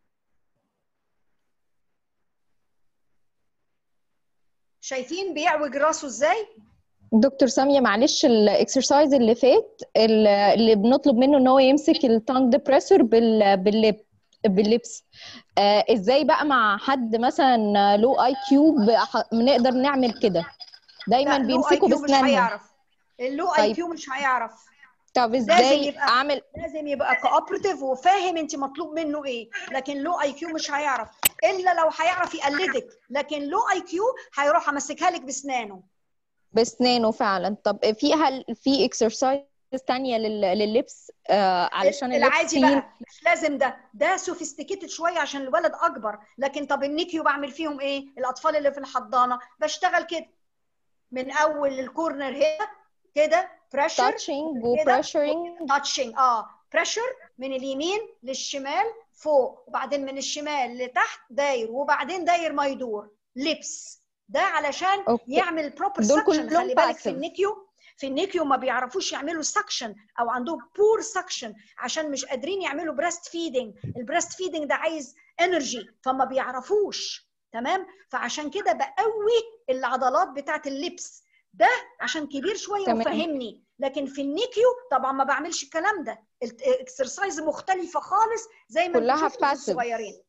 شايفين بيعوج راسه ازاي دكتور سامية معلش الاكسرسايز اللي فات اللي اللي بنطلب منه ان هو يمسك التانج ديبريسور بال باللب باللبس آه ازاي بقى مع حد مثلا لو اي كيو بنقدر نعمل كده دايما لا لو اي بيمسكوا كيو مش باسنانهم هيعرف اللو اي طيب. كيو مش هيعرف طب لازم ازاي يبقى اعمل لازم يبقى كوبرتيف وفاهم انت مطلوب منه ايه لكن لو اي كيو مش هيعرف الا لو هيعرف يقلدك لكن لو اي كيو هيروح امسكها لك باسنانه باسنانه فعلا طب في هل في اكسرسايز تانية لل- لللبس آه علشان اللبس العادي فيه بقى مش لازم ده ده سوفيستيكيتد شويه عشان الولد اكبر لكن طب النيكيو بعمل فيهم ايه الاطفال اللي في الحضانه بشتغل كده من اول الكورنر هنا كده بريشر تاتشنج وبريشرنج تاتشنج اه بريشر من اليمين للشمال فوق وبعدين من الشمال لتحت داير وبعدين داير ما يدور لبس ده علشان أوكي. يعمل بروبر دول سكشن كلهم خلي بالك في passive. النيكيو في النيكيو ما بيعرفوش يعملوا سكشن او عندهم بور سكشن عشان مش قادرين يعملوا بريست فيدنج البريست فيدنج ده عايز انرجي فما بيعرفوش تمام فعشان كده بقوي العضلات بتاعت اللبس ده عشان كبير شويه تمام. وفهمني لكن في النيكيو طبعا ما بعملش الكلام ده الاكسرسايز مختلفه خالص زي ما كلها انتوا شفتوا في passive. الصغيرين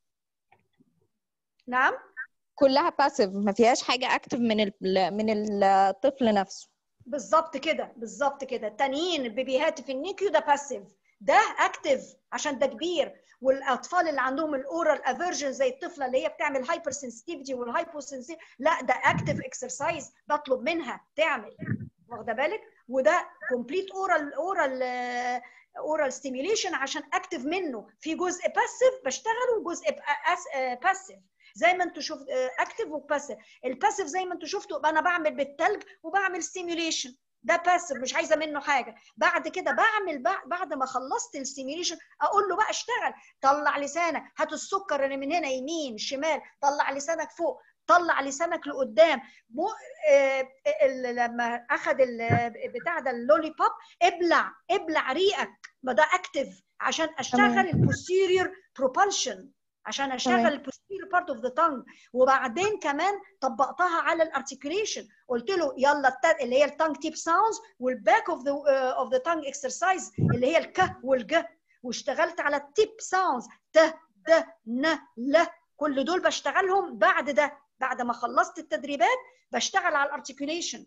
نعم كلها باسيف ما فيهاش حاجه اكتف من ال... من الطفل نفسه بالظبط كده بالظبط كده التانيين البيبيهات في النيكيو ده باسيف ده اكتف عشان ده كبير والاطفال اللي عندهم الاورال افيرجن زي الطفله اللي هي بتعمل هايبر سنسيتيفيتي والهايبو لا ده اكتف اكسرسايز بطلب منها تعمل واخده بالك وده كومبليت اورال اورال اورال ستيميوليشن عشان اكتف منه في جزء باسيف بشتغله وجزء باسيف زي ما انتوا شفت اكتف وباسيف الباسيف زي ما انتوا شفتوا انا بعمل بالتلج وبعمل ستيميوليشن ده باسيف مش عايزه منه حاجه بعد كده بعمل بع- بعد ما خلصت الستيميوليشن اقول له بقى اشتغل طلع لسانك هات السكر اللي من هنا يمين شمال طلع لسانك فوق طلع لسانك لقدام مو آه ال- لما اخذ ال- بتاع ده اللولي بوب ابلع ابلع ريقك ما ده اكتف عشان اشتغل تمام. البوستيريور بروبالشن عشان اشتغل تمام. البوستيريور بارت اوف ذا تانج وبعدين كمان طبقتها على الارتكيوليشن قلت له يلا الت- اللي هي التانج تيب ساوندز والباك اوف ذا اوف ذا تانج اكسرسايز اللي هي الك والج واشتغلت على التيب ساوندز ت د ن ل كل دول بشتغلهم بعد ده بعد ما خلصت التدريبات بشتغل على الارتكيوليشن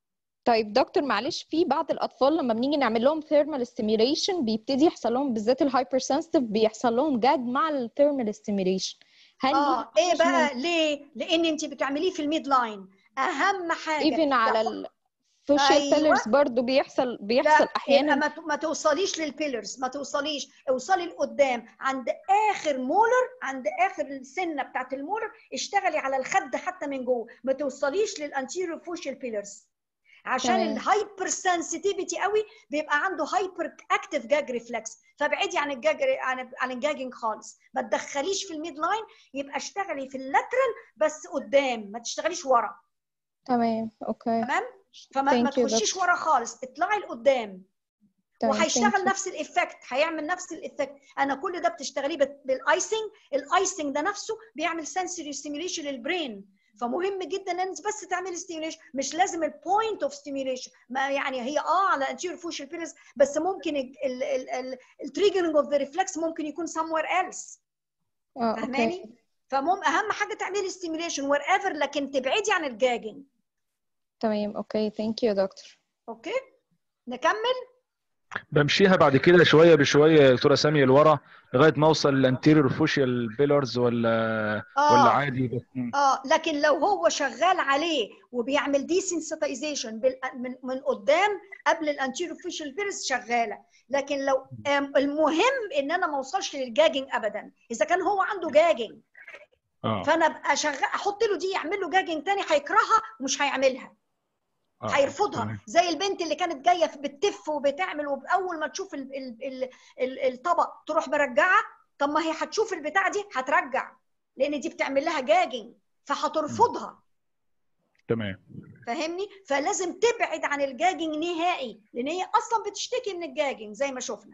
طيب دكتور معلش في بعض الاطفال لما بنيجي نعمل لهم ثيرمال ستيميوليشن بيبتدي يحصل لهم بالذات الهايبر سنسيتيف بيحصل لهم جاد مع الثيرمال ستيميوليشن هل اه ايه بقى ليه لان انت بتعمليه في الميد لاين اهم حاجه ايفن على الفوشيال أيوة. بيلرز برضو بيحصل بيحصل لا يبقى احيانا ما ت- ما توصليش للبيلرز ما توصليش اوصلي لقدام عند اخر مولر عند اخر السنه بتاعت المولر اشتغلي على الخد حتى من جوه ما توصليش للانتيريور فوشيال بيلرز عشان تمام. الهايبر سنسيتيفيتي قوي بيبقى عنده هايبر اكتف جاج ريفلكس فابعدي عن الجاج عن عن الجاجنج خالص ما تدخليش في الميد لاين يبقى اشتغلي في اللاترال بس قدام ما تشتغليش ورا تمام اوكي تمام فما ما Thank you, تخشيش ورا خالص اطلعي لقدام تمام thank وهيشتغل you. نفس الايفكت هيعمل نفس الايفكت انا كل ده بتشتغليه بال- بالايسنج الايسنج ده نفسه بيعمل سنسوري ستيميوليشن للبرين فمهم جدا ان انت بس تعملي ستيميوليشن مش لازم البوينت اوف ستيميوليشن ما يعني هي اه على انتيريور فوشال بيرس بس ممكن التريجرنج اوف ذا ريفلكس ممكن يكون somewhere else اه اوكي فاهماني فمهم اهم حاجه تعملي ستيميوليشن وير ايفر لكن تبعدي عن الجاجنج تمام اوكي ثانك يو يا دكتور اوكي نكمل بمشيها بعد كده شويه بشويه يا دكتوره ساميه لورا لغايه ما اوصل للانتيريور فوشيال بيلرز ولا آه. ولا عادي بس مم. اه لكن لو هو شغال عليه وبيعمل دي سنسيتايزيشن من من قدام قبل الانتيريور فيشال بيرس شغاله لكن لو آم، المهم ان انا ما اوصلش للجاجنج ابدا اذا كان هو عنده جاجنج اه فانا ابقى شغال احط له دي يعمل له جاجنج تاني هيكرهها ومش هيعملها آه. هيرفضها تمام. زي البنت اللي كانت جايه في- بتتف وبتعمل واول ما تشوف ال ال ال ال الطبق تروح مرجعه طب ما هي هتشوف البتاع دي هترجع لان دي بتعمل لها جاجنج فهترفضها تمام فاهمني فلازم تبعد عن الجاجنج نهائي لان هي اصلا بتشتكي من الجاجنج زي ما شفنا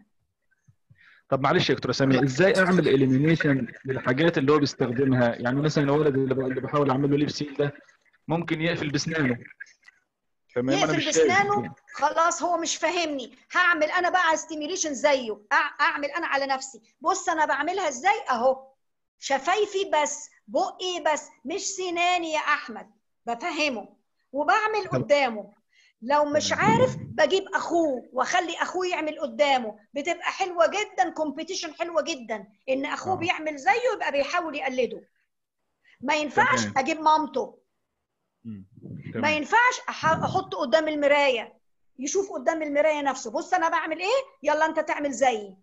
طب معلش يا دكتوره ساميه ازاي اعمل اليمينيشن للحاجات اللي هو بيستخدمها يعني مثلا الولد اللي ب- اللي بحاول اعمل له ليبسين ده ممكن يقفل باسنانه تمام انا يقفل مش شايف باسنانه خلاص هو مش فاهمني هعمل انا بقى ستيميوليشن زيه أع- اعمل انا على نفسي بص انا بعملها ازاي اهو شفايفي بس بقي بس مش سناني يا احمد بفهمه وبعمل قدامه لو مش عارف بجيب اخوه واخلي اخوه يعمل قدامه بتبقى حلوه جدا كومبيتيشن حلوه جدا ان اخوه آه. بيعمل زيه يبقى بيحاول يقلده ما ينفعش تمام. اجيب مامته مم. ما تمام. ينفعش أح- احطه قدام المرايه يشوف قدام المرايه نفسه بص انا بعمل ايه يلا انت تعمل زيي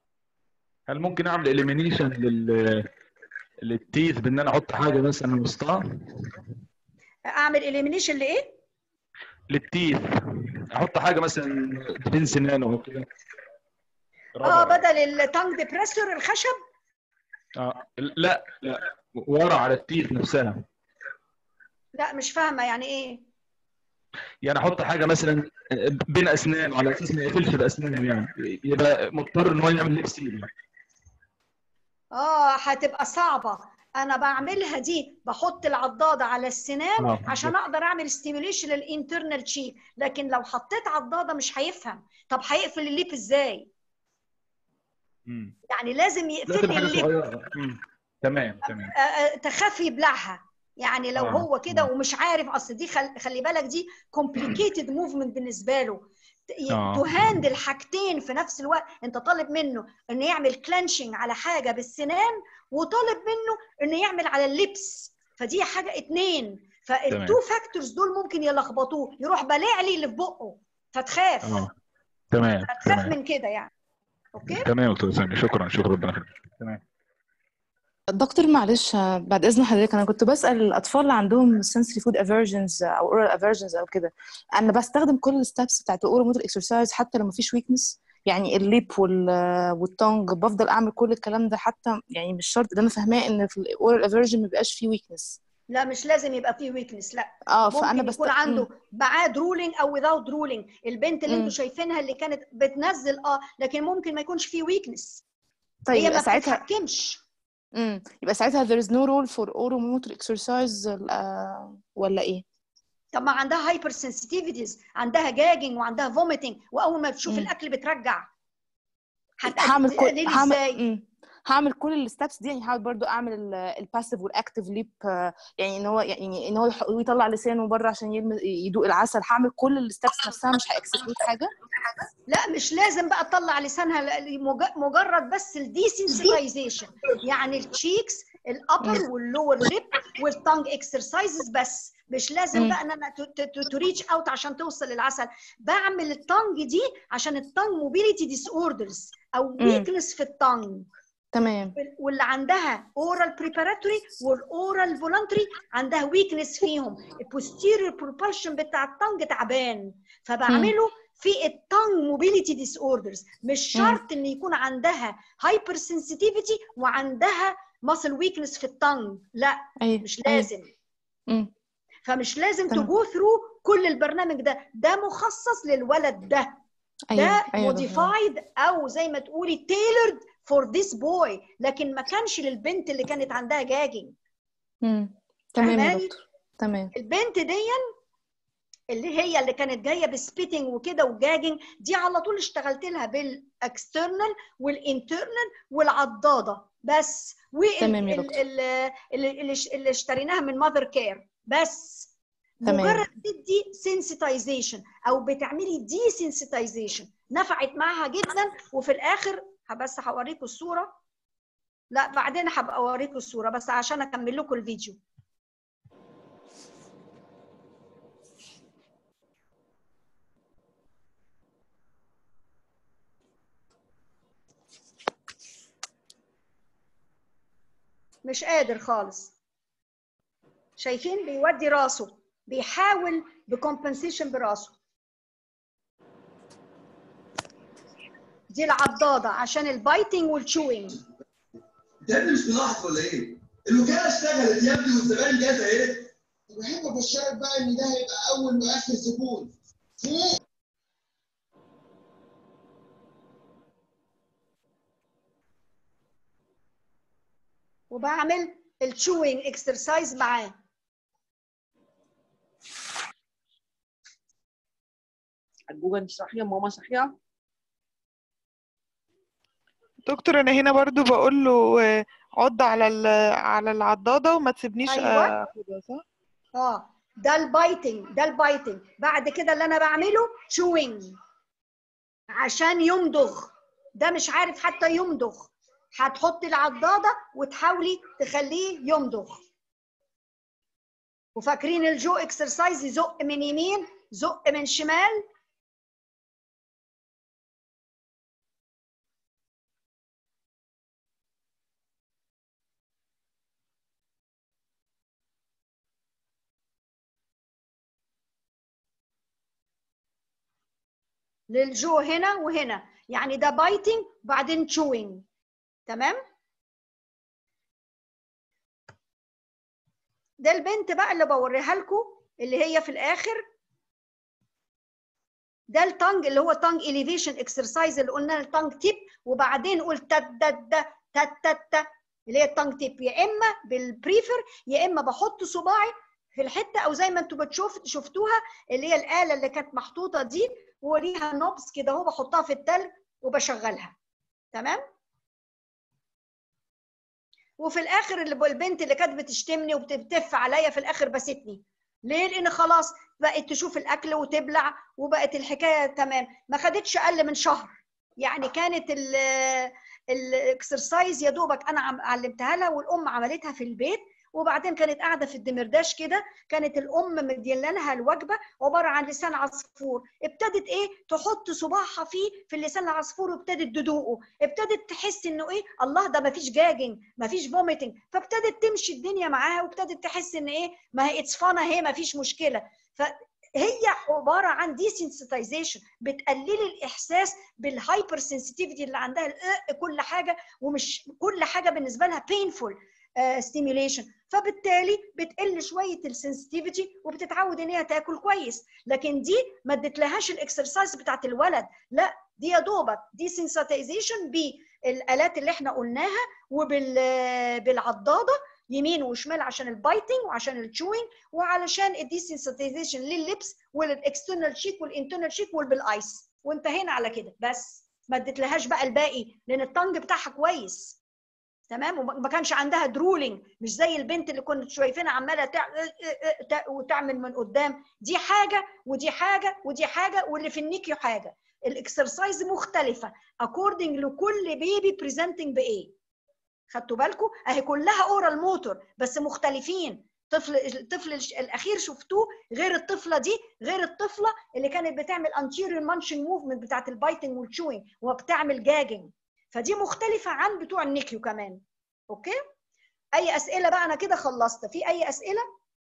هل ممكن اعمل اليمينيشن لل للتيث بان انا احط حاجه مثلا وسطها اعمل اليمينيشن لايه للتيث احط حاجه مثلا بين سنانه او كده اه رابع. بدل التانج ديبريسور الخشب اه لا لا ورا على التيث نفسها لا مش فاهمه يعني ايه يعني احط حاجه مثلا بين اسنان على اساس ما يقفلش باسنانه يعني يبقى مضطر ان هو يعمل ليب سيل يعني. اه هتبقى صعبه انا بعملها دي بحط العضاده على السنان آه، عشان اقدر اعمل ستيميوليشن للانترنال تشيك لكن لو حطيت عضاده مش هيفهم طب هيقفل الليب ازاي مم. يعني لازم لا يقفل تبقى لي حاجه الليب صغيره مم. تمام تمام آه، آه، تخاف يبلعها يعني لو آه، هو كده آه. ومش عارف اصل دي خل... خلي بالك دي complicated موفمنت بالنسبه له آه. تهاندل حاجتين في نفس الوقت انت طالب منه انه يعمل كلانشنج على حاجه بالسنان وطالب منه انه يعمل على اللبس فدي حاجه اتنين فالتو فاكتورز دول ممكن يلخبطوه يروح بلع لي اللي في بقه فتخاف اه تمام فتخاف تمام من كده يعني اوكي تمام يا دكتور سامي شكرا شكرا ربنا يخليك تمام دكتور معلش آه، بعد اذن حضرتك انا كنت بسال الاطفال اللي عندهم sensory food aversions او oral aversions او كده انا بستخدم كل الستبس بتاعت الاورال موتور اكسرسايز حتى لو مفيش ويكنس يعني الليب وال والتونج بفضل اعمل كل الكلام ده حتى يعني مش شرط ده انا فاهماه ان في الاورال افيرجن ما بيبقاش فيه ويكنس لا مش لازم يبقى فيه ويكنس لا اه ممكن فانا يكون بست... عنده مم. معاه درولينج او without درولينج البنت اللي مم. انتوا شايفينها اللي كانت بتنزل اه لكن ممكن ما يكونش فيه ويكنس طيب هي يبقى ما ساعتها بتتحكمش امم يبقى ساعتها there is no role for oral motor exercise آه، ولا ايه طب ما عندها هايبر سنسيتيفيتيز عندها جاجنج وعندها فوميتنج واول ما بتشوف مم. الاكل بترجع هت- هعمل كل هتقللي هعمل ازاي مم. هعمل كل الستبس دي يعني هحاول برضو اعمل الباسيف والاكتيف ليب يعني ان هو يعني ان هو يح- يطلع لسانه بره عشان يلم يدوق العسل هعمل كل الستبس نفسها مش هاكسكيوت حاجه لا مش لازم بقى تطلع لسانها ل- مج- مجرد بس الديسنسيتايزيشن يعني التشيكس الابر واللور ليب والتانج اكسرسايزز بس مش لازم مم. بقى ان انا تو ريتش اوت عشان توصل للعسل بعمل التانج دي عشان التانج موبيليتي ديس اوردرز او مم. ويكنس في التانج تمام واللي عندها اورال بريباراتوري والاورال فولنتري عندها ويكنس فيهم البوستيريور بروبالشن بتاع التانج تعبان فبعمله في التانج موبيليتي ديس اوردرز مش مم. شرط ان يكون عندها هايبر سنسيتيفيتي وعندها ماسل ويكنس في التانج لا ايوه مش ايوه لازم مم. فمش لازم تمام. تجو ثرو كل البرنامج ده ده مخصص للولد ده ايوه ده ايوه دكتور. موديفايد او زي ما تقولي تailored فور ذيس بوي لكن ما كانش للبنت اللي كانت عندها جاجنج مم. تمام يا فاهماني؟ دكتور تمام البنت دي اللي هي اللي كانت جايه بسبيتنج وكده وجاجنج دي على طول اشتغلت لها بالاكسترنال والانترنال والعضاده بس تمام يا دكتور. واللي اللي, اللي اشتريناها من ماذر كير بس تمام. مجرد تدي سنسيتايزيشن او بتعملي دي سنسيتايزيشن نفعت معاها جدا وفي الاخر بس هوريكم الصوره لا بعدين هبقى اوريكم الصوره بس عشان اكمل لكم الفيديو مش قادر خالص شايفين بيودي راسه بيحاول بكومبنسيشن براسه دي العضاده عشان البايتنج والتشوينج انت يا ابني مش ملاحظ ولا ايه؟ الوكاله اشتغلت يا ابني والزبائن جاهزه ايه؟ بحب ابشرك بقى ان ده هيبقى اول واخر زبون وبعمل التشوينج اكسرسايز معاه جوجل انت صاحيه ماما صاحيه دكتور انا هنا برضو بقول له آه، عض على ال- على العضاده وما تسيبنيش أيوة. آه، اخدها صح اه ده البايتنج ده البايتنج بعد كده اللي انا بعمله تشوينج عشان يمضغ ده مش عارف حتى يمضغ هتحطي العضاده وتحاولي تخليه يمضغ وفاكرين الجو اكسرسايز يزق من يمين زق من شمال للجو هنا وهنا يعني ده بايتنج بعدين تشوينج تمام ده البنت بقى اللي بوريها لكم اللي هي في الاخر ده التانج اللي هو تانج اليفيشن اكسرسايز اللي قلنا التانج تيب وبعدين قلت تت تت تت تت تت اللي هي التانج تيب يا اما بالبريفر يا اما بحط صباعي في الحته او زي ما انتم بتشوف شفتوها اللي هي الاله اللي كانت محطوطه دي وليها نوبس كده اهو بحطها في التلج وبشغلها تمام وفي الاخر اللي البنت اللي كانت بتشتمني وبتتف عليا في الاخر بستني ليه لان خلاص بقت تشوف الاكل وتبلع وبقت الحكايه تمام ما خدتش اقل من شهر يعني كانت الاكسرسايز يا دوبك انا عم- علمتها لها والام عملتها في البيت وبعدين كانت قاعده في الدمرداش كده كانت الام مدينا لها الوجبه عباره عن لسان عصفور ابتدت ايه تحط صباعها فيه في اللسان العصفور وابتدت تدوقه ابتدت تحس انه ايه الله ده ما فيش جاجنج ما فيش فوميتنج فابتدت تمشي الدنيا معاها وابتدت تحس ان ايه ما هي اتس فانا هي ما فيش مشكله فهي عباره عن ديسنسيتايزيشن بتقللي الاحساس بالهايبر سنسيتيفيتي اللي عندها الإق كل حاجه ومش كل حاجه بالنسبه لها painful ستيميوليشن فبالتالي بتقل شويه السنسيتيفيتي وبتتعود ان هي تاكل كويس لكن دي ما اديتلهاش الاكسرسايز بتاعت الولد لا دي يا دوبك دي سنسيتايزيشن بالالات اللي احنا قلناها وبالعضاده يمين وشمال عشان البايتنج وعشان التشوينج وعلشان الديسنسيتايزيشن لللبس والاكسترنال شيك والانترنال شيك والبالايس وانتهينا على كده بس ما اديتلهاش بقى الباقي لان الطنج بتاعها كويس تمام وما كانش عندها درولينج مش زي البنت اللي كنت شايفينها عماله تع... تع... وتعمل من قدام دي حاجه ودي حاجه ودي حاجه واللي في النيكيو حاجه الاكسرسايز مختلفه اكوردنج لكل بيبي بريزنتنج بايه خدتوا بالكم اهي كلها اورال موتور بس مختلفين طفل الطفل الاخير شفتوه غير الطفله دي غير الطفله اللي كانت بتعمل anterior munching movement بتاعت البايتنج والشوينج وبتعمل جاجنج فدي مختلفه عن بتوع النيكيو كمان اوكي اي اسئله بقى انا كده خلصت في اي اسئله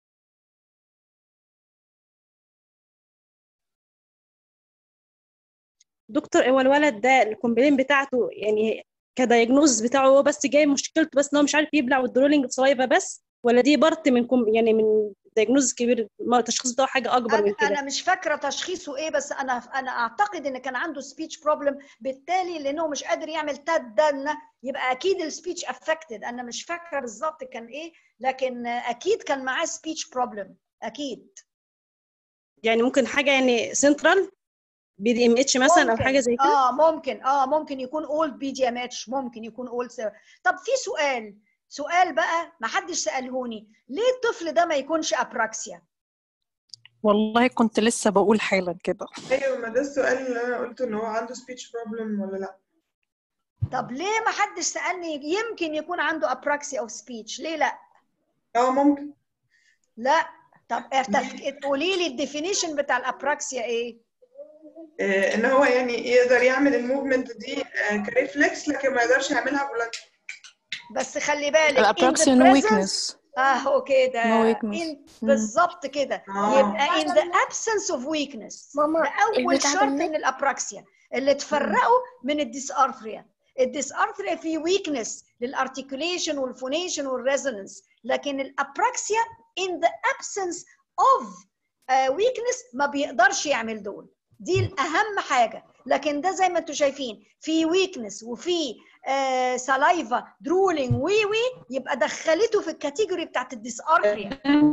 دكتور هو الولد ده الكومبلين بتاعته يعني كدايجنوز بتاعه هو بس جاي مشكلته بس ان هو مش عارف يبلع والدرولينج سلايفا بس ولا دي بارت من كم يعني من دايجنوز كبير ما التشخيص بتاعه حاجه اكبر من انا كده انا مش فاكره تشخيصه ايه بس انا انا اعتقد ان كان عنده سبيتش بروبلم بالتالي لانه مش قادر يعمل تدن يبقى اكيد السبيتش افكتد انا مش فاكره بالظبط كان ايه لكن اكيد كان معاه سبيتش بروبلم اكيد يعني ممكن حاجه يعني سنترال بي دي ام اتش مثلا او ممكن. حاجه زي كده اه ممكن اه ممكن يكون اولد بي دي ام اتش ممكن يكون اولد طب في سؤال سؤال بقى ما حدش سالهوني ليه الطفل ده ما يكونش ابراكسيا والله كنت لسه بقول حالا كده ايوه ما ده السؤال اللي انا قلته ان هو عنده سبيتش بروبلم ولا لا طب ليه ما حدش سالني يمكن يكون عنده ابراكسيا اوف سبيتش ليه لا اه ممكن لا طب افتك- قولي لي الديفينيشن بتاع الابراكسيا ايه آه ان هو يعني يقدر يعمل الموفمنت دي آه كريفلكس لكن ما يقدرش يعملها فولنتري بس خلي بالك in the الابراكسيا نو presence- ويكنس اهو كده No weakness. in- مم. بالظبط كده آه. يبقى in the absence of weakness ده اول البتاع ده شرط اللي- من الابراكسيا اللي تفرقه من الديسارثريا الديسارثريا في ويكنس للارتكوليشن والفونيشن والريزونانس لكن الابراكسيا in the absence of uh, weakness ما بيقدرش يعمل دول دي الاهم حاجه لكن ده زي ما انتم شايفين في ويكنس وفي سلايفا درولينج وي وي يبقى دخلته في الكاتيجوري بتاعت الديسارثريا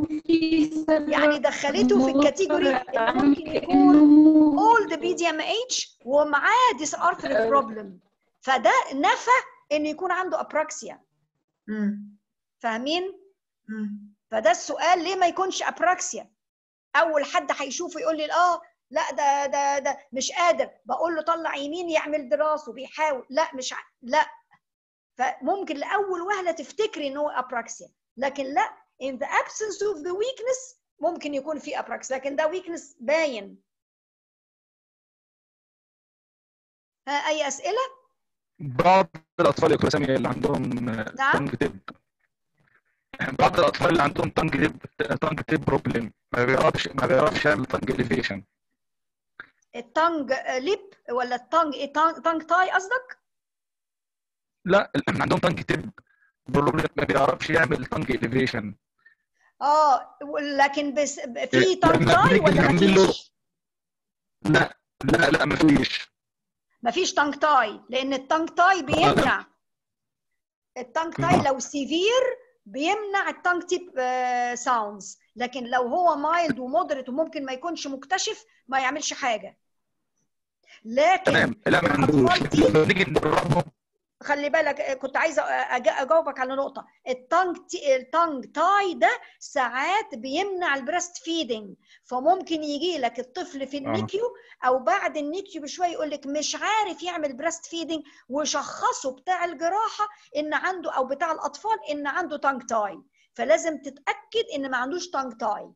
يعني دخلته في الكاتيجوري اللي ممكن يكون اولد بي دي ام اتش ومعاه ديسارثريك بروبلم فده نفى ان يكون عنده ابراكسيا مم. فاهمين مم. فده السؤال ليه ما يكونش ابراكسيا اول حد هيشوفه يقول لي اه لا ده ده ده مش قادر بقول له طلع يمين يعمل دراسه بيحاول لا مش ع... لا فممكن لاول وهله تفتكري ان هو ابراكسيا لكن لا in the absence of the weakness ممكن يكون في ابراكسيا لكن ده weakness باين ها اي اسئله بعض الاطفال يا دكتور سامي اللي عندهم نعم. تنج تيب بعض الاطفال اللي عندهم تنج تيب تنج تيب بروبلم ما بيعرفش ما بيعرفش يعمل تنج اليفيشن التانج ليب ولا التانج ايه تانج, تانج تاي قصدك لا اللي عندهم تنج تيب بروبلم ما بيعرفش يعمل تنج اليفيشن اه لكن بس في إيه، تانج لما تاي بنيجي ولا نعمل له مفيش؟ لا لا لا مفيش مفيش تانج تاي لان التانج تاي بيمنع التانج تاي لو سيفير بيمنع التانج تيب ساوندز لكن لو هو مايلد ومودريت وممكن ما يكونش مكتشف ما يعملش حاجه لكن تمام لا ما عندوش لما بنيجي ندربهم خلي بالك آه، كنت عايزه أج- اجاوبك على نقطه التانج تي... التانج تاي ده ساعات بيمنع البريست فيدنج فممكن يجي لك الطفل في النيكيو او بعد النيكيو بشويه يقول لك مش عارف يعمل بريست فيدنج وشخصه بتاع الجراحه ان عنده او بتاع الاطفال ان عنده تانج تاي فلازم تتاكد ان ما عندوش تانج تاي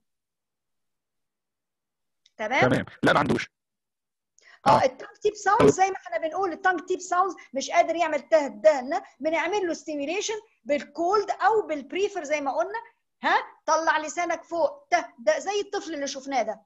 تمام تمام لا ما عندوش اه التانج تيب ساوند زي ما احنا بنقول التانج تيب ساوند مش قادر يعمل ته ده ن بنعمل له ستيميوليشن بالكولد او بالبريفر زي ما قلنا ها طلع لسانك فوق ته ده زي الطفل اللي شفناه ده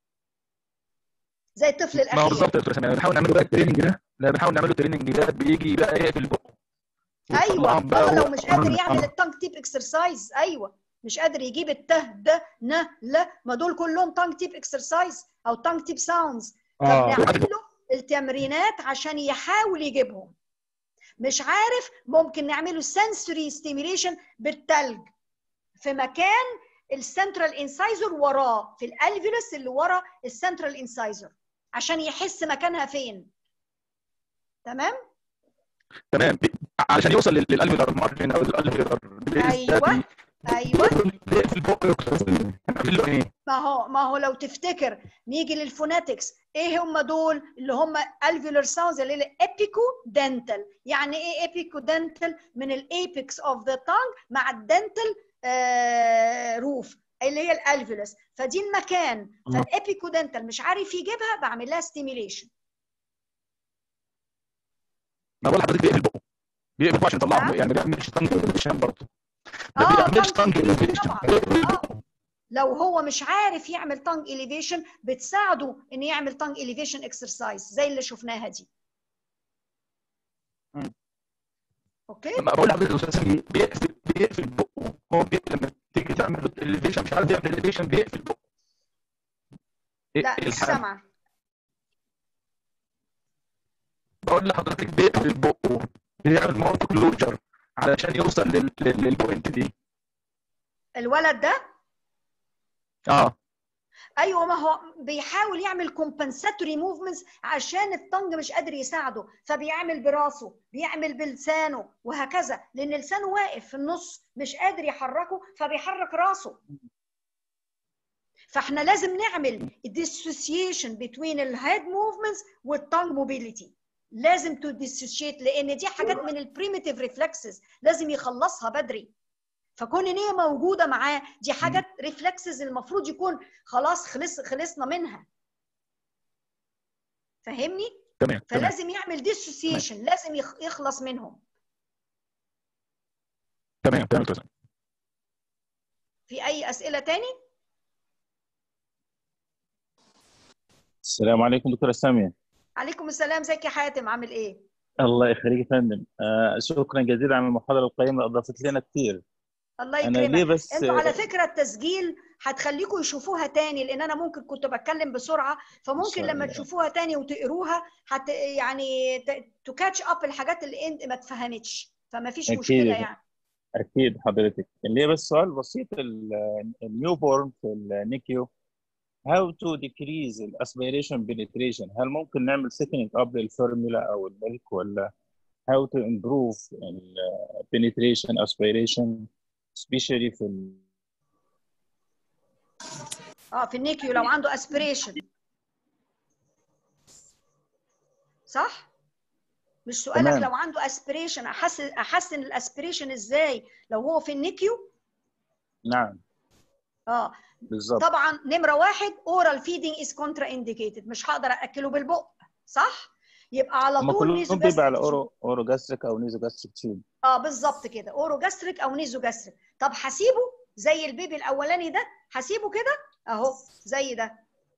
زي الطفل ما هو الاخير بالظبط يا دكتور سامي بنحاول نعمل له بقى التريننج ده لا بنحاول نعمل له التريننج ده بيجي بقى يقفل بقه ايوه وطبعاً بقى اه لو هو- مش قادر آه، يعمل آه. التانج تيب اكسرسايز ايوه مش قادر يجيب الته ده ن لا ما دول كلهم تانج تيب اكسرسايز او تانج تيب ساوندز اه فبنعمل له التمرينات عشان يحاول يجيبهم مش عارف ممكن نعمله سنسوري ستيميوليشن بالتلج في مكان السنترال انسايزر وراه في الالفيولس اللي ورا السنترال انسايزر عشان يحس مكانها فين تمام تمام بي- علشان يوصل لل- للالفيولار مارجن او الالفيولار ايوه ايوه في البق نعمل له ايه؟ ما هو ما هو لو تفتكر نيجي للفوناتكس ايه هم دول اللي هم الفيولار ساوندز اللي هي ابيكو دنتال يعني ايه ابيكو دنتال من الايبكس اوف ذا تانج مع الدنتال روف اللي هي الالفيولس فدي المكان فالابيكو دنتال مش عارف يجيبها بعمل لها ستيميليشن ما بقول لحضرتك بيقفل بقه بيقفل بقه عشان يطلعه نعم. يعني ما بيعملش تانج انفيشن برضه ما اه بيعملش تانج تانج انفيشن اه لو هو مش عارف يعمل تانج اليفيشن بتساعده ان يعمل تانج اليفيشن اكسرسايز زي اللي شفناها دي اوكي ما بقول لحضرتك يا استاذ سامي بيقفل بيقفل بقه هو بي... لما تيجي تعمل الفيشن مش عارف يعمل الفيشن بيقفل بقه إيه لا مش الحل؟ سامعه بقول لحضرتك بيقفل بقه بيعمل ماوث كلوجر علشان يوصل لل... لل- للبوينت دي الولد ده اه ايوه ما هو بيحاول يعمل كومبنساتوري موفمنتس عشان الطنج مش قادر يساعده فبيعمل براسه بيعمل بلسانه وهكذا لان لسانه واقف في النص مش قادر يحركه فبيحرك راسه فاحنا لازم نعمل dissociation between الهيد موفمنتس والتانج موبيليتي لازم تو dissociate لان دي حاجات من البريميتيف ريفلكسز لازم يخلصها بدري فكون ان هي موجوده معاه دي حاجات ريفلكسز المفروض يكون خلاص خلص خلصنا منها فاهمني تمام تمام فلازم يعمل ديسوسيشن لازم يخ- يخلص منهم تمام تمام دكتور سامي. في اي اسئله تاني السلام عليكم دكتورة سامية عليكم السلام ازيك يا حاتم عامل ايه الله يخليك يا فندم آه شكرا جزيلا على المحاضرة القيمة أضافت لنا كتير الله أنا ليه يكرمك بس انتوا على فكره التسجيل هتخليكم يشوفوها تاني لان انا ممكن كنت بتكلم بسرعه فممكن شاء لما الله. تشوفوها تاني وتقروها هت يعني تو كاتش اب الحاجات اللي انت ما اتفهمتش فما فيش أكيد مشكله يا يعني أكيد حضرتك ليه بس سؤال بسيط النيو بورن في النيكيو how to decrease الاسبيريشن penetration هل ممكن نعمل setting up للفورمولا أو الملك ولا how to improve ال penetration aspiration especially في ال اه في النيكيو لو عنده اسبريشن صح مش سؤالك تمام. لو عنده اسبريشن احسن احسن الاسبريشن ازاي لو هو في النيكيو نعم اه بالظبط طبعا نمره واحد اورال فيدنج از كونترا انديكيتد مش هقدر اكله بالبق صح يبقى على هما طول كلهم نيزو بيبقى على جاستريك اورو اورو جاستريك او نيزو جاستريك تيوب اه بالظبط كده اورو جاستريك او نيزو جاستريك طب هسيبه زي البيبي الاولاني ده هسيبه كده اهو زي ده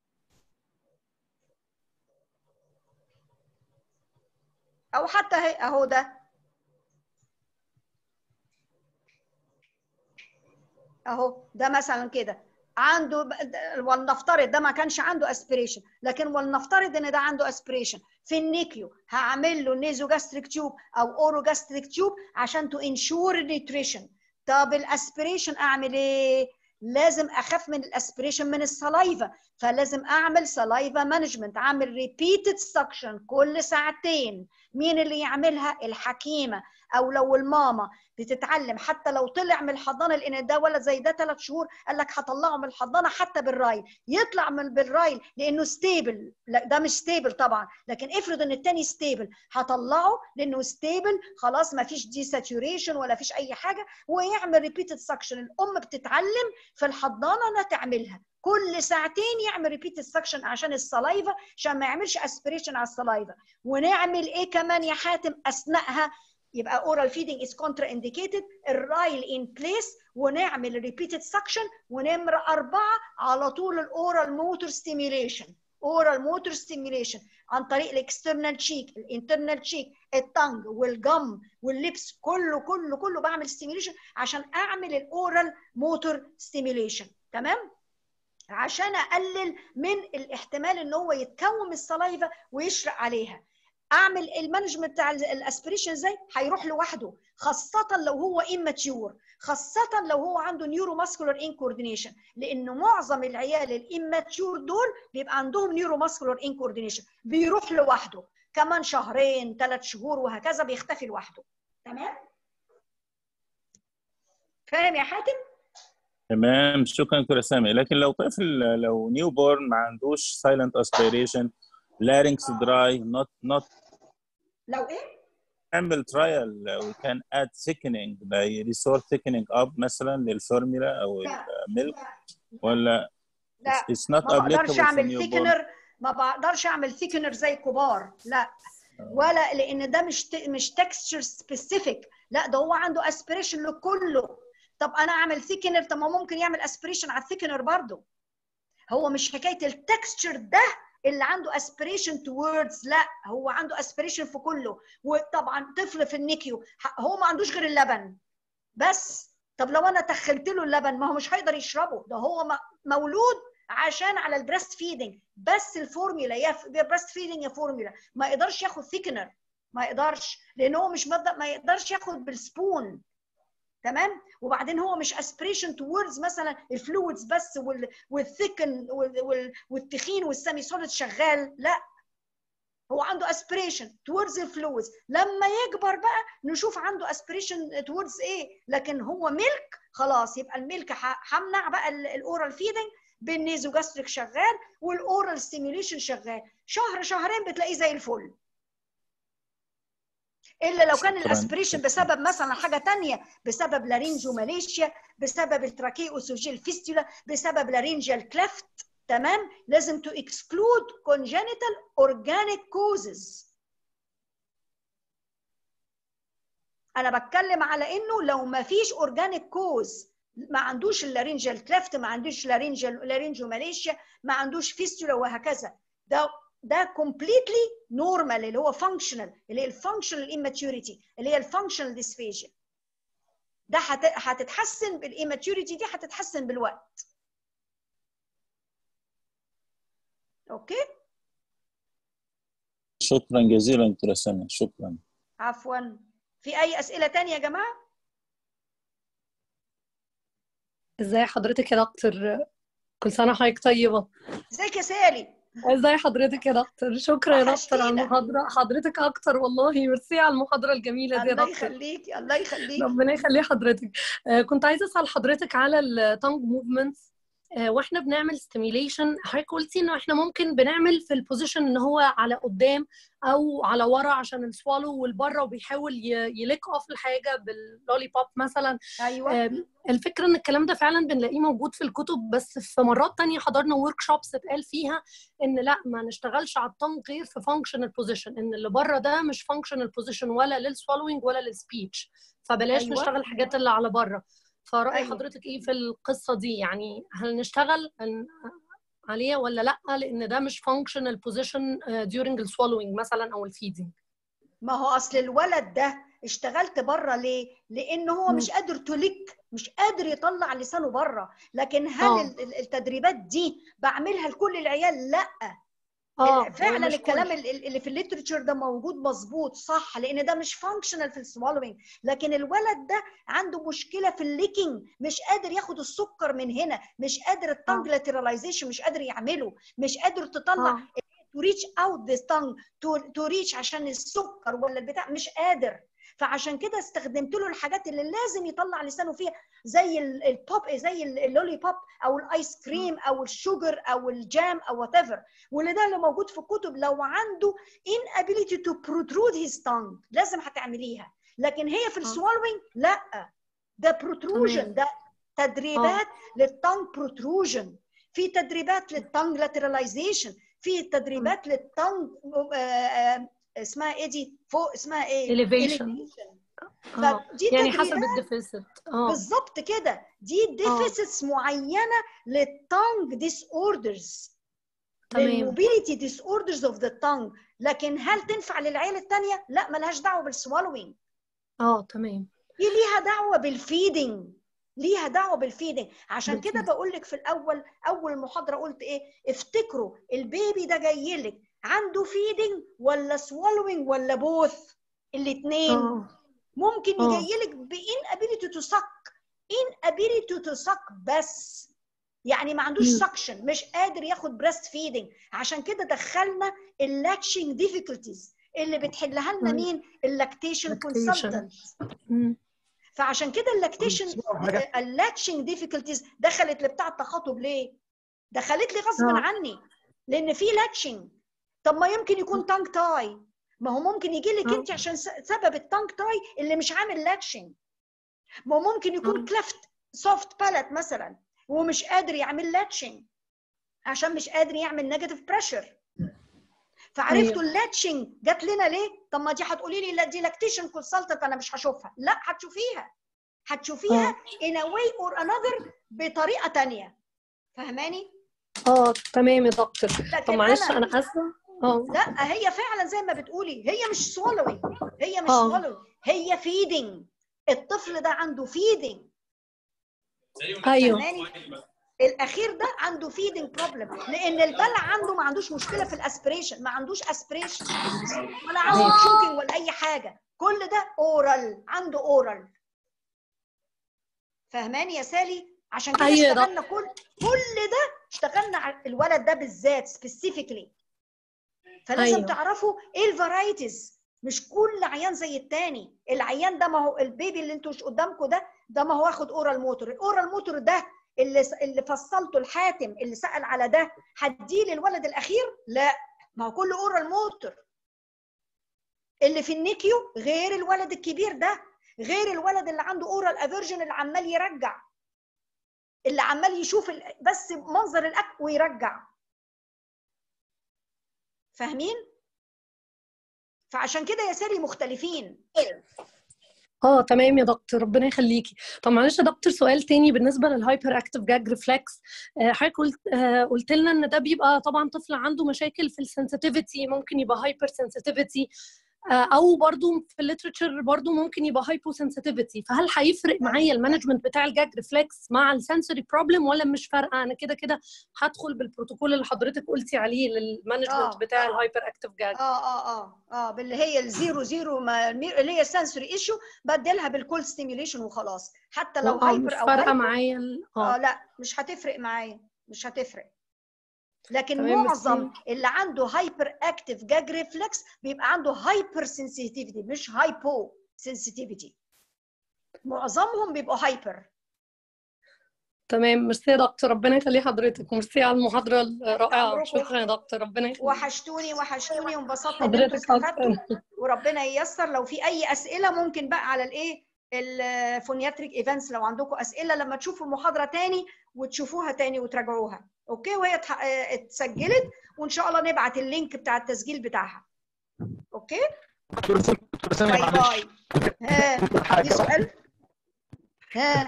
او حتى اهي اهو ده اهو ده مثلا كده عنده ب- ولنفترض ده ما كانش عنده اسبريشن لكن ولنفترض ان ده عنده اسبريشن في النيكيو هعمل له نيزو جاستريك تيوب او اورو جاستريك تيوب عشان تو انشور نيوتريشن طب الاسبريشن اعمل ايه لازم اخاف من الاسبريشن من السلايفا فلازم اعمل سلايفا مانجمنت اعمل ريبيتد سكشن كل ساعتين مين اللي يعملها الحكيمه او لو الماما بتتعلم حتى لو طلع من الحضانه لان ده ولد زي ده ثلاث شهور قال لك هطلعه من الحضانه حتى بالرايل يطلع من بالرايل لانه ستيبل لا ده مش ستيبل طبعا لكن افرض ان التاني ستيبل هطلعه لانه ستيبل خلاص ما فيش دي ساتوريشن ولا فيش اي حاجه ويعمل ريبيتد سكشن الام بتتعلم في الحضانه انها تعملها كل ساعتين يعمل ريبيتد سكشن عشان السلايفا عشان ما يعملش اسبريشن على السلايفا ونعمل ايه كمان يا حاتم اثناءها يبقى oral feeding is contraindicated الرايل in place ونعمل repeated suction ونمرة أربعة على طول الأورال موتور stimulation oral motor stimulation عن طريق الاكسترنال تشيك الانترنال تشيك التنج والجم واللبس كله كله كله بعمل stimulation عشان اعمل الاورال موتور stimulation تمام عشان اقلل من الاحتمال ان هو يتكون من السلايفا ويشرق عليها اعمل المانجمنت بتاع الاسبريشن ازاي هيروح لوحده خاصه لو هو اماتيور خاصه لو هو عنده نيورو ماسكولار انكوردينيشن لان معظم العيال الاماتيور دول بيبقى عندهم نيورو ماسكولار انكوردينيشن بيروح لوحده كمان شهرين ثلاث شهور وهكذا بيختفي لوحده تمام فاهم يا حاتم تمام شكرا دكتور سامي لكن لو طفل لو نيو بورن ما عندوش سايلنت اسبيريشن لارynx دراي نوت نوت لو ايه نعمل ترايل وي كان اد thickening by resort thickening up مثلا للفورمولا او الميلك ولا لا it's not ما بقدرش applicable for اعمل newborn ثيكنر ما بقدرش اعمل ثيكنر زي الكبار لا ولا لان ده مش ت- مش تكستشر سبيسيفيك لا ده هو عنده اسبريشن لكله طب انا اعمل ثيكنر طب ما ممكن يعمل اسبريشن على الثيكنر برضه هو مش حكايه التكستشر ده اللي عنده اسبريشن توردز لا هو عنده اسبريشن في كله وطبعا طفل في النيكيو ح- هو ما عندوش غير اللبن بس طب لو انا تخلت له اللبن ما هو مش هيقدر يشربه ده هو م- مولود عشان على البريست فيدنج بس الفورميلا يا بريست فيدنج يا فورميلا ما يقدرش ياخد ثيكنر ما يقدرش لان هو مش مد- ما يقدرش ياخد بالسبون تمام وبعدين هو مش اسبريشن توردز مثلا الفلويدز بس وال والثيكن وال- وال- والتخين والسامي سوليد شغال لا هو عنده اسبريشن توردز الفلويدز لما يكبر بقى نشوف عنده اسبريشن توردز ايه لكن هو ميلك خلاص يبقى الميلك ح- همنع بقى الاورال فيدنج بالنيزو جاستريك شغال والاورال ستيميوليشن شغال شهر شهرين بتلاقيه زي الفل الا لو كان شكراً. الاسبريشن بسبب مثلا حاجه تانية بسبب لارينجو ماليشيا بسبب التراكيو اسوجيل فيستولا بسبب لارينجال كليفت تمام لازم تو اكسكلود congenital organic causes انا بتكلم على انه لو ما فيش اورجانيك كوز ما عندوش اللارينجال كليفت ما عندوش لارينجال لارينجو ماليشيا ما عندوش فيستولا وهكذا ده ده كومبليتلي نورمال اللي هو فانكشنال اللي هي الفانكشنال immaturity اللي هي الفانكشنال ديسفيجيا ده هت- هتتحسن بالاماتيوريتي دي هتتحسن بالوقت اوكي شكرا جزيلا دكتور سامي شكرا عفوا في اي اسئله تانية يا جماعه ازاي حضرتك يا دكتور كل سنة وحضرتك طيبة ازيك يا سالي ازاي حضرتك يا دكتور شكرا يا دكتور على وحشتينا. المحاضرة حضرتك اكتر والله ميرسي على المحاضرة الجميلة دي يا الله دكتور يخليكي الله يخليكي ربنا يخلي حضرتك آه، كنت عايزة اسأل حضرتك على التانج موفمنتس واحنا بنعمل ستيميليشن حضرتك قلتي انه احنا ممكن بنعمل في البوزيشن ان هو على قدام او على ورا عشان السوالو والبره وبيحاول ي- يليك اوف الحاجه باللولي بوب مثلا ايوه آم، الفكره ان الكلام ده فعلا بنلاقيه موجود في الكتب بس في مرات تانية حضرنا ورك شوبس اتقال فيها ان لا ما نشتغلش على الطنج غير في فانكشنال بوزيشن ان اللي بره ده مش فانكشنال بوزيشن ولا للسوالوينج ولا للسبيتش فبلاش أيوة. نشتغل الحاجات اللي على بره فرأي أيوة. حضرتك ايه في القصه دي يعني هل نشتغل هن- عليه ولا لا لان ده مش functional position uh, during السوالوينج مثلا او الفيدنج ما هو اصل الولد ده اشتغلت بره ليه لان هو مش قادر تلك مش قادر يطلع لسانه بره لكن هل آه. ال- ال- التدريبات دي بعملها لكل العيال لا اه فعلا مش الكلام كل- ال- ال- اللي في الليترشر ده موجود مظبوط صح لان ده مش فانكشنال في السوالوينج لكن الولد ده عنده مشكله في الليكينج مش قادر ياخد السكر من هنا مش قادر التانج لاتراليزيشن مش قادر يعمله مش قادر تطلع آه. تو ريتش اوت ذا تانج تو ريتش عشان السكر ولا البتاع مش قادر فعشان كده استخدمت له الحاجات اللي لازم يطلع لسانه فيها زي ال- البوب زي ال- اللولي بوب او الايس كريم او الشوجر او الجام او وات ايفر واللي ده اللي موجود في الكتب لو عنده inability to protrude his tongue لازم هتعمليها لكن هي في السوالوينج لا ده protrusion تمام. ده تدريبات للتانج protrusion في تدريبات للتانج lateralization في تدريبات للتانج آه، آه، اسمها ايه دي فوق اسمها ايه elevation اه فدي يعني حسب تدريبات الديفيسيت اه بالظبط كده دي ديفيسيتس معينه للتانج ديس اوردرز تمام. للموبيليتي ديس اوردرز اوف ذا تانج لكن هل تنفع للعيله الثانيه لا ملهاش دعوه بالسوالوينج اه تمام دي ليها دعوه بالفيدنج ليها دعوه بالفيدنج عشان كده بقول لك في الاول اول محاضره قلت ايه افتكروا البيبي ده جاي لك عنده فيدنج ولا سوالوينج ولا بوث الاثنين اه ممكن آه. يجي لك بإن ability to suck in ability to suck بس يعني ما عندوش مم. suction مش قادر ياخد breast feeding عشان كده دخلنا اللاكشنج difficulties اللي بتحلها لنا مم. مين اللاكتيشن Lactation. كونسلتنت مم. فعشان كده اللاكتيشن اللاكشنج difficulties دخلت لبتاع التخاطب ليه دخلت لي غصب آه. عني لان في لاكشنج طب ما يمكن يكون تانج تاي ما هو ممكن يجي لك آه. انت عشان س- سبب التانج تاي اللي مش عامل لاكشنج ما هو ممكن يكون آه. كلفت سوفت بالات مثلا ومش قادر يعمل لاتشنج عشان مش قادر يعمل نيجاتيف بريشر فعرفتوا أيوة. اللاتشنج جات لنا ليه؟ طب ما دي هتقولي لي لا دي لاكتيشن كونسلتنت انا مش هشوفها لا هتشوفيها هتشوفيها اه in a way or another بطريقه تانية فاهماني؟ اه تمام يا دكتور طب لكن معلش انا انا اسفه اه لا هي فعلا زي ما بتقولي هي مش swallowing هي مش آه. swallowing هي feeding الطفل ده عنده feeding ايوه فاهماني؟ الاخير ده عنده feeding problem لان البلع عنده ما عندوش مشكله في الاسبريشن ما عندوش اسبريشن ولا عنده تشوكينج ولا اي حاجه كل ده اورال عنده اورال فاهماني يا سالي عشان كده أيوة يا اشتغلنا كل كل ده اشتغلنا على الولد ده بالذات سبيسيفيكلي فلازم أيوة. تعرفوا ايه الفرايتيز مش كل عيان زي التاني العيان ده ما هو البيبي اللي انتوا مش قدامكم ده ده ما هو واخد اورال موتور الاورال موتور ده اللي اللي فصلته الحاتم اللي سأل على ده هديه للولد الاخير لا ما هو كله اورال موتور اللي في النيكيو غير الولد الكبير ده غير الولد اللي عنده اورال افيرجن اللي عمال يرجع اللي عمال يشوف ال- بس منظر الاكل ويرجع فاهمين فعشان كده يا ساري مختلفين اه تمام يا دكتور ربنا يخليكي طب معلش يا دكتور سؤال تاني بالنسبه للهايبر اكتيف جاج ريفلكس حضرتك قلت آه، قلت لنا ان ده بيبقى طبعا طفل عنده مشاكل في السنسيتيفيتي ممكن يبقى هايبر سنسيتيفيتي او برضو في الليترشر برضو ممكن يبقى هايبو سنسيتيفيتي فهل هيفرق معايا المانجمنت بتاع الجاج ريفلكس مع السنسوري بروبلم ولا مش فارقه انا كده كده هدخل بالبروتوكول اللي حضرتك قلتي عليه للمانجمنت آه. بتاع الهايبر اكتيف جاج اه اه اه اه باللي هي الزيرو زيرو ما اللي هي السنسوري ايشو بدلها بالكول ستيميوليشن وخلاص حتى لو اه هايبر مش او فارقه هايبر معايا ال- اه اه لا مش هتفرق معايا مش هتفرق لكن تمام، معظم ميرسي. اللي عنده هايبر اكتيف جاج ريفلكس بيبقى عنده هايبر سنسيتيفيتي مش هايبو سنسيتيفيتي معظمهم بيبقوا هايبر تمام ميرسي يا دكتور ربنا يخلي حضرتك وميرسي على المحاضرة الرائعة أمركم. شكرا يا دكتور ربنا يخليك وحشتوني وحشتوني وانبسطت ان انتوا حضرتك استفدتوا أكتر وربنا ييسر لو في اي اسئله ممكن بقى على الايه الفونياتريك ايفنتس لو عندكم اسئله لما تشوفوا المحاضره تاني وتشوفوها تاني وتراجعوها اوكي وهي اتح- اه، اتسجلت وان شاء الله نبعت اللينك بتاع التسجيل بتاعها اوكي دكتور سامي دكتور سامي باي معلش باي ها في سؤال ها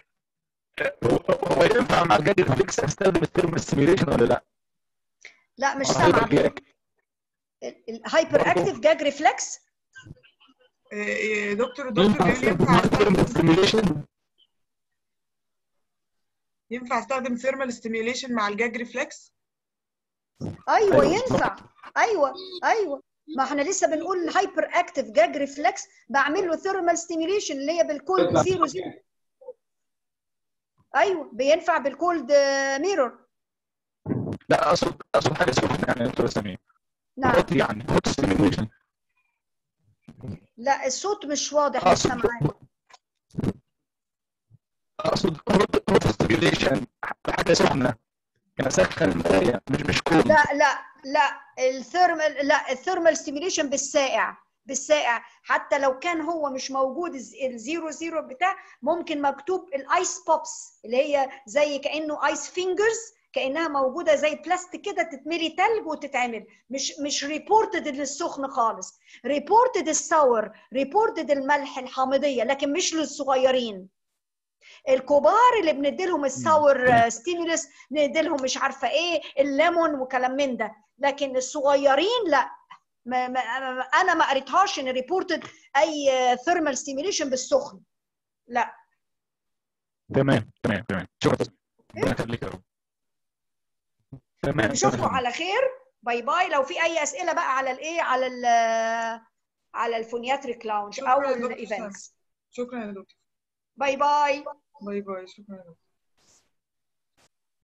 هو ينفع مع الجاج ريفلكس استخدم الترم ستيميوليشن ولا لا؟ لا مش آه، سامعه هيبقى جاج. الهايبر اكتيف جاج ريفلكس آه، دكتور دكتور ينفع بيقول ينفع استخدم استخدم ستيميوليشن ينفع استخدم ثيرمال ستيميوليشن مع الجاج ريفلكس ايوه ايوه ينفع ايوه ايوه ما احنا لسه بنقول هايبر اكتيف جاج ريفلكس بعمل له ثيرمال ستيميوليشن اللي هي بالكولد زيرو زيرو ايوه بينفع بالكولد ميرور لا اقصد اقصد حاجه سخنه يعني يا دكتور سمير نعم هوت يعني هوت ستيميوليشن لا الصوت مش واضح لسه اقصد معايا اقصد هوت هوت ستيميوليشن حاجه سخنه كان اسخن المرايه مش مش كولد لا لا لا الثيرمال لا الثيرمال ستيميوليشن بالسائع بالسائع حتى لو كان هو مش موجود الز- الزيرو زيرو بتاع ممكن مكتوب الايس بوبس اللي هي زي كانه ايس فينجرز كانها موجوده زي بلاستيك كده تتملي تلج وتتعمل مش مش ريبورتد للسخن خالص ريبورتد السور ريبورتد الملح الحامضيه لكن مش للصغيرين الكبار اللي بنديلهم الساور ستيمولس نديلهم مش عارفه ايه الليمون وكلام من ده لكن الصغيرين لا ما ما انا ما قريتهاش ان ريبورتد اي ثيرمال ستيميوليشن بالسخن لا تمام تمام تمام شكرا ربنا يخليك يا رب تمام نشوفكم تمام على خير باي باي لو في اي اسئله بقى على الايه على ال على الفونياتريك لاونج او شكرا يا دكتور الايفنتس شكرا يا دكتور باي باي باي باي شكرا يا دكتور